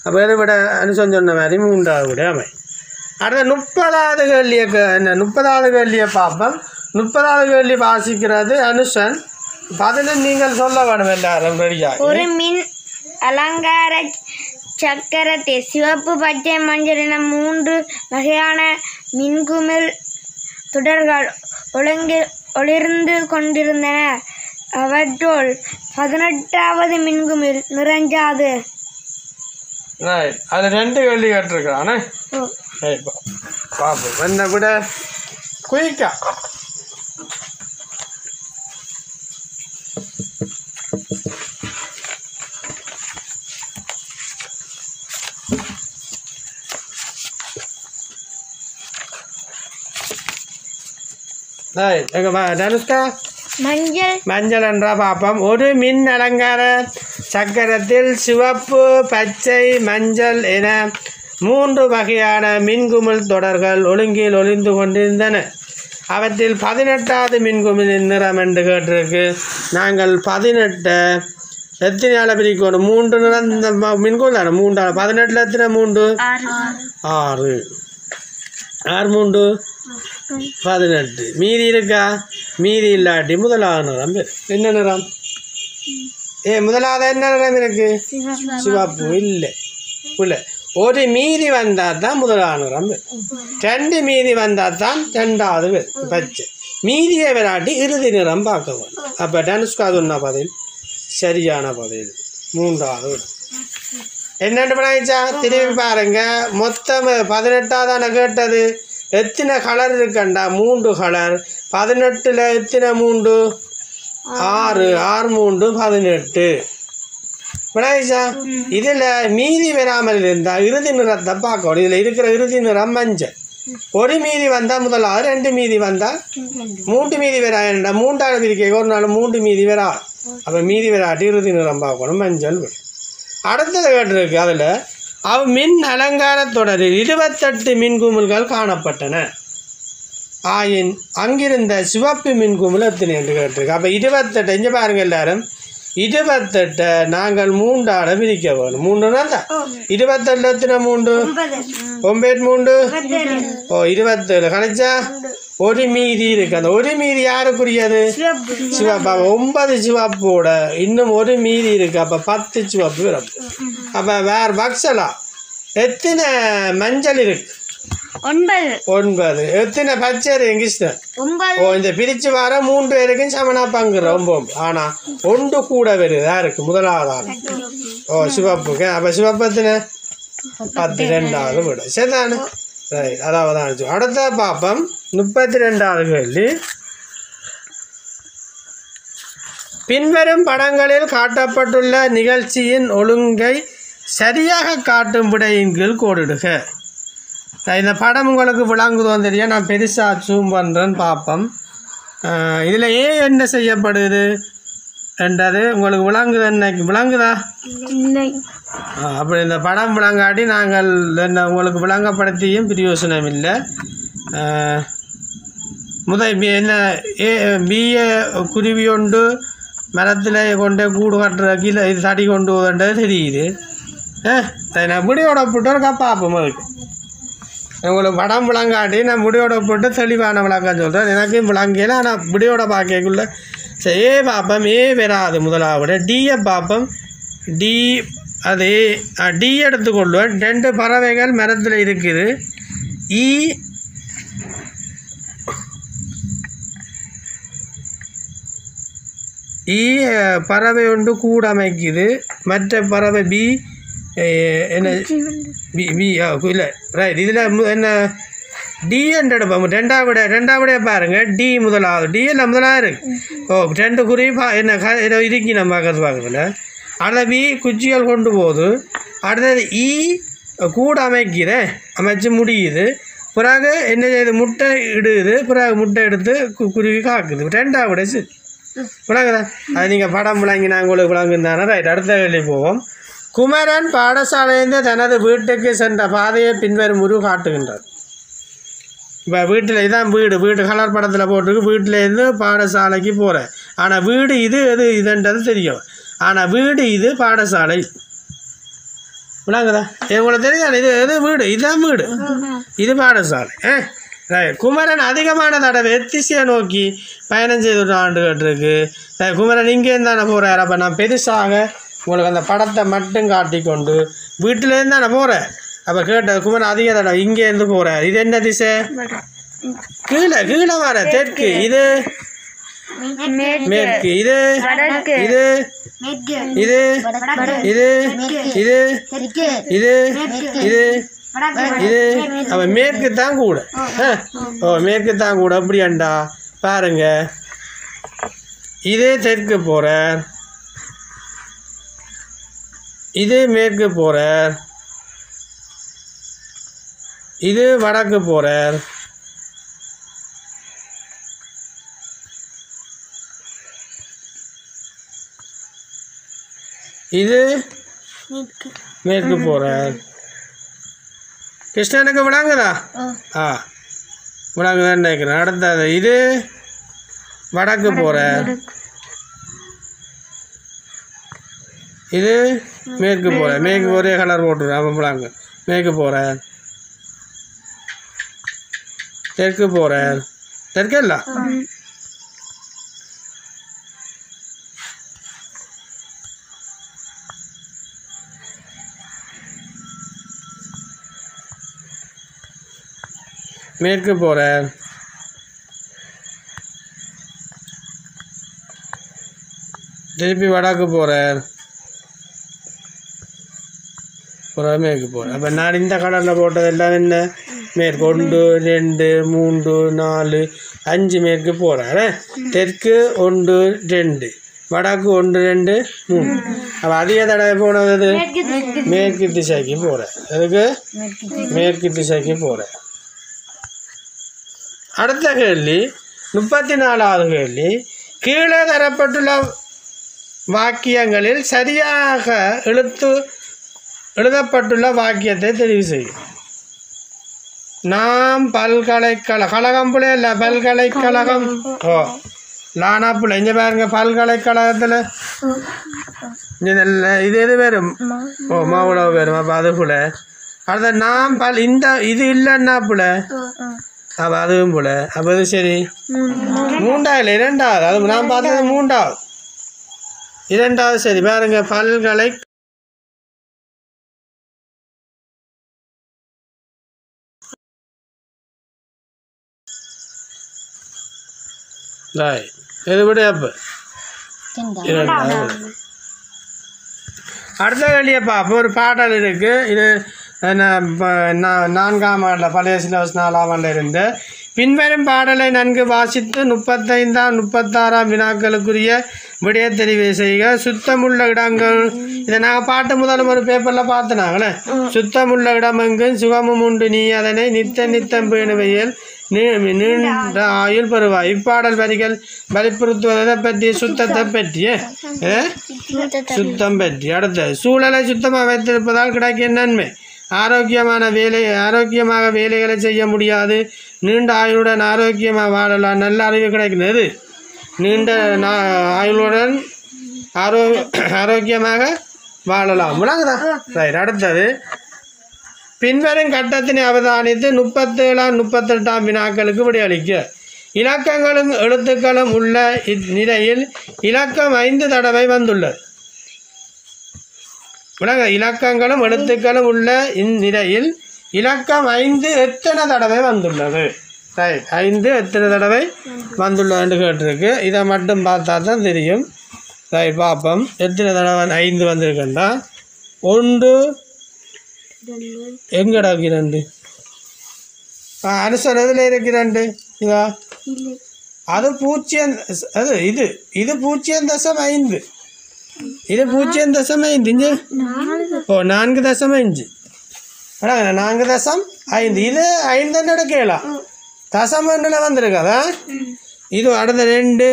[SPEAKER 1] அப்போ எதை விட அனுசம் சொன்ன மாதிரி மூன்றாவது விட அமை அடுத்த முப்பதாவது கேள்வியை க- என்ன முப்பதாவது கேள்வியை பார்ப்போம் முப்பதாவது கேள்வி வாசிக்கிறது அனுஷன் பதினு நீங்கள் சொல்ல வேணும் எல்லாரும் ரெடியாக
[SPEAKER 2] ஒரு மின் அலங்கார சக்கரத்தில் சிவப்பு பச்சை மஞ்சள் என மூன்று வகையான மின்குமிழ் தொடர்கள் ஒழுங்கு ஒளிர்ந்து கொண்டிருந்தன அவற்றுள் பதினெட்டாவது மின்குமிழ் நிறைஞ்சாது
[SPEAKER 1] ரைட் அதில் ரெண்டு கேள்வி கேட்டிருக்கிறானே
[SPEAKER 2] ஓ,
[SPEAKER 1] ரைட் பா பார்ப்போம் என்ன விட குயிக்கா ரைட் எங்க வா தனுஷ்கா
[SPEAKER 2] மஞ்சள்
[SPEAKER 1] மஞ்சள் என்ற பாப்பம் ஒரு மின் அலங்கார சக்கரத்தில் சிவப்பு பச்சை மஞ்சள் என மூன்று வகையான மின்குமிழ் தொடர்கள் ஒழுங்கில் ஒளிந்து கொண்டிருந்தன அவற்றில் பதினெட்டாவது மின்குமிழின் நிறம் என்று கேட்டிருக்கு நாங்கள் பதினெட்டு எத்தனை ஆளை பிரிக்கணும் மூன்று நிறம் இந்த ம- மின்குமிழ் தானே மூன்று ஆள் பதினெட்டில் எத்தனை மூன்று ஆறு ஆறு மூன்று பதினெட்டு மீதி இருக்கா மீதி இல்லாட்டி முதலாவது நிறம் பேர் என்ன நிறம் ஏ முதலாவது என்ன நிறம் இருக்கு சிவப்பு இல்லை இல்லை ஒரு மீதி வந்தால் தான் முதலாவது நிறம் பேர் ரெண்டு மீதி வந்தால் தான் ரெண்டாவது பேர் பச்சை மீதியை விராட்டி இறுதி நிறம் பார்க்க வேணும் அப்போ டனுஷ்கா சொன்ன பதில் சரியான பதில் மூன்றாவது விட என்னென்னு பண்ணாச்சா திரும்பி பாருங்க மொத்தம் பதினெட்டாவது கேட்டது எத்தனை கலர் இருக்கண்டா மூன்று கலர் பதினெட்டில் எத்தனை மூன்று ஆறு ஆறு மூன்று பதினெட்டு விடாயிச்சா இதில் மீதி வராமல் இருந்தால் இறுதி நிறத்தை பார்க்கணும் இதில் இருக்கிற இறுதி நிறம் மஞ்சள் ஒரு மீதி வந்தால் முதலாவது ரெண்டு மீதி வந்தால் மூன்று மீதி வராண்டா மூன்றாவது பிரிக்க ஒரு நாள் மூன்று மீதி வரா அப்போ மீதி வராட்டி இறுதி நிறம் பார்க்கணும் மஞ்சள் விடும் அடுத்தது கேட்டிருக்கு அதில் அவ் மின் அலங்காரத் தொடரில் இருபத்தெட்டு மின்குமிழ்கள் காணப்பட்டன ஆயின் அங்கிருந்த சிவப்பு மின்குமிழ் எத்தனை என்று கேட்டிருக்கு அப்போ இருபத்தெட்டு இங்கே பாருங்க எல்லாரும் இருபத்தெட்டை நாங்கள் மூன்றாட பிரிக்க வேணும் மூன்றுனா தான் இருபத்தெட்டு எத்தனை மூன்று ஒன்பது மூன்று ஓ இருபத்தேழு கணிச்சா ஒரு மீதி இருக்கு அந்த ஒரு மீதி யாருக்குரியது சிவப்பு அப்ப ஒன்பது சிவப்போட இன்னும் ஒரு மீதி இருக்கு அப்ப பத்து சிவப்பு வரும் அப்ப வேற பக்ஸலா எத்தனை மஞ்சள் இருக்கு
[SPEAKER 2] ஒன்பது
[SPEAKER 1] ஒன்பது எத்தனை பச்சை இருக்கு கிருஷ்ணன்
[SPEAKER 2] ஒன்பது
[SPEAKER 1] ஓ இந்த பிரிச்சு வர மூன்று பேருக்கும் சமனா பங்கு ரொம்ப ஆனா ஒன்று கூட வருதா இருக்கு முதலாவது ஆள் ஓ சிவப்புக்கு அப்ப சிவப்பு எத்தனை பத்து ரெண்டாவது விட சரிதானே ரைட் அதாவது அடிச்சு அடுத்த பாப்பம் முப்பத்தி ரெண்டாவது கேள்வி பின்வரும் படங்களில் காட்டப்பட்டுள்ள நிகழ்ச்சியின் ஒழுங்கை சரியாக காட்டும் விடையின் கீழ் கோடிடுக நான் இந்த படம் உங்களுக்கு விளங்குதோன்னு தெரியும் நான் பெருசாக ஜூம் பண்ணுறேன்னு பார்ப்போம் இதில் ஏன் என்ன செய்யப்படுது என்றது உங்களுக்கு விளங்குது என்னைக்கு விளங்குதா
[SPEAKER 2] இல்லை
[SPEAKER 1] ஆ, அப்படி இந்த படம் விளங்காட்டி நாங்கள் என்ன உங்களுக்கு விளங்கப்படுத்தியும் பிரயோசனம் இல்லை ஆ, முத பி- என்ன ஏ பிஏ குருவி கொண்டு மரத்தில் கொண்டு கூடு கட்டுற கீழே இது தடி கொண்டு போதுன்றது தெரியுது ஆ சரி, நான் முடியோட போட்டு இருக்கா பார்ப்போம் அதுக்கு உங்களுக்கு படம் விளங்காட்டி நான் முடியோட போட்டு தெளிவான விளக்கம் சொல்கிறேன் எனக்கும் விளங்கல ஆனால் முடியோட பார்க்கக்குள்ள சரி ஏ பார்ப்போம் ஏ வராது முதலாவது டியை பார்ப்போம் டி அது ஆ, டி எடுத்துக்கொள்வேன் ரெண்டு பறவைகள் மரத்தில் இருக்குது இ ஈ அஹ், பறவை ஒன்று கூடு அமைக்குது மற்ற பறவை பி அஹ், என்ன பி பி ஆ இல்லை ரைட் இதில் என்ன டி என்று எடுப்போம் ரெண்டாவது ரெண்டாவது பாருங்க டி முதலாவது டி இல்லை முதலாவது இருக்கு ஓ ரெண்டு குறி பா என்ன க ஏதோ இருக்கு நம்ம பார்க்கறது பார்க்கறதுல அதில் பி குச்சிகள் கொண்டு போகுது அடுத்தது இ கூடு அமைக்குதே அமைச்சு முடியுது பிறகு என்ன செய்யுது முட்டை இடுது பிறகு முட்டை எடுத்து கு- குருவி காக்குது ரெண்டாவது சரி விளங்குதா அது நீங்கள் படம் விளங்கி நாங்கள் உங்களுக்கு விளங்குந்தானே ரைட் அடுத்த கேள்வி போவோம் குமரன் பாடசாலையிலிருந்து தனது வீட்டுக்கு சென்ற பாதையை பின்வரும் உரு காட்டுகின்றார் இப்போ வீட்டில் இதான் வீடு வீடு கலர் படத்தில் போட்டிருக்கு வீட்டிலேருந்து பாடசாலைக்கு போகிறேன் ஆனால் வீடு இது எது இதுன்றது தெரியும் ஆனால் வீடு இது பாடசாலை விளங்குதா இது உங்களுக்கு தெரியாது இது இது வீடு இதுதான் வீடு இது பாடசாலை ஆ ரைட் குமரன் அதிகமான தடவை எத்திசையை நோக்கி பயணம் செய்து ஆண்டுகிட்டு ரைட் குமரன் இங்கேருந்து தானே போகிறார் அப்போ நான் பெருசாக உங்களுக்கு அந்த படத்தை மட்டும் காட்டிக்கொண்டு வீட்டிலேருந்து தானே போகிறேன் அப்போ கேட்ட குமரன் அதிக தடவை இங்கேருந்து போகிறார் இது என்ன திசை கீழே கீழே வர தெற்கு இது மேற்கு இது இது இது இது இது இது இது இது அவன் மேற்கு தான் கூட ஆ. ஓ மேற்கு தான் கூட அப்படியாண்டா பாருங்க இதே தெற்கு போகிறார் இது மேற்கு போகிறார் இது வடக்கு போகிறார் இது மேற்கு போகிறார் கிருஷ்ணனுக்கு விடாங்குதா ஆ விடாங்குதான்னு நினைக்கிறேன் அடுத்தது இது வடக்கு போகிறார் இது மேற்கு போகிறார் மேற்கு ஒரே கலர் போட்டுருவேன் அவன் விடாங்க மேற்கு போகிறார் தெற்கு போகிறார் தெற்கு இல்லை மேற்கு போகிறார் திருப்பி வடக்கு போகிறார் அப்புறம் மேற்கு போகிறார் அப்போ நான் இந்த கடலில் போட்டது எல்லாம் என்ன மேற்கு ஒன்று ரெண்டு மூன்று நாலு அஞ்சு மேற்கு போகிறாரு தெற்கு ஒன்று ரெண்டு வடக்கு ஒன்று ரெண்டு மூணு அப்போ அதிக தடவை போனது மேற்கு திசைக்கு போகிறேன் அதுக்கு மேற்கு திசைக்கு போகிறேன் அடுத்த கேள்வி முப்பத்தி நாலாவது கேள்வி கீழே தரப்பட்டுள்ள வாக்கியங்களில் சரியாக எழுத்து எழுதப்பட்டுள்ள வாக்கியத்தை தெரிவு செய்யும் நாம் பல்கலைக்கழக கழகம் புள்ள இல்லை பல்கலைக்கழகம் ஓ லானா புள்ள இங்கே பாருங்க பல்கலைக்கழகத்தில் இதில் இது எது வரும் ஓ மாவுளவு வரும் அப்போ அது புல அடுத்த நாம் பல் இந்த இது இல்லைன்னா புல அப்போ அதுவும் போல அப்போ அது சரி மூண்டாவது இல்லை இரண்டாவது அது நான் பார்த்தது மூன்றாவது இரண்டாவது சரி பாருங்க பல்கலை டாய் இது விட அப்போ இரண்டாவது அடுத்த கேள்வியை பார்ப்போம் ஒரு பாடல் இருக்குது இது என்ன, ப- நா- நான்காம் ஆண்டில் பழைய சிலபஸ் நாலாம் ஆண்டில் இருந்து பின்வரும் பாடலை நன்கு வாசித்து முப்பத்தைந்தாம் முப்பத்தாறாம் வினாக்களுக்குரிய விடைய தெரிவு செய்க சுத்தமுள்ள இடங்கள் இதை நாங்கள் பாட்டு முதல்ல ஒரு பேப்பரில் பார்த்துனாங்களே சுத்தமுள்ள இடம் எங்கும் சுகமும் உண்டு நீ அதனை நித்த நித்தம் பேணுவையில் நீ- நீண்ட ஆயுள் பெறுவாய் இப்பாடல் வரிகள் வலியுறுத்துவதை பற்றி சுத்தத்தை பற்றிய ஏ? சுத்தம் பற்றி அடுத்தது சூழலை சுத்தமாக வைத்திருப்பதால் கிடைக்கும் நன்மை ஆரோக்கியமான வேலை ஆரோக்கியமாக வேலைகளை செய்ய முடியாது நீண்ட ஆயுளுடன் ஆரோக்கியமாக வாழலாம் நல்ல அறிவு கிடைக்கிறது நீண்ட நா- ஆயுளுடன் ஆரோ ஆரோக்கியமாக வாழலாம் விளங்குதா ரைட் அடுத்தது பின்வரும் கட்டத்தினை அவதானித்து முப்பத்தேழாம் முப்பத்தெட்டாம் வினாக்களுக்கு விடையளிக்க இலக்கங்களும் எழுத்துக்களும் உள்ள இந்நிலையில் இலக்கம் ஐந்து தடவை வந்துள்ளது விளங்க இலக்கங்களும் எழுத்துக்களும் உள்ள இந்நிலையில் இலக்கம் ஐந்து எத்தனை தடவை வந்துள்ளது ரைட் ஐந்து எத்தனை தடவை வந்துள்ளதுன்னு கேட்டிருக்கு இதை மட்டும் பார்த்தா தான் தெரியும் ரைட் பார்ப்போம் எத்தனை தடவை ஐந்து வந்திருக்குன்னா ஒன்று எங்கடா இரண்டு அனுசர் எதில் இருக்கு ரெண்டு இதா அது பூஜ்ஜியம் அது இது இது பூஜ்ஜியம் தசம் ஐந்து இது பூஜ்ஜியம் தசம் ஐந்து இஞ்சு ஓ நான்கு தசம் அஞ்சு அடா நான்கு தசம் ஐந்து இது ஐந்து எடுக்கலாம் தசம் ரெண்டில் வந்திருக்காதா இது அடுத்த ரெண்டு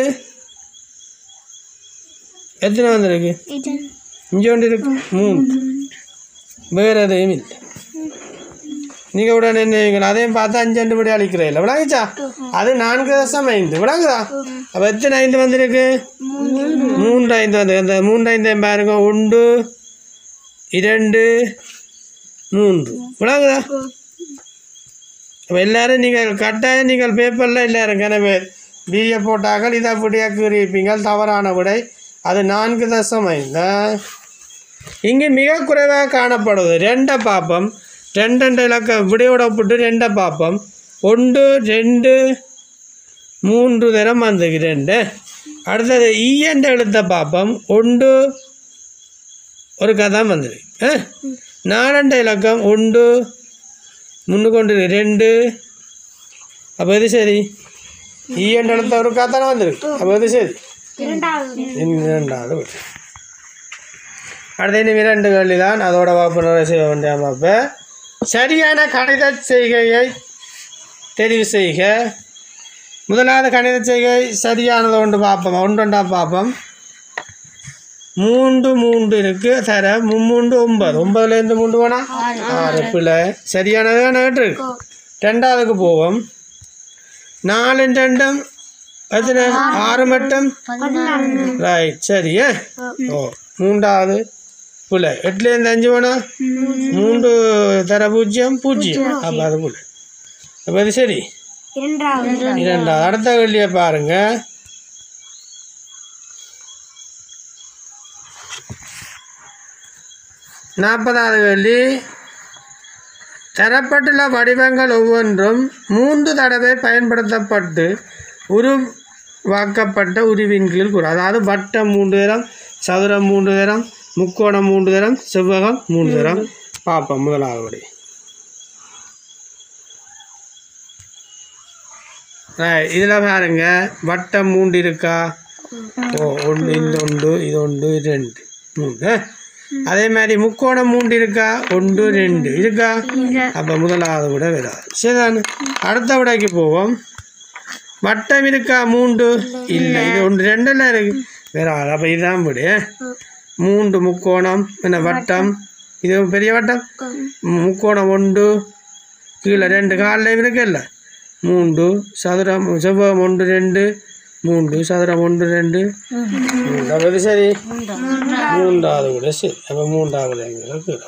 [SPEAKER 1] எத்தனை வந்திருக்கு இங்கே ஒன்று இருக்கு மூணு வேறு எதையும் இல்லை நீங்கள் உடனே என்ன அதையும் பார்த்து அஞ்சு ரெண்டு படி அழிக்கிறீல்ல விளங்குச்சா அது நான்கு தசம் ஐந்து விளங்குதா அப்போ எத்தனை ஐந்து வந்திருக்கு மூன்று ஐந்து வந்து அந்த மூன்று ஐந்து பாருங்க ஒன்று இரண்டு மூன்று விளங்குதா அப்போ எல்லாரும் நீங்கள் கட்டாயம் நீங்கள் பேப்பரில் எல்லாரும் எனவே பிஏ போட்டார்கள் இதை அப்படியாக கூறியிருப்பீங்கள் தவறான விடை அது நான்கு தசம் ஐந்து இங்கே மிக குறைவாக காணப்படுது ரெண்டை பார்ப்போம் ரெண்டு ரெண்டு இலக்க விடையோட ஒப்பிட்டு ரெண்டை பார்ப்போம் ஒன்று ரெண்டு மூன்று தரம் வந்துக்கு ரெண்டு அடுத்தது ஈ என்ற எழுத்தை பார்ப்போம் ஒன்று ஒரு கதை வந்துருக்கு நாலண்ட இலக்கம் ஒன்று முன்னுக்கொண்டு ரெண்டு அப்போ எது சரி ஈ என்ற எழுத்த ஒரு கதை வந்திருக்கு அப்போ எது சரி இரண்டாவது விடை அடுத்து இன்னும் இரண்டு கேள்வி தான் அதோட வகுப்பு நிறைவு செய்ய வேண்டிய அமைப்பு சரியான கணித செய்கையை தெரிவு செய்க முதலாவது கணித செய்கை சரியானது ஒன்று பார்ப்போம் ஒன்றொண்டா பார்ப்போம் மூன்று மூன்று இருக்கு தர மும்மூன்று ஒன்பது ஒன்பதுலேருந்து மூன்று போனா ஆறு பிள்ளை சரியானது கேட்டு ரெண்டாவதுக்கு போவோம் நாலு ரெண்டும் எத்தனை ஆறு மட்டும் ரைட் சரியா ஓ மூன்றாவது புலை எட்டுலேருந்து அஞ்சு போனா மூன்று தர பூஜ்ஜியம் பூஜ்ஜியம் அப்போ அது புலை அப்போ அது சரி இரண்டாவது அடுத்த கேள்வியை பாருங்க நாற்பதாவது கேள்வி தரப்பட்டுள்ள வடிவங்கள் ஒவ்வொன்றும் மூன்று தடவை பயன்படுத்தப்பட்டு உருவாக்கப்பட்ட உருவின் கீழ் கூறு அதாவது வட்டம் மூன்று தரம் சதுரம் மூன்று தரம் முக்கோணம் மூன்று தரம் செவ்வகம் மூன்று தரம் பார்ப்போம் முதலாவது விடை. Right, இதில் பாருங்க வட்டம் மூன்று இருக்கா ஓ ஒன்று இந்த ஒன்று இது ஒன்று இது ரெண்டு மூணு அதே மாதிரி முக்கோணம் மூன்று இருக்கா ஒன்று ரெண்டு இருக்கா அப்போ முதலாவது விட வராது சரிதானே அடுத்த விடைக்கு போவோம் வட்டம் இருக்கா மூன்று இல்லை இது ஒன்று ரெண்டில் இருக்கு வராது அப்போ இதுதான் விடு மூன்று முக்கோணம் என்ன வட்டம் இது பெரிய வட்டம் முக்கோணம் ஒன்று கீழே ரெண்டு காலில் இருக்குல்ல மூன்று சதுரம் செவ்வகம் ஒன்று ரெண்டு மூன்று சதுரம் ஒன்று ரெண்டு மூன்று அப்போ இது சரி மூன்றாவது கூட சரி அப்போ மூன்றாவது கீழே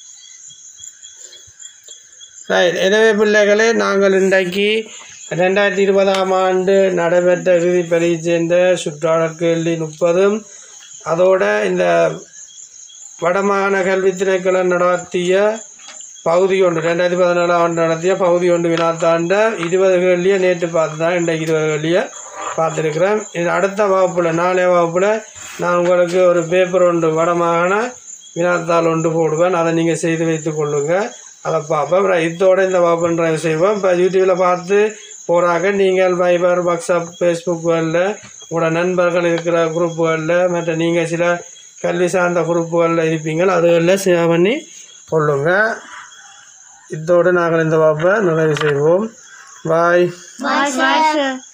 [SPEAKER 1] ரைட் எனவே பிள்ளைகளே நாங்கள் இன்றைக்கு ரெண்டாயிரத்தி இருபதாம் ஆண்டு நடைபெற்ற இறுதி பரீட்சைந்த சுற்றாடல் கேள்வி முப்பதும் அதோட இந்த வடமாகாண கல்வி திணைக்களம் நடத்திய பகுதி ஒன்று ரெண்டாயிரத்தி பதினேழாம் ஆண்டு நடத்திய பகுதி ஒன்று வினாத்தாண்ட இருபது கேள்வியை நேற்று பார்த்து தான் இன்றைக்கு இருபது கேள்வியை பார்த்துருக்குறேன் இது அடுத்த வகுப்பில் நாளைய வகுப்பில் நான் உங்களுக்கு ஒரு பேப்பர் ஒன்று வடமாகாண வினாத்தாள் ஒன்று போடுவேன் அதை நீங்கள் செய்து வைத்து கொள்ளுங்கள் அதை பார்ப்பேன் அப்புறம் இதோட இந்த வகுப்பு நிறைவு செய்வோம் இப்போ யூடியூப்பில் பார்த்து போகிறாங்க நீங்கள் வைபர் வாட்ஸ்அப் ஃபேஸ்புக்குகளில் உங்களோட நண்பர்கள் இருக்கிற குரூப்புகளில் மற்ற நீங்கள் சில கல்வி சார்ந்த குரூப்புகளில் இருப்பீங்கள் அதுகளில் சேவ் பண்ணி கொள்ளுங்கள் இதோடு நாங்கள் இந்த வகுப்பை நிறைவு செய்வோம் பாய்
[SPEAKER 2] Bye, bye, sir.